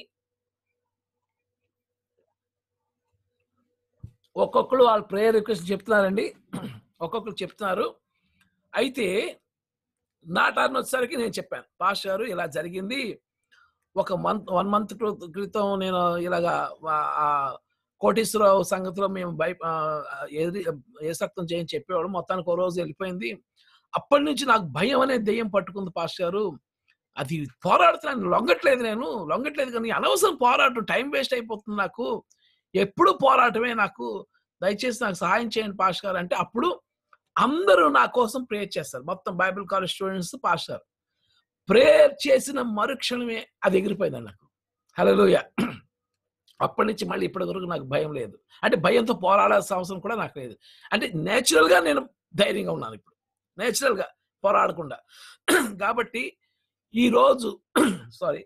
ఒక్కొక్కరు వాళ్ళ ప్రేయర్ రిక్వెస్ట్ చెప్తున్నారండి ఒక్కొక్కరు చెప్తున్నారు అయితే నా టర్న్ వచ్చేసరికి నేను చెప్పాను పాస్ గారు ఇలా జరిగింది ఒక మంత్ వన్ మంత్ క్రితం నేను ఇలాగా ఆ- ఆ కోటేశ్వరరావు సంగతిలో మేము భయ ఆ, ఎదిరి ఏ సక్తం చేయని చెప్పేవాడు మొత్తానికి ఒక రోజు వెళ్ళిపోయింది అప్పటి నుంచి నాకు భయం అనే దెయ్యం పట్టుకుంది పాస్ గారు అది పోరాడుతున్నాను లొంగట్లేదు నేను లొంగట్లేదు కానీ అనవసరం పోరాటం టైం వేస్ట్ అయిపోతుంది నాకు ఎప్పుడు పోరాటమే నాకు దయచేసి నాకు సహాయం చేయండి పాస్ గారు అంటే అప్పుడు అందరూ నా కోసం ప్రేయర్ చేస్తారు మొత్తం Bible college students pastor prayer చేసిన మరుక్షణమే అది ఎగిరిపోయింది నాకు హలోయ అప్పటి నుంచి మళ్ళీ ఇప్పటి వరకు నాకు భయం లేదు అంటే భయంతో పోరాడాల్సిన అవసరం కూడా నాకు లేదు అంటే natural గా నేను ధైర్యంగా ఉన్నాను ఇప్పుడు Natural గా పోరాడకుండా కాబట్టి ఈ రోజు సారీ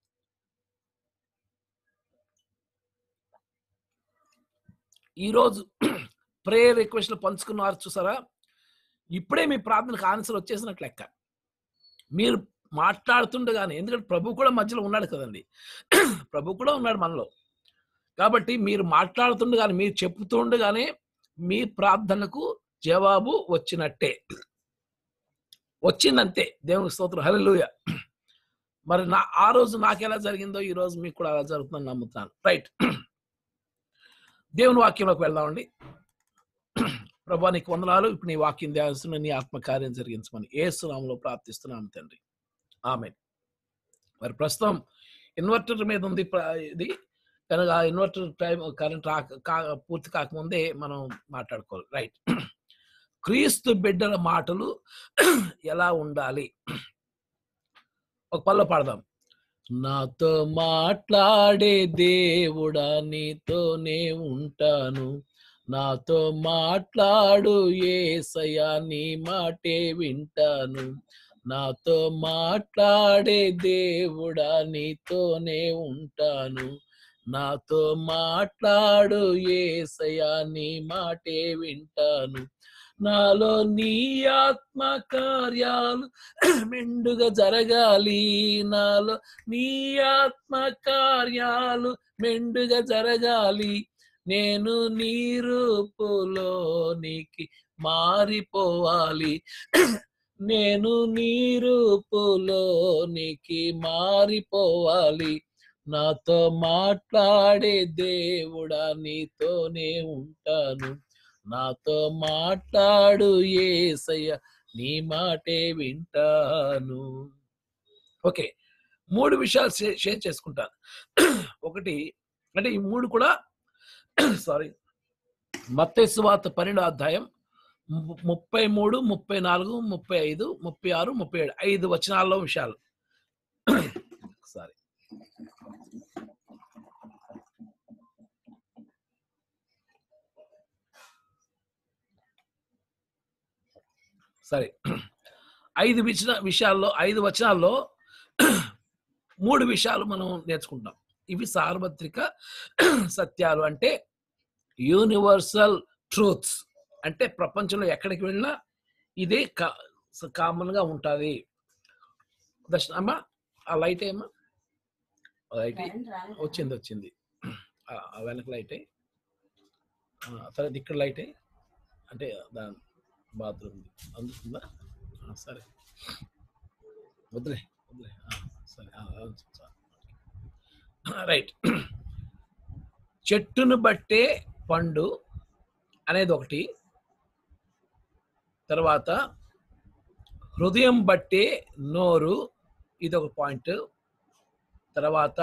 ఈరోజు ప్రేయర్ రిక్వెస్ట్లు పంచుకున్నారు చూసారా ఇప్పుడే మీ ప్రార్థనకు ఆన్సర్ వచ్చేసినట్లు లెక్క మీరు మాట్లాడుతుండగానే ఎందుకంటే ప్రభు కూడా మధ్యలో ఉన్నాడు కదండి ప్రభు కూడా ఉన్నాడు మనలో కాబట్టి మీరు మాట్లాడుతుండగానే మీరు చెప్తుండగానే మీ ప్రార్థనకు జవాబు వచ్చినట్టే వచ్చిందంతే దేవునికి స్తోత్రం హల్లెలూయ మరి నా ఆ రోజు నాకు ఎలా జరిగిందో ఈ రోజు మీకు కూడా అలా జరుగుతుందని నమ్ముతాను రైట్ దేవుని వాక్యంలోకి వెళ్దామండి ప్రభా నీకు వందనాలు ఇప్పుడు నీ వాక్యం ధ్యానిస్తున్న నీ ఆత్మకార్యం జరిగించమని ఏసునామంలో ప్రార్థిస్తున్నాము తండ్రి ఆమె మరి ప్రస్తుతం ఇన్వర్టర్ మీద ఉంది ప్ర- ఇది కనుక ఆ ఇన్వర్టర్ టైం కరెంట్ రాక కా- పూర్తి కాకముందే మనం మాట్లాడుకోవాలి రైట్ క్రీస్తు బిడ్డల మాటలు ఎలా ఉండాలి ఒక పల్ల పాడదాం నాతో మాట్లాడే దేవుడా నీతోనే ఉంటాను నాతో మాట్లాడు ఏసయ్యా నీ మాటే వింటాను నాతో మాట్లాడే దేవుడా నీతోనే ఉంటాను నాతో మాట్లాడు ఏసయ్యా నీ మాటే వింటాను నాలో నీ ఆత్మ కార్యాలు మెండుగా జరగాలి నాలో నీ ఆత్మ కార్యాలు మెండుగా జరగాలి నేను నీ రూపులోనికి మారిపోవాలి నేను నీ రూపులోనికి మారిపోవాలి నాతో మాట్లాడే దేవుడా నీతోనే ఉంటాను నాతో మాట్లాడు ఏసయ్య నీ మాటే వింటాను ఓకే మూడు విషయాలు షే- షేర్ చేసుకుంటాను ఒకటి అంటే ఈ మూడు కూడా సారీ మత్తయి వార్త పన్నెండో అధ్యాయం ము- ముప్పై మూడు ముప్పై నాలుగు ముప్పై ఐదు ముప్పై ఆరు ముప్పై ఏడు ఐదు వచనాల్లో విషయాలు సారీ సరే ఐదు విషయ విషయాల్లో ఐదు వచనాల్లో మూడు విషయాలు మనం నేర్చుకుంటాం ఇవి సార్వత్రిక సత్యాలు అంటే యూనివర్సల్ ట్రూత్స్ అంటే ప్రపంచంలో ఎక్కడికి వెళ్ళినా ఇదే కామన్ గా ఉంటుంది దర్శన అమ్మా ఆ లైట్ ఏమ్మా ఆ లైట్ వచ్చింది వచ్చింది ఆ ఆ వెనక లైట్ తర్వాత ఇక్కడ లైట్ అంటే దాని బాత్రూమ్ అందుతుందా ఆ, సరే వదిలే వదిలే ఆ, సరే ఆ, ఆ, సరే. రైట్ చెట్టును బట్టే పండు అనేది ఒకటి తర్వాత హృదయం బట్టే నోరు ఇది ఒక పాయింట్ తర్వాత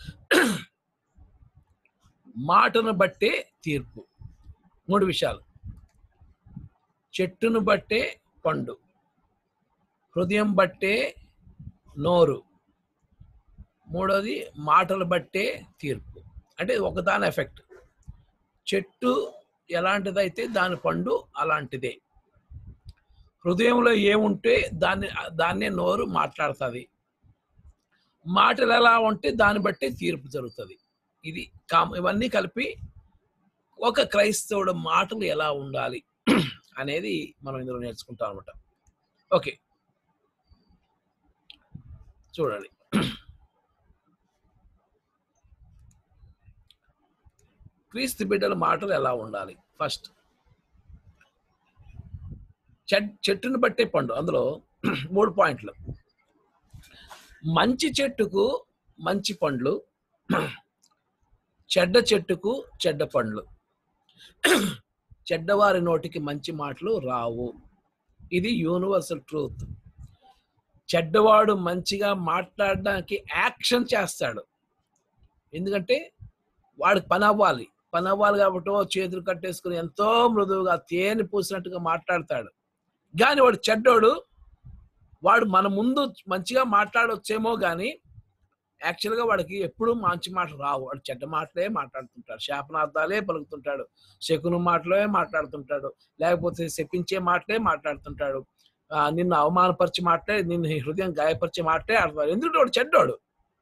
మాటను బట్టే తీర్పు మూడు విషయాలు చెట్టును బట్టే పండు హృదయం బట్టే నోరు మూడోది మాటలు బట్టే తీర్పు అంటే ఒకదాని ఎఫెక్ట్ చెట్టు ఎలాంటిదైతే దాని పండు అలాంటిదే హృదయంలో ఏముంటే దాన్ని దాన్నే నోరు మాట్లాడుతుంది మాటలు ఎలా ఉంటే దాన్ని బట్టే తీర్పు జరుగుతుంది ఇది కామ్ ఇవన్నీ కలిపి ఒక క్రైస్తవుడు మాటలు ఎలా ఉండాలి అనేది మనం ఇందులో నేర్చుకుంటాం అనమాట ఓకే చూడండి క్రీస్తు బిడ్డల మాటలు ఎలా ఉండాలి ఫస్ట్ చెట్ చెట్టును బట్టే పండు అందులో మూడు పాయింట్లు మంచి చెట్టుకు మంచి పండ్లు చెడ్డ చెట్టుకు చెడ్డ పండ్లు చెడ్డవారి నోటికి మంచి మాటలు రావు ఇది యూనివర్సల్ ట్రూత్ చెడ్డవాడు మంచిగా మాట్లాడడానికి యాక్షన్ చేస్తాడు ఎందుకంటే వాడికి పని అవ్వాలి పని అవ్వాలి కాబట్టి ఓ చేతులు కట్టేసుకుని ఎంతో మృదువుగా తేనె పూసినట్టుగా మాట్లాడతాడు కానీ వాడు చెడ్డోడు వాడు మన ముందు మంచిగా మాట్లాడొచ్చేమో కానీ యాక్చువల్గా వాడికి ఎప్పుడూ మంచి మాటలు రావు వాడు చెడ్డ మాటలే మాట్లాడుతుంటాడు శాపనార్థాలే పలుకుతుంటాడు శకును మాటలే మాట్లాడుతుంటాడు లేకపోతే శపించే మాటలే మాట్లాడుతుంటాడు ఆ, నిన్ను అవమానపరిచే మాటలే నిన్ను హృదయం గాయపరిచే మాటలే ఆడతాడు ఎందుకంటే వాడు చెడ్డోడు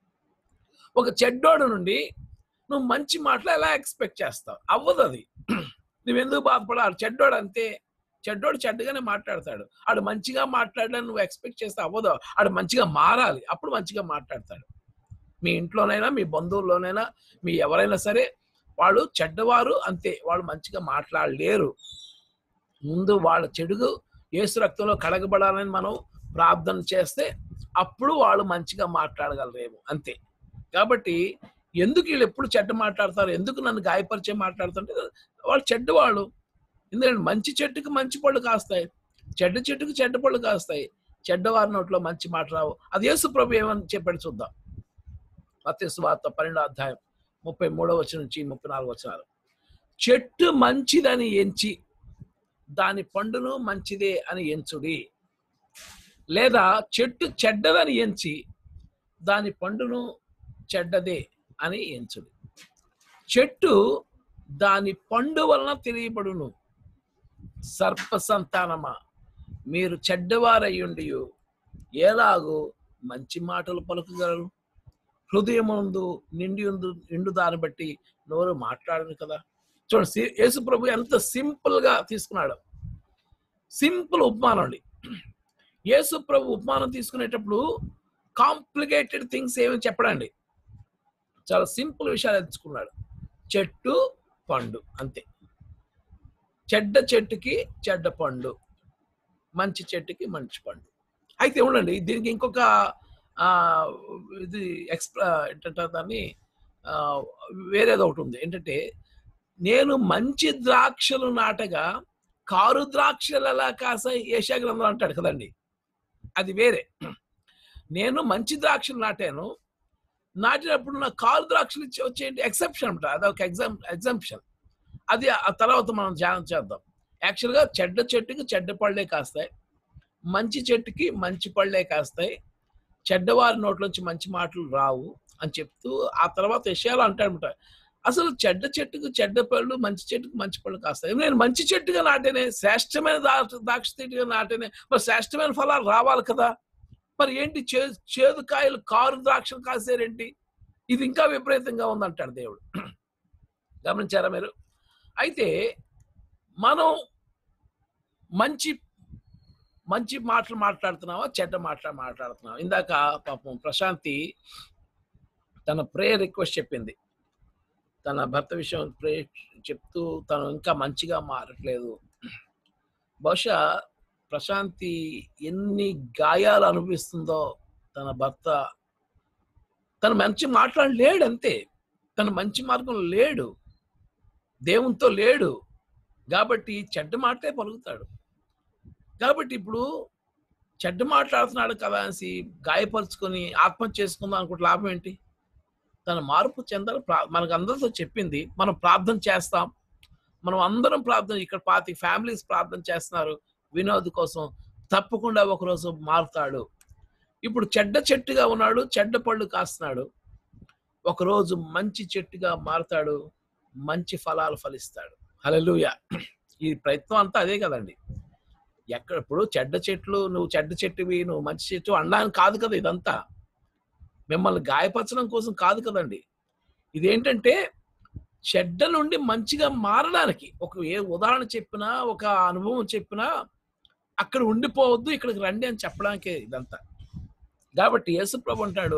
ఒక చెడ్డోడు నుండి నువ్వు మంచి మాటలు ఎలా ఎక్స్పెక్ట్ చేస్తావు అవ్వదు అది నువ్వెందుకు బాధపడాలి చెడ్డోడు అంతే చెడ్డోడు చెడ్డగానే మాట్లాడతాడు ఆడు మంచిగా మాట్లాడాలని నువ్వు ఎక్స్పెక్ట్ చేస్తే అవ్వదు ఆడు మంచిగా మారాలి అప్పుడు మంచిగా మాట్లాడతాడు మీ ఇంట్లోనైనా మీ బంధువుల్లోనైనా మీ ఎవరైనా సరే వాళ్ళు చెడ్డవారు అంతే వాళ్ళు మంచిగా మాట్లాడలేరు ముందు వాళ్ళ చెడుగు ఏసు రక్తంలో కడగబడాలని మనం ప్రార్థన చేస్తే అప్పుడు వాళ్ళు మంచిగా మాట్లాడగలరేమో అంతే కాబట్టి ఎందుకు వీళ్ళు ఎప్పుడు చెడ్డ మాట్లాడతారు ఎందుకు నన్ను గాయపరిచే మాట్లాడుతుంటే వాళ్ళు చెడ్డవాళ్ళు ఎందుకంటే మంచి చెట్టుకు మంచి పళ్ళు కాస్తాయి చెడ్డ చెట్టుకు చెడ్డ పళ్ళు కాస్తాయి చెడ్డవారి నోట్లో మంచి మాట రావు అది యేసు ప్రభు ఏమని చెప్పాడు చూద్దాం మత్స్సు వార్త పన్నెండో అధ్యాయం ముప్పై మూడో వచ్చిన నుంచి ముప్పై నాలుగు వచ్చినారు చెట్టు మంచిదని ఎంచి దాని పండును మంచిదే అని ఎంచుడి లేదా చెట్టు చెడ్డదని ఎంచి దాని పండును చెడ్డదే అని ఎంచుడి చెట్టు దాని పండు వలన తెలియబడును సర్ప సంతానమా మీరు చెడ్డవారయ్యుండి ఎలాగూ మంచి మాటలు పలుకగలరు హృదయముందు నిండి ఉందు నిండు దాన్ని బట్టి నోరు మాట్లాడను కదా చూడండి సి- యేసు ప్రభు ఎంత సింపుల్ గా తీసుకున్నాడు సింపుల్ ఉపమానం అండి యేసు ప్రభు ఉపమానం తీసుకునేటప్పుడు కాంప్లికేటెడ్ థింగ్స్ ఏమి చెప్పడండి చాలా సింపుల్ విషయాలు ఎంచుకున్నాడు చెట్టు పండు అంతే చెడ్డ చెట్టుకి చెడ్డ పండు మంచి చెట్టుకి మంచి పండు అయితే ఉండండి దీనికి ఇంకొక ఆ, ఇది ఎక్స్ప్రా ఏంటంటారు దాన్ని ఆ, వేరేది ఒకటి ఉంది ఏంటంటే నేను మంచి ద్రాక్షలు నాటగా కారు ద్రాక్షలు ఎలా కాసాయి ఏషియా గ్రంథం అంటాడు కదండి అది వేరే నేను మంచి ద్రాక్షలు నాటాను నాటినప్పుడు నా కారు ద్రాక్షలు ఇచ్చి వచ్చేయండి ఎక్సెప్షన్ అనమాట అదొక ఎగ్జామ్ ఎగ్జాంప్షన్ అది ఆ తర్వాత మనం ధ్యానం చేద్దాం యాక్చువల్గా చెడ్డ చెట్టుకి చెడ్డ పళ్ళే కాస్తాయి మంచి చెట్టుకి మంచి పళ్ళే కాస్తాయి చెడ్డవారి నోట్లోంచి మంచి మాటలు రావు అని చెప్తూ ఆ తర్వాత విషయాలు అంటాడనమాట అసలు చెడ్డ చెట్టుకు చెడ్డ పళ్ళు మంచి చెట్టుకు మంచి పళ్ళు కాస్తాయి నేను మంచి చెట్టుగా నాటేనే శ్రేష్టమైన దా- ద్రాక్ష చెట్టుగా నాటేనే మరి శ్రేష్టమైన ఫలాలు రావాలి కదా మరి ఏంటి చే చేదు కాయలు కారు ద్రాక్షలు కాసారేంటి ఇది ఇంకా విపరీతంగా ఉందంటాడు దేవుడు గమనించారా మీరు అయితే మనం మంచి మంచి మాటలు మాట్లాడుతున్నావా చెడ్డ మాటలు మాట్లాడుతున్నావా ఇందాక పాపం ప్రశాంతి తన ప్రేయర్ రిక్వెస్ట్ చెప్పింది తన భర్త విషయం ప్రే చెప్తూ తను ఇంకా మంచిగా మారట్లేదు బహుశా ప్రశాంతి ఎన్ని గాయాలు అనుభవిస్తుందో తన భర్త తను మంచి మాట్లాడలేడు అంతే తను మంచి మార్గం లేడు దేవునితో లేడు కాబట్టి చెడ్డ మాటే పలుకుతాడు కాబట్టి ఇప్పుడు చెడ్డ మాట్లాడుతున్నాడు కదా అనేసి గాయపరుచుకొని ఆత్మహత్య చేసుకుందాం అనుకుంటే లాభం ఏంటి తన మార్పు చెందాలి ప్రా- మనకు అందరితో చెప్పింది మనం ప్రార్థన చేస్తాం మనం అందరం ప్రార్థన ఇక్కడ పాతి ఫ్యామిలీస్ ప్రార్థన చేస్తున్నారు వినోద్ కోసం తప్పకుండా ఒకరోజు మారుతాడు ఇప్పుడు చెడ్డ చెట్టుగా ఉన్నాడు చెడ్డ పళ్ళు కాస్తున్నాడు ఒకరోజు మంచి చెట్టుగా మారుతాడు మంచి ఫలాలు ఫలిస్తాడు హల్లెలూయా ఈ ప్రయత్నం అంతా అదే కదండి ఎక్కడ ఇప్పుడు చెడ్డ చెట్లు నువ్వు చెడ్డ చెట్టువి నువ్వు మంచి చెట్టు అనడానికి కాదు కదా ఇదంతా మిమ్మల్ని గాయపరచడం కోసం కాదు కదండి ఇదేంటంటే చెడ్డ నుండి మంచిగా మారడానికి ఒక ఏ ఉదాహరణ చెప్పినా ఒక అనుభవం చెప్పినా అక్కడ ఉండిపోవద్దు ఇక్కడికి రండి అని చెప్పడానికే ఇదంతా కాబట్టి యేసుప్రభు అంటాడు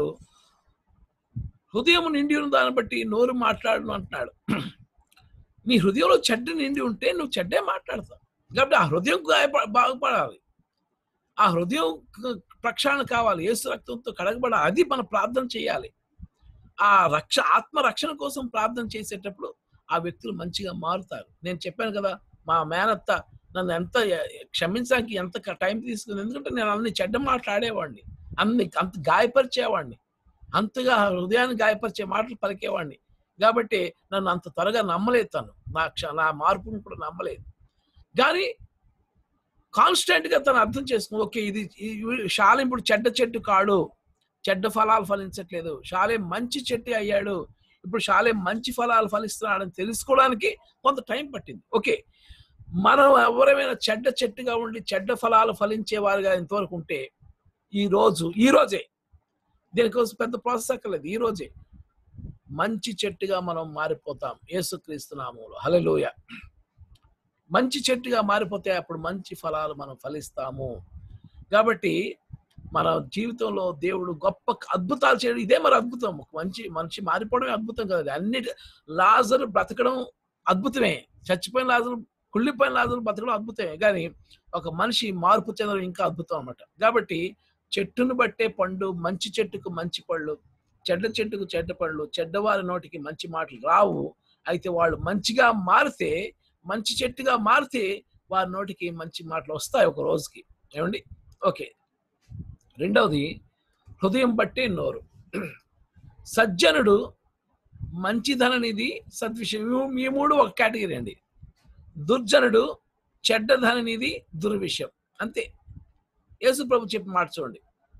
హృదయం నిండి ఉన్న దాన్ని బట్టి నోరు మాట్లాడను అంటున్నాడు నీ హృదయంలో చెడ్డ నిండి ఉంటే నువ్వు చెడ్డే మాట్లాడతావు కాబట్టి ఆ హృదయం గాయప బాగుపడాలి ఆ హృదయం క- ప్రక్షాళన కావాలి యేసు రక్తంతో కడగబడాలి అది మనం ప్రార్థన చేయాలి ఆ రక్ష ఆత్మ రక్షణ కోసం ప్రార్థన చేసేటప్పుడు ఆ వ్యక్తులు మంచిగా మారుతారు నేను చెప్పాను కదా మా మేనత్త నన్ను ఎంత క్షమించడానికి ఎంత టైం తీసుకుంది ఎందుకంటే నేను అన్ని చెడ్డ మాట్లాడేవాడిని అన్ని అంత గాయపరిచేవాడిని అంతగా హృదయాన్ని గాయపరిచే మాటలు పలికేవాడిని కాబట్టి నన్ను అంత త్వరగా నమ్మలేదు తను నా క్ష నా మార్పును కూడా నమ్మలేదు కానీ కాన్స్టెంట్ గా తను అర్థం చేసుకుంది ఓకే ఇది ఈ- శాలం ఇప్పుడు చెడ్డ చెట్టు కాడు చెడ్డ ఫలాలు ఫలించట్లేదు శాలే మంచి చెట్టు అయ్యాడు ఇప్పుడు శాలే మంచి ఫలాలు ఫలిస్తున్నాడని తెలుసుకోవడానికి కొంత టైం పట్టింది ఓకే మనం ఎవరైనా చెడ్డ చెట్టుగా ఉండి చెడ్డ ఫలాలు ఫలించేవారుగా ఇంతవరకు ఉంటే ఈ రోజు ఈ రోజే దీనికోసం పెద్ద ప్రాసెస్ అక్కర్లేదు ఈ రోజే మంచి చెట్టుగా మనం మారిపోతాం యేసుక్రీస్తు నామంలో హల్లెలూయా మంచి చెట్టుగా మారిపోతే అప్పుడు మంచి ఫలాలు మనం ఫలిస్తాము కాబట్టి మన జీవితంలో దేవుడు గొప్ప అద్భుతాలు చేయడం ఇదే మరి అద్భుతం ఒక మంచి మనిషి మారిపోవడమే అద్భుతం కదా అన్నిటి లాజరు బ్రతకడం అద్భుతమే చచ్చిపోయిన లాజరు కుళ్ళిపోయిన లాజరు బ్రతకడం అద్భుతమే కానీ ఒక మనిషి మార్పు చెందడం ఇంకా అద్భుతం అన్నమాట కాబట్టి చెట్టును బట్టే పండు మంచి చెట్టుకు మంచి పళ్ళు చెడ్డ చెట్టుకు చెడ్డ పళ్ళు చెడ్డవారి నోటికి మంచి మాటలు రావు అయితే వాళ్ళు మంచిగా మారితే మంచి చెట్టుగా మారితే వారి నోటికి మంచి మాటలు వస్తాయి ఒక రోజుకి ఏమండి ఓకే రెండవది హృదయం బట్టే నోరు సజ్జనుడు మంచిధననిది సద్విషయం ఇవి- ఈ మూడు ఒక కేటగిరీ అండి దుర్జనుడు చెడ్డధననిది దుర్విషయం అంతే యేసు ప్రభు చెప్పి మాట చూడండి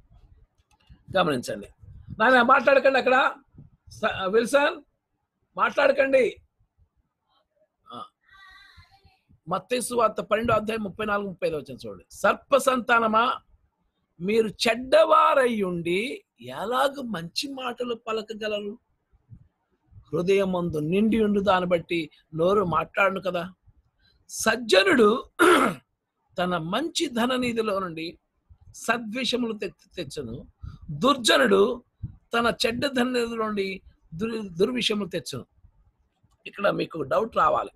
గమనించండి నాన్న మాట్లాడకండి అక్కడ స- విల్సన్ మాట్లాడకండి మత్తేసు వార్త పన్నెండు అధ్యాయం ముప్పై నాలుగు ముప్పై ఐదు వచ్చిన చూడండి సర్ప సంతానమా మీరు చెడ్డవారయ్యుండి ఎలాగ మంచి మాటలు పలకగలరు హృదయం మందు నిండి ఉండు దాన్ని బట్టి నోరు మాట్లాడను కదా సజ్జనుడు తన మంచి ధననిధిలో నుండి సద్విషములు తెచ్చి తెచ్చును దుర్జనుడు తన చెడ్డ ధననిధిలో నుండి దుర్ దుర్విషయములు తెచ్చును ఇక్కడ మీకు డౌట్ రావాలి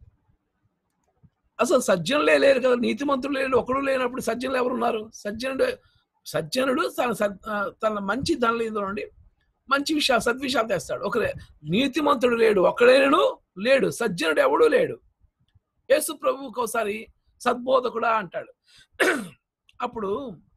అసలు సజ్జనులే లేరు కదా నీతిమంతులు లేరు ఒకడు లేనప్పుడు సజ్జనులు ఎవరు ఉన్నారు సజ్జనుడు సజ్జనుడు తన సద్- ఆ, తన మంచి ధనలేదు నుండి మంచి విషయాలు సద్విషయాలు తెస్తాడు ఒకరే నీతిమంతుడు లేడు ఒకడేను లేడు సజ్జనుడు ఎవడు లేడు యేసు ప్రభువుకి ఒకసారి సద్బోధకుడా అంటాడు అప్పుడు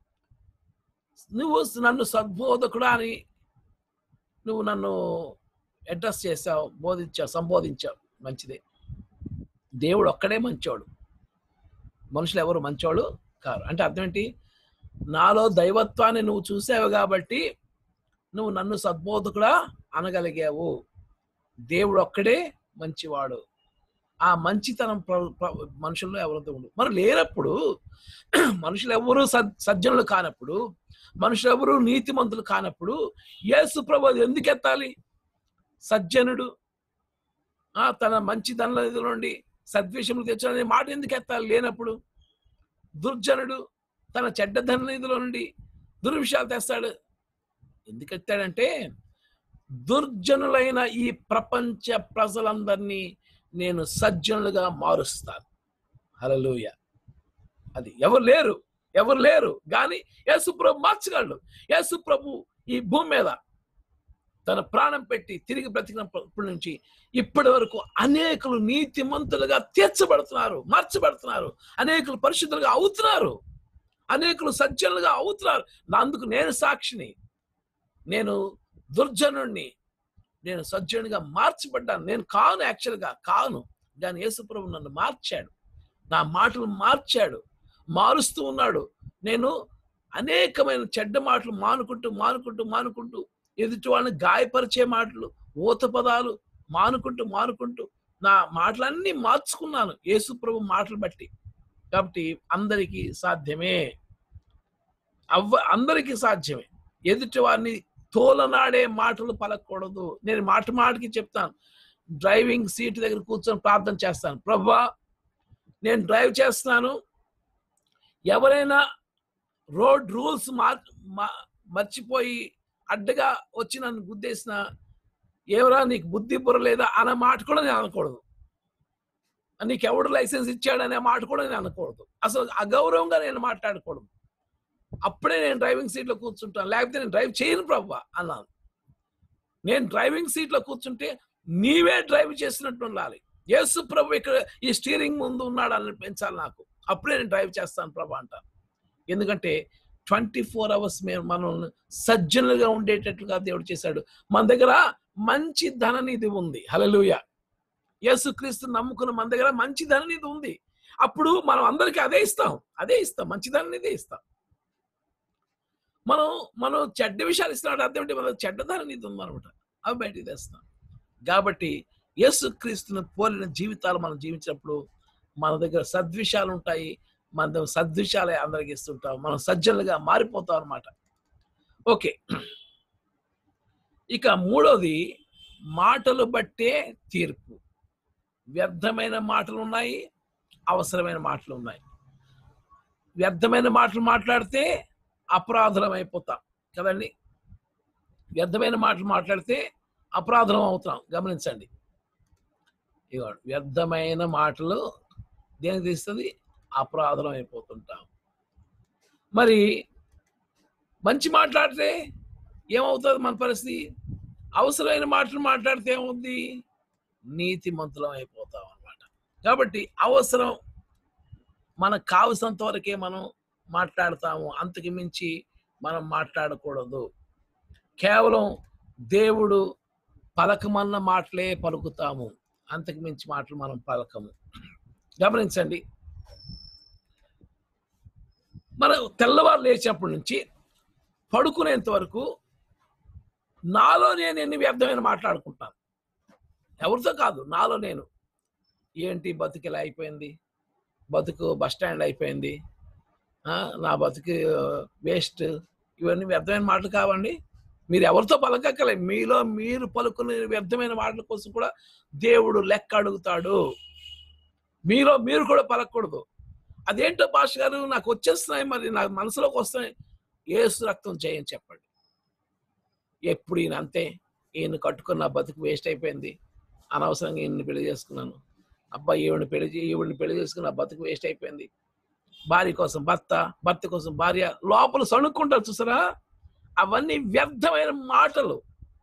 నువ్వు నన్ను సద్బోధకుడా అని నువ్వు నన్ను అడ్రస్ చేసావు బోధించావు సంబోధించావు మంచిదే దేవుడు ఒక్కడే మంచోడు మనుషులు ఎవరు మంచోడు కారు అంటే అర్థం ఏంటి నాలో దైవత్వాన్ని నువ్వు చూసావు కాబట్టి నువ్వు నన్ను సద్బోధకుడా అనగలిగావు దేవుడు ఒక్కడే మంచివాడు ఆ మంచితనం ప్ర- ప్ర- మనుషుల్లో ఎవరితో ఉండదు మరి లేనప్పుడు మనుషులు ఎవరు సద్ సజ్జనులు కానప్పుడు మనుషులు ఎవరు నీతిమంతులు కానప్పుడు యేసు ప్రభు అది ఎందుకు ఎత్తాలి సజ్జనుడు ఆ తన మంచి ధనల నుండి సద్విషములు తెచ్చాడనే మాట ఎందుకు ఎత్తాలి లేనప్పుడు దుర్జనుడు తన చెడ్డ ధననిధిలో నుండి దుర్విషయాలు తెస్తాడు ఎందుకు ఎత్తాడంటే దుర్జనులైన ఈ ప్రపంచ ప్రజలందరినీ నేను సజ్జనులుగా మారుస్తాను హలలుయ అది ఎవరు లేరు ఎవరు లేరు కానీ యేసుప్రభు మార్చగలడు యేసుప్రభు ఈ భూమి మీద తన ప్రాణం పెట్టి తిరిగి బ్రతికినప్పటి నుంచి ఇప్పటి వరకు అనేకులు నీతిమంతులుగా తీర్చబడుతున్నారు మార్చబడుతున్నారు అనేకులు పరిశుద్ధులుగా అవుతున్నారు అనేకులు సజ్జనులుగా అవుతున్నారు అందుకు నేను సాక్షిని నేను దుర్జనుణ్ణి నేను సజ్జనుడిగా మార్చబడ్డాను నేను కాను యాక్చువల్గా కాను కానీ యేసుప్రభు నన్ను మార్చాడు నా మాటలు మార్చాడు మారుస్తూ ఉన్నాడు నేను అనేకమైన చెడ్డ మాటలు మానుకుంటూ మానుకుంటూ మానుకుంటూ ఎదుటి వాళ్ళని గాయపరిచే మాటలు ఊత పదాలు మానుకుంటూ మానుకుంటూ నా మాటలన్నీ మార్చుకున్నాను యేసుప్రభు మాటలు బట్టి కాబట్టి అందరికీ సాధ్యమే అవ్వ అందరికీ సాధ్యమే ఎదుటి వారిని తోలనాడే మాటలు పలకూడదు నేను మాట మాటకి చెప్తాను డ్రైవింగ్ సీట్ దగ్గర కూర్చొని ప్రార్థన చేస్తాను ప్రభా నేను డ్రైవ్ చేస్తున్నాను ఎవరైనా రోడ్ రూల్స్ మార్ మా- మర్చిపోయి అడ్డగా వచ్చి నన్ను గుద్దేసిన ఏవరా నీకు బుద్ధి బుర్ర లేదా అనే మాట కూడా నేను అనకూడదు నీకు ఎవడు లైసెన్స్ ఇచ్చాడనే మాట కూడా నేను అనకూడదు అసలు అగౌరవంగా నేను మాట్లాడకూడదు అప్పుడే నేను డ్రైవింగ్ సీట్లో కూర్చుంటాను లేకపోతే నేను డ్రైవ్ చేయను ప్రభు అన్నాను నేను డ్రైవింగ్ సీట్లో కూర్చుంటే నీవే డ్రైవ్ చేసినట్టు ఉండాలి యేసు ప్రభు ఇక్కడ ఈ స్టీరింగ్ ముందు ఉన్నాడు అని పెంచాలి నాకు అప్పుడే నేను డ్రైవ్ చేస్తాను ప్రభు అంటాను ఎందుకంటే ట్వంటీ ఫోర్ అవర్స్ మేము మనం సజ్జనులుగా ఉండేటట్లుగా దేవుడు చేశాడు మన దగ్గర మంచి ధననిధి ఉంది హలలుయ యేసుక్రీస్తు నమ్ముకున్న మన దగ్గర మంచి ధననిధి ఉంది అప్పుడు మనం అందరికీ అదే ఇస్తాం అదే ఇస్తాం మంచి ధననిధి ఇస్తాం మనం మనం చెడ్డ విషయాలు ఇస్తున్నాడు అర్థం ఏంటి మన చెడ్డ ధననిధి ఉందన్నమాట అవి బయటికి తెస్తాం కాబట్టి యేసుక్రీస్తుని పోలిన జీవితాలు మనం జీవించినప్పుడు మన దగ్గర సద్విషయాలు ఉంటాయి మన దగ్గర సద్విషయాలే అందరికి ఇస్తుంటాం మనం సజ్జనులుగా మారిపోతాం అనమాట ఓకే ఇక మూడోది మాటలు బట్టే తీర్పు వ్యర్థమైన మాటలు ఉన్నాయి అవసరమైన మాటలు ఉన్నాయి వ్యర్థమైన మాటలు మాట్లాడితే అపరాధం అయిపోతాం కదండి వ్యర్థమైన మాటలు మాట్లాడితే అపరాధం అవుతాం గమనించండి ఇగో వ్యర్థమైన మాటలు దేనికి తీస్తుంది అపరాధం అయిపోతుంటాం మరి మంచి మాట్లాడితే ఏమవుతుంది మన పరిస్థితి అవసరమైన మాటలు మాట్లాడితే ఏమవుద్ది నీతిమంతులం అయిపోతాం అన్నమాట కాబట్టి అవసరం మనకు కావలసినంత వరకే మనం మాట్లాడతాము అంతకు మించి మనం మాట్లాడకూడదు కేవలం దేవుడు పలకమన్న మాటలే పలుకుతాము అంతకు మించి మాటలు మనం పలకము గమనించండి మనం తెల్లవారు లేచినప్పటి నుంచి పడుకునేంత వరకు నాలో నేను ఎన్ని వ్యర్థమైన మాట్లాడుకుంటాను ఎవరితో కాదు నాలో నేను ఏంటి బతుకు ఇలా అయిపోయింది బతుకు బస్ స్టాండ్ అయిపోయింది ఆ, నా బతుకు వేస్ట్ ఇవన్నీ వ్యర్థమైన మాటలు కావండి మీరు ఎవరితో పలకక్కలే మీలో మీరు పలుకునే వ్యర్థమైన మాటల కోసం కూడా దేవుడు లెక్క అడుగుతాడు మీలో మీరు కూడా పలకూడదు అదేంటో భాష గారు నాకు వచ్చేస్తున్నాయి మరి నా మనసులోకి వస్తున్నాయి ఏసు రక్తం చేయని చెప్పండి ఎప్పుడు ఈయన అంతే ఈయన కట్టుకున్న బతుకు వేస్ట్ అయిపోయింది అనవసరంగా ఈయన్ని పెళ్లి చేసుకున్నాను అబ్బాయి ఈవిడిని పెళ్లి చే- ఈవిడిని పెళ్లి చేసుకుని నా బతుకు వేస్ట్ అయిపోయింది భార్య కోసం భర్త భర్త కోసం భార్య లోపల సణుక్కుంటారు చూసారా అవన్నీ వ్యర్థమైన మాటలు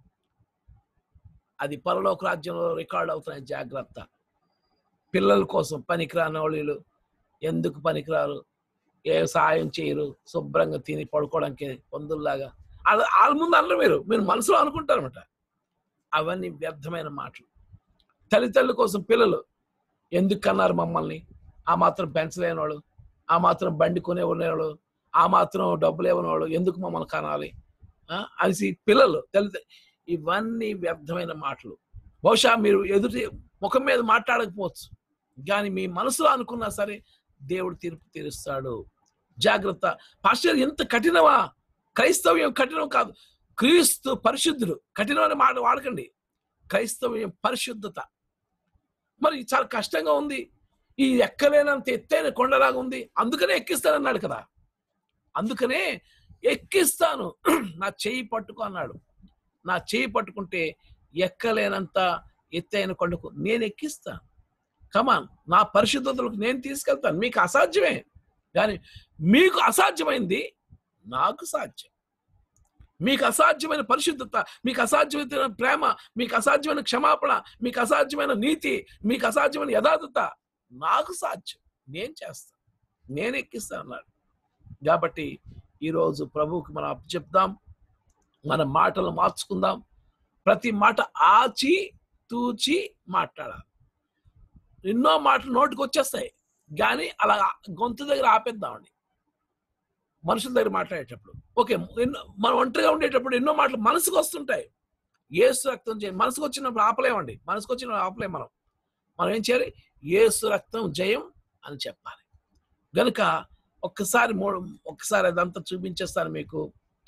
అది పరలోక రాజ్యంలో రికార్డ్ అవుతున్నాయి జాగ్రత్త పిల్లల కోసం పనికిరాని వాళ్ళు ఎందుకు పనికిరారు ఏ సాయం చేయరు శుభ్రంగా తిని పడుకోవడానికి పందుల్లాగా వాళ్ళ వాళ్ళ ముందు అనరు మీరు మీరు మనసులో అనుకుంటారన్నమాట అవన్నీ వ్యర్థమైన మాటలు తల్లిదండ్రుల కోసం పిల్లలు ఎందుకు కన్నారు మమ్మల్ని ఆ మాత్రం పెంచలేని వాళ్ళు ఆ మాత్రం బండి కొనే ఉండేవాళ్ళు ఆ మాత్రం డబ్బులు ఇవ్వనివాళ్ళు ఎందుకు మమ్మల్ని కనాలి ఆ, అనేసి పిల్లలు తల్లి ఇవన్నీ వ్యర్థమైన మాటలు బహుశా మీరు ఎదుటి ముఖం మీద మాట్లాడకపోవచ్చు కానీ మీ మనసులో అనుకున్నా సరే దేవుడు తీర్పు తీరుస్తాడు జాగ్రత్త పాస్టర్ ఎంత కఠినమా క్రైస్తవ్యం కఠినం కాదు క్రీస్తు పరిశుద్ధుడు కఠినమైన మాట వాడకండి క్రైస్తవ్యం పరిశుద్ధత మరి చాలా కష్టంగా ఉంది ఈ ఎక్కలేనంత ఎత్తైన కొండలాగా ఉంది అందుకనే ఎక్కిస్తానన్నాడు కదా అందుకనే ఎక్కిస్తాను నా చెయ్యి పట్టుకో అన్నాడు నా చెయ్యి పట్టుకుంటే ఎక్కలేనంత ఎత్తైన కొండకు నేను ఎక్కిస్తాను కమాన్ నా పరిశుద్ధతలకు నేను తీసుకెళ్తాను మీకు అసాధ్యమే కానీ మీకు అసాధ్యమైంది నాకు సాధ్యం మీకు అసాధ్యమైన పరిశుద్ధత మీకు అసాధ్యమైన ప్రేమ మీకు అసాధ్యమైన క్షమాపణ మీకు అసాధ్యమైన నీతి మీకు అసాధ్యమైన యథార్థత నాకు సాధ్యం నేను చేస్తాను నేను ఎక్కిస్తాను అన్నాడు కాబట్టి ఈరోజు ప్రభువుకి మనం చెప్దాం మన మాటలు మార్చుకుందాం ప్రతి మాట ఆచి తూచి మాట్లాడాలి ఎన్నో మాటలు నోటికి వచ్చేస్తాయి కానీ అలా గొంతు దగ్గర ఆపేద్దామండి మనుషుల దగ్గర మాట్లాడేటప్పుడు ఓకే ఎన్నో మనం ఒంటరిగా ఉండేటప్పుడు ఎన్నో మాటలు మనసుకు వస్తుంటాయి ఏసు రక్తం చేయ మనసుకు వచ్చినప్పుడు ఆపలేమండి మనసుకు వచ్చినప్పుడు ఆపలేం మనం మనం ఏం చేయాలి ఏసు రక్తం జయం అని చెప్పాలి గనుక ఒక్కసారి మూడు ఒక్కసారి అదంతా చూపించేస్తాను మీకు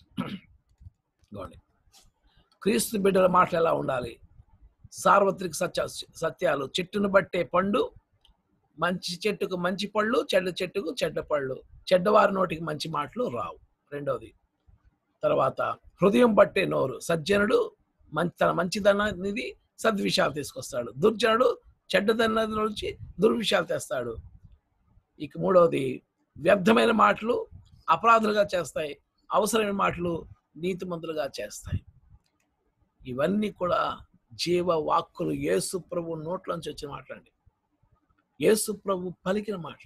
గోండి క్రీస్తు బిడ్డల మాటలు ఎలా ఉండాలి సార్వత్రిక సత్య సత్యాలు చెట్టును బట్టే పండు మంచి చెట్టుకు మంచి పళ్ళు చెడ్డ చెట్టుకు చెడ్డ పళ్ళు చెడ్డవారి నోటికి మంచి మాటలు రావు రెండవది తర్వాత హృదయం బట్టే నోరు సజ్జనుడు మంచి తన మంచిదనాన్ని సద్విషయాలు తీసుకొస్తాడు దుర్జనుడు చెడ్డదన్నది నుంచి దుర్విషయాలు తెస్తాడు ఇక మూడవది వ్యర్థమైన మాటలు అపరాధులుగా చేస్తాయి అవసరమైన మాటలు నీతిమంతులుగా చేస్తాయి ఇవన్నీ కూడా జీవ వాక్కులు యేసు ప్రభు నోట్లోంచి వచ్చిన మాటలండి యేసు ప్రభు పలికిన మాట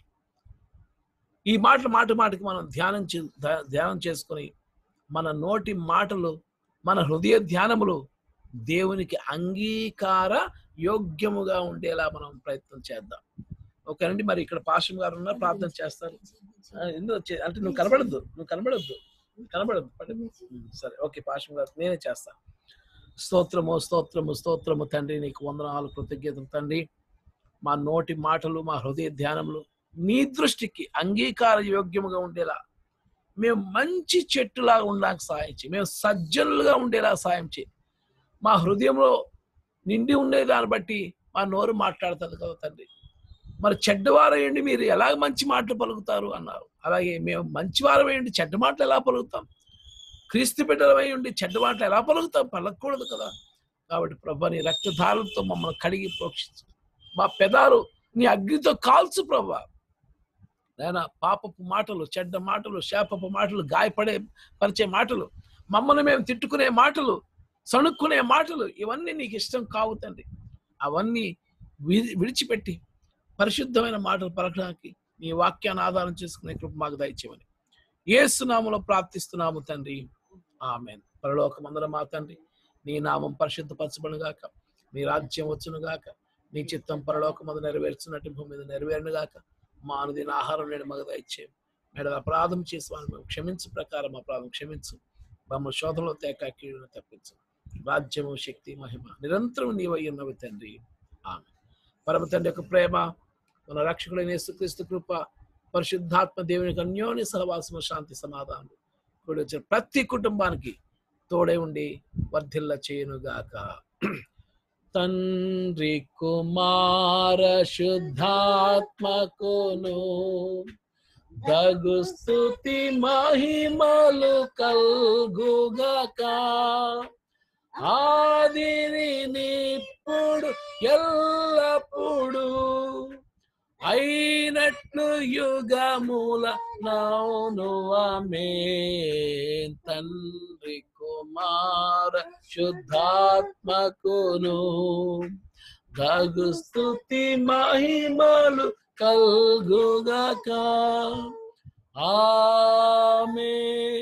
ఈ మాటలు మాట మాటకి మనం ధ్యానం చే ధ్యా- ధ్యానం చేసుకొని మన నోటి మాటలు మన హృదయ ధ్యానములు దేవునికి అంగీకార యోగ్యముగా ఉండేలా మనం ప్రయత్నం చేద్దాం ఓకేనండి మరి ఇక్కడ పాషం గారు ఉన్నారు ప్రార్థన చేస్తారు ఆ, ఎందుకు చే- అంటే నువ్వు కనబడద్దు నువ్వు కనబడద్దు కనబడద్దు పడి- ఉమ్, సరే ఓకే పాషం గారు నేనే చేస్తా స్తోత్రము స్తోత్రము స్తోత్రము తండ్రి నీకు వందనాలు కృతజ్ఞతలు తండ్రి మా నోటి మాటలు మా హృదయ ధ్యానములు నీ దృష్టికి అంగీకార యోగ్యముగా ఉండేలా మేము మంచి చెట్టులాగా ఉండడానికి సాయం చేయి మేము సజ్జనులుగా ఉండేలా సాయం చేయి మా హృదయంలో నిండి ఉండే దాన్ని బట్టి మా నోరు మాట్లాడుతుంది కదా తండ్రి మరి చెడ్డవారయ్యండి మీరు ఎలా మంచి మాటలు పలుకుతారు అన్నారు అలాగే మేము మంచివారమేయండి చెడ్డ మాటలు ఎలా పలుకుతాం క్రీస్తు బిడ్డలమై ఉండి చెడ్డ మాటలు ఎలా పలుకుతాం పలకూడదు కదా కాబట్టి ప్రభా నీ రక్తధారలతో మమ్మల్ని కడిగి ప్రోక్షించు మా పెదాలు నీ అగ్నితో కాల్చు ప్రభా నాయన పాపపు మాటలు చెడ్డ మాటలు శాపపు మాటలు గాయపడే పరిచే మాటలు మమ్మల్ని మేము తిట్టుకునే మాటలు సణుక్కునే మాటలు ఇవన్నీ నీకు ఇష్టం కావు తండ్రి అవన్నీ వి- విడిచిపెట్టి పరిశుద్ధమైన మాటలు పలకడానికి నీ వాక్యాన్ని ఆధారం చేసుకునే కృప మాకు దయచేయమని ఏసునామలో ప్రార్థిస్తున్నాము తండ్రి ఆమెన్ పరలోకమందరం మా తండ్రి నీ నామం పరిశుద్ధపరచబడును గాక నీ రాజ్యం వచ్చును గాక నీ చిత్తం పరలోకమందు నెరవేర్చున్నట్టు భూమి మీద నెరవేరును గాక మా అనుదిన ఆహారం నేడు మగ దయచేయం నేడు అపరాధం చేసి వారిని మేము క్షమించు ప్రకారం అపరాధం క్షమించు మమ్మల్ని శోధనలో తేక కీడును తప్పించు రాజ్యము శక్తి మహిమ నిరంతరం నీవై ఉన్నవి తండ్రి ఆమె పరమ తండ్రి యొక్క ప్రేమ మన రక్షకుడైన యేసుక్రీస్తు కృప పరిశుద్ధాత్మ దేవుని యొక్క అన్యోన్య సహవాసము శాంతి సమాధానం కూడి వచ్చిన ప్రతి కుటుంబానికి తోడై ఉండి వర్ధిల్ల చేయునుగాక తండ్రి కుమార శుద్ధాత్మకును దగు స్థుతి మహిమలు కల్గుగాక ఆదిని నిప్పుడు ఎల్లప్పుడు అయినట్లు యుగముల నౌను ఆమె తండ్రి కుమార శుద్ధాత్మకును గగు స్థుతి మహిమలు కల్గుగాక ఆమె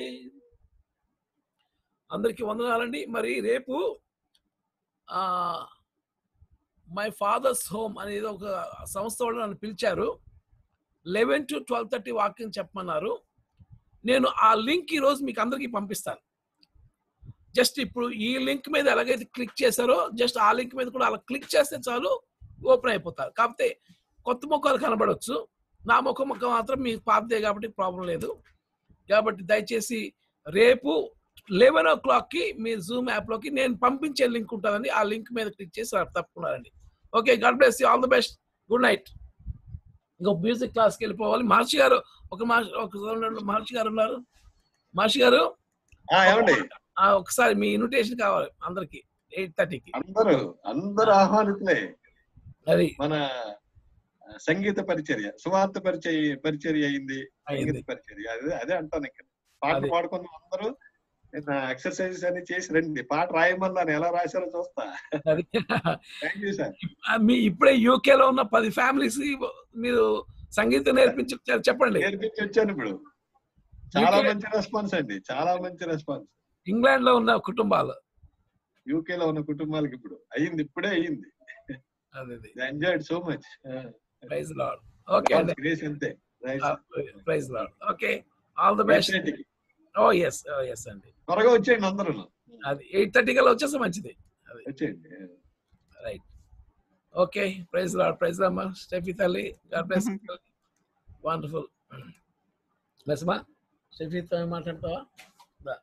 అందరికీ వందనాలండి మరి రేపు ఆ మై ఫాదర్స్ హోమ్ అనేది ఒక సంస్థ వాళ్ళు నన్ను పిలిచారు eleven to twelve thirty walking చెప్పమన్నారు నేను ఆ లింక్ ఈరోజు మీకు అందరికీ పంపిస్తాను జస్ట్ ఇప్పుడు ఈ లింక్ మీద ఎలాగైతే క్లిక్ చేశారో జస్ట్ ఆ లింక్ మీద కూడా అలా క్లిక్ చేస్తే చాలు ఓపెన్ అయిపోతారు కాకపోతే కొత్త ముఖాలు కనబడవచ్చు నా ముఖం ముఖం మాత్రం మీకు పాతదే కాబట్టి ప్రాబ్లం లేదు కాబట్టి దయచేసి రేపు లెవెన్ ఓ క్లాక్కి మీ జూమ్ యాప్లోకి నేను పంపించే లింక్ ఉంటుందండి ఆ లింక్ మీద క్లిక్ చేసి తప్పుకున్నారండి okay God bless you all the best good night ఇంకో మ్యూజిక్ క్లాస్కి వెళ్ళిపోవాలి మహర్షి గారు ఒక మహర్షి ఒక మహర్షి గారు ఉన్నారు మహర్షి గారు ఏమండి ఆ, ఒకసారి మీ ఇన్విటేషన్ కావాలి అందరికి ఎయిట్ థర్టీకి అందరూ అందరూ ఆహ్వానితులే అది మన సంగీత పరిచర్య సువార్త పరిచయ పరిచర్య అయింది సంగీత పరిచర్య అదే అదే అంటాను ఇక్కడ పాటలు అది. పాడుకున్న అందరూ ఎక్సర్సైజెస్ అన్ని చేసి రండి పాట రాయమన్నాను ఎలా రాశారో చూస్తా అది థ్యాంక్ యూ సార్ ఆ, మీ ఇప్పుడే UK లో ఉన్న పది ఫ్యామిలీస్ మీరు సంగీతం నేర్పించి చెప్పండి నేర్పించి వచ్చాను ఇప్పుడు చాలా UK మంచి రెస్పాన్స్ అండి చాలా మంచి రెస్పాన్స్ ఇంగ్లాండ్ లో ఉన్న కుటుంబాలు యూకే లో ఉన్న కుటుంబాలకి ఇప్పుడు అయ్యింది ఇప్పుడే అయ్యింది అదే enjoyed so much praise Lord okay అండి గ్రేస్ అంతే Right. Praise Lord okay all the best 8:30 కి. ఓ ఎస్ ఓ ఎస్ అండి త్వరగా వచ్చేయండి అందరూ అది ఎయిట్ థర్టీ కల్లా వచ్చేస్తే మంచిది అది వచ్చేయండి right okay praise lord praise అమ్మా స్టెఫీ తల్లి గాడ్ బ్లెస్ వండర్ఫుల్ లెస్మా స్టెఫీతో ఏం మాట్లాడతావా దా.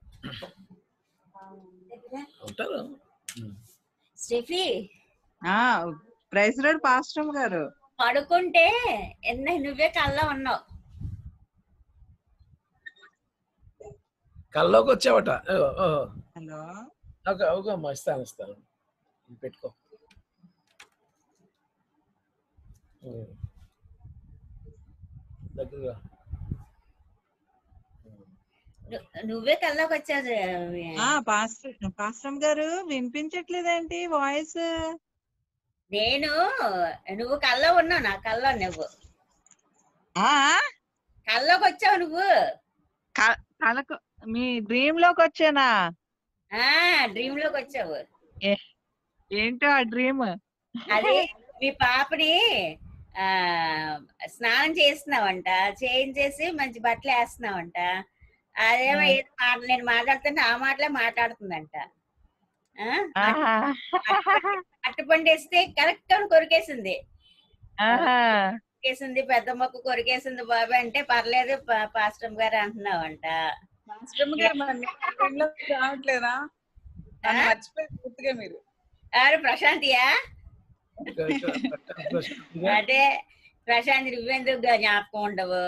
ఉంటారు స్టెఫీ ప్రైజ్ రాడ్ పాస్టమ్ గారు పడుకుంటే ఎన్న నువ్వే కల్లా ఉన్నావు కల్లోకి వచ్చావట ఓ, ఓ. హలో ఓకే ఓకే అమ్మా ఇస్తాను ఇస్తాను ఇది పెట్టుకో ఉం. దగ్గరగా ను- నువ్వే కల్లోకి వచ్చావు ఆ పాస్టర్ పాస్టమ్ గారు వినిపించట్లేదేంటి వాయిస్ నేను నువ్వు కల్లో ఉన్నావు నా కల్లో నువ్వు కల్లోకి వచ్చావు నువ్వు కలకు మీ డ్రీమ్ లోకి వచ్చానా ఆ డ్రీమ్ లోకి వచ్చావు ఏ- ఏంటో ఆ డ్రీమ్ అదే మీ పాపని ఆ స్నానం చేస్తున్నావంట చేయించేసి మంచి బట్టలు వేస్తున్నావంట అదేమో ఆ. ఏదో మాట నేను మాట్లాడుతుంటే ఆ మాటలే మాట్లాడుతుందంట ఆ? అట్టుపండు వేస్తే కరెక్ట్ అని కొరికేసింది కొరికేసింది పెద్ద మొక్క కొరికేసింది బాబు అంటే పర్లేదు పా- పాస్టమ్ గారు అంటున్నావంట మాస్టర్ గారు మన మెయిన్ రావట్లేదా నన్ను మర్చిపోయి పూర్తిగా మీరు ఎవరు ప్రశాంతియా అదే ప్రశాంత్ నువ్వెందుకు గా- జ్ఞాపకం ఉండవు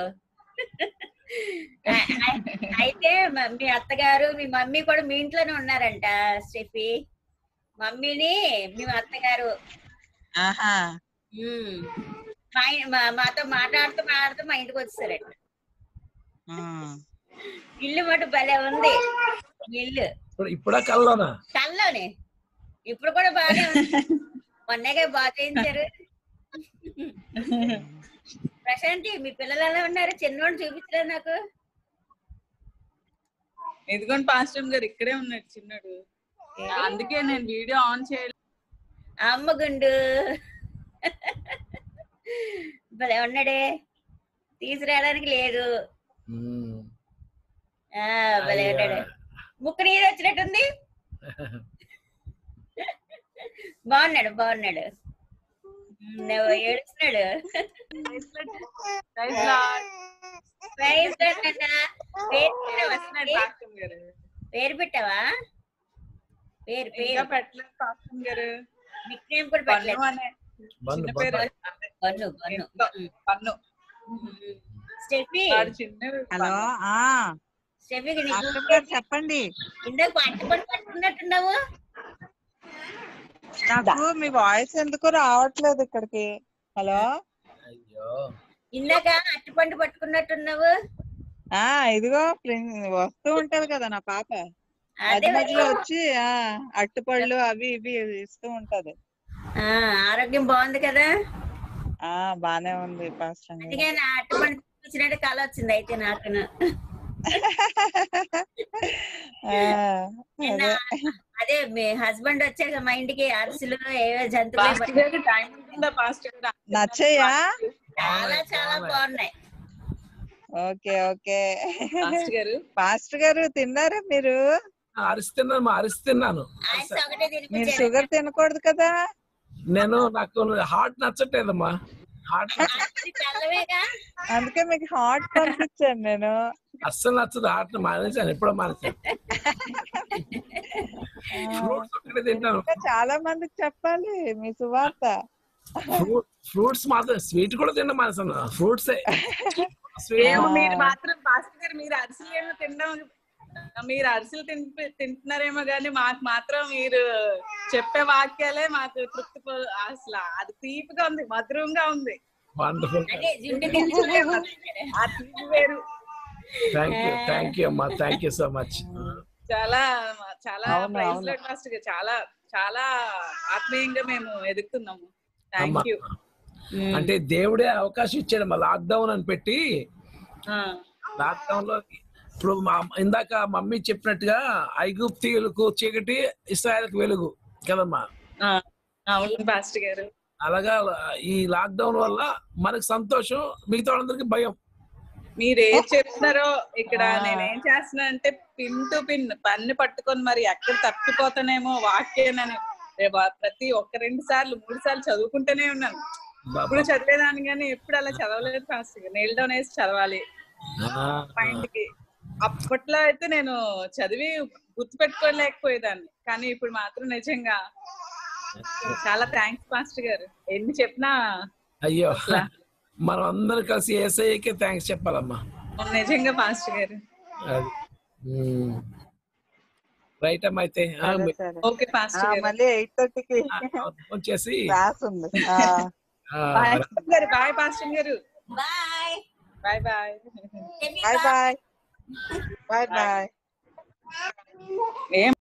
ఆ- ఆ- అయితే మ- మీ అత్తగారు మీ మమ్మీ కూడా మీ ఇంట్లోనే ఉన్నారంట స్టెఫీ మమ్మీని మీ అత్తగారు ఆహా ఉమ్. మా ఇ- మా- మాతో మాట్లాడుతూ మాట్లాడుతూ మా ఇంటికి వచ్చేసారంట ఇల్లు మటు భలే ఉంది మీ ఇల్లు ఇప్పుడు ఇప్పుడా కల్లోనా కల్లోనే ఇప్పుడు కూడా బాగానే ఉంది మొన్నగా బాగా చేయించారు ప్రశాంతి మీ పిల్లలు ఎలా ఉన్నారు చిన్నోడు చూపించలేదు నాకు ఇదిగోండి పాస్టర్ గారు ఇక్కడే ఉన్నాడు చిన్నడు అందుకే నేను వీడియో ఆన్ చేయలేదు అమ్మ గుండు భలే ఉన్నాడే తీసుకురావడానికి లేదు ఆ భలే ఉన్నాడు ముక్కు నీరు వచ్చినట్టుంది బాగున్నాడు బాగున్నాడు నువ్వు ఏడుస్తున్నాడు Praise Lord. ప్రైజ్ నాన్న. పేరు పెట్టావా? వస్తున్నాడు పాస్టర్ గారు పేరు పెట్టావా పేరు ఇంకా పేరు పెట్టలేదు పాస్టర్ గారు నిక్ నేమ్ కూడా బన్ను పెట్టలేదు అనే బన్ను, చిన్న పేరు బన్ను బన్ను పన్ను స్టెఫీ వాడు చిన్న హలో ఆ స్టెఫీకి పాస్టర్ నీకు గారు చెప్పండి ఇందాక పట్టు పని పట్టుకున్నట్టున్నావు నాకు మీ వాయిస్ ఎందుకు రావట్లేదు ఇక్కడికి హలో అయ్యో ఇందాక అట్టిపండు పట్టుకున్నట్టున్నావు ఆ ఇదిగో ప్రిన్- వస్తూ ఉంటది కదా నా పాప అదే మధ్య మధ్యలో వచ్చి ఆ అట్టుపళ్ళు అవి ఇవి ఇస్తూ ఉంటది ఆ, ఆరోగ్యం బాగుంది కదా ఆ బానే ఉంది పాస్టర్ గారు. అందుకే నా అట్టిపండు చూసినట్టు కళ వచ్చింది అయితే నాకును ఆ, నిన్న అదే అదే మీ హస్బెండ్ వచ్చాక మా ఇంటికి అరిసెలు ఏవో జంతువులు పాస్టర్ గారు టైం ఉంటుందా పాస్టర్ గారు నచ్చయ్యా చాలా చాలా బాగున్నాయి ఓకే ఓకే పాస్టర్ గారు పాస్టర్ గారు తిన్నారా మీరు అరిస్తున్నాను మా అరిస్తున్నాను ఆయనతో ఒకటే మీరు తినిపించాను షుగర్ తినకూడదు కదా నేను నాకు హార్ట్ నచ్చట్లేదమ్మా హార్ట్ అది చల్లవేగా అందుకే మీకు హాట్ పంపించాను నేను అస్సలు నచ్చదు హార్ట్ మానేసాను ఎప్పుడో మానేసాను ఫ్రూట్స్ ఒక్కటే తింటాను ఇంకా చాలా మందికి చెప్పాలి మీ సువార్త ఫ్రూట్స్ మాత్రం స్వీట్ కూడా తిన్న మానేసాను ఫ్రూట్సే ఏమో మీరు మాత్రం పాస్టర్ గారు మీరు అరిసెలు ఏమో తినడం మీరు అరిసెలు తింటు తింటున్నారేమో కానీ మాకు మాత్రం మీరు చెప్పే వాక్యాలే మాకు తృప్తి పో- అసలు అది తీపిగా ఉంది మధురంగా ఉంది వండర్ఫుల్ అదే జుండు దించుకోలేము ఆ తీపి వేరు థ్యాంక్ యూ థ్యాంక్ యూ అమ్మా థ్యాంక్ యూ సో మచ్ చాలా చాలా అవును, ప్రైజ్ అవును. లార్డ్ మాస్టర్ గారు చాలా చాలా ఆత్మీయంగా మేము ఎదుగుతున్నాము అమ్మా థ్యాంక్ యూ అంటే దేవుడే అవకాశం ఇచ్చాడు మా లాక్డౌన్ అని పెట్టి లాక్డౌన్ లో ఇప్పుడు మా ఇందాక మమ్మీ చెప్పినట్టుగా ఐగుప్తీయులకు చీకటి ఇస్రాయల్కి వెలుగు కదమ్మా అవును పాస్టర్ గారు అలాగా ఈ లాక్డౌన్ వల్ల మనకు సంతోషం మిగతా వాళ్ళందరికీ భయం మీరు ఏం చెప్తున్నారో ఇక్కడ నేనేం చేస్తున్నా అంటే పిన్ టు పిన్ పన్ను పట్టుకొని మరి ఎక్కడ తప్పిపోతానేమో వాక్యాన్ని ప్రతి ఒక్క రెండు సార్లు మూడు సార్లు చదువుకుంటూనే ఉన్నాను ఇప్పుడు చదివేదాన్ని కానీ ఎప్పుడు అలా చదవలేదు ఫాస్ట్ నెయిల్ డౌన్ వేసి చదవాలి మైండ్ కి అప్పట్లో అయితే నేను చదివి గుర్తు పెట్టుకోలేకపోయేదాన్ని కానీ ఇప్పుడు మాత్రం నిజంగా చాలా థ్యాంక్స్ మాస్టర్ గారు ఎన్ని చెప్పినా అయ్యో మనం అందరం కలిసి ఏసఐకే థ్యాంక్స్ చెప్పాలమ్మా నిజంగా మాస్టర్ గారు అది రైట్ అమ్మా అయితే ఆ, సరే, మీ- సరే. ఓకే ఆ, పాస్టర్ గారు మళ్ళీ ఎయిట్ థర్టీకి ఫోన్ చేసి క్లాస్ ఉంది ఆ, ఆ, బాయ్ గారు బాయ్ పాస్టర్ గారు bye bye bye bye bye bye bye ఏం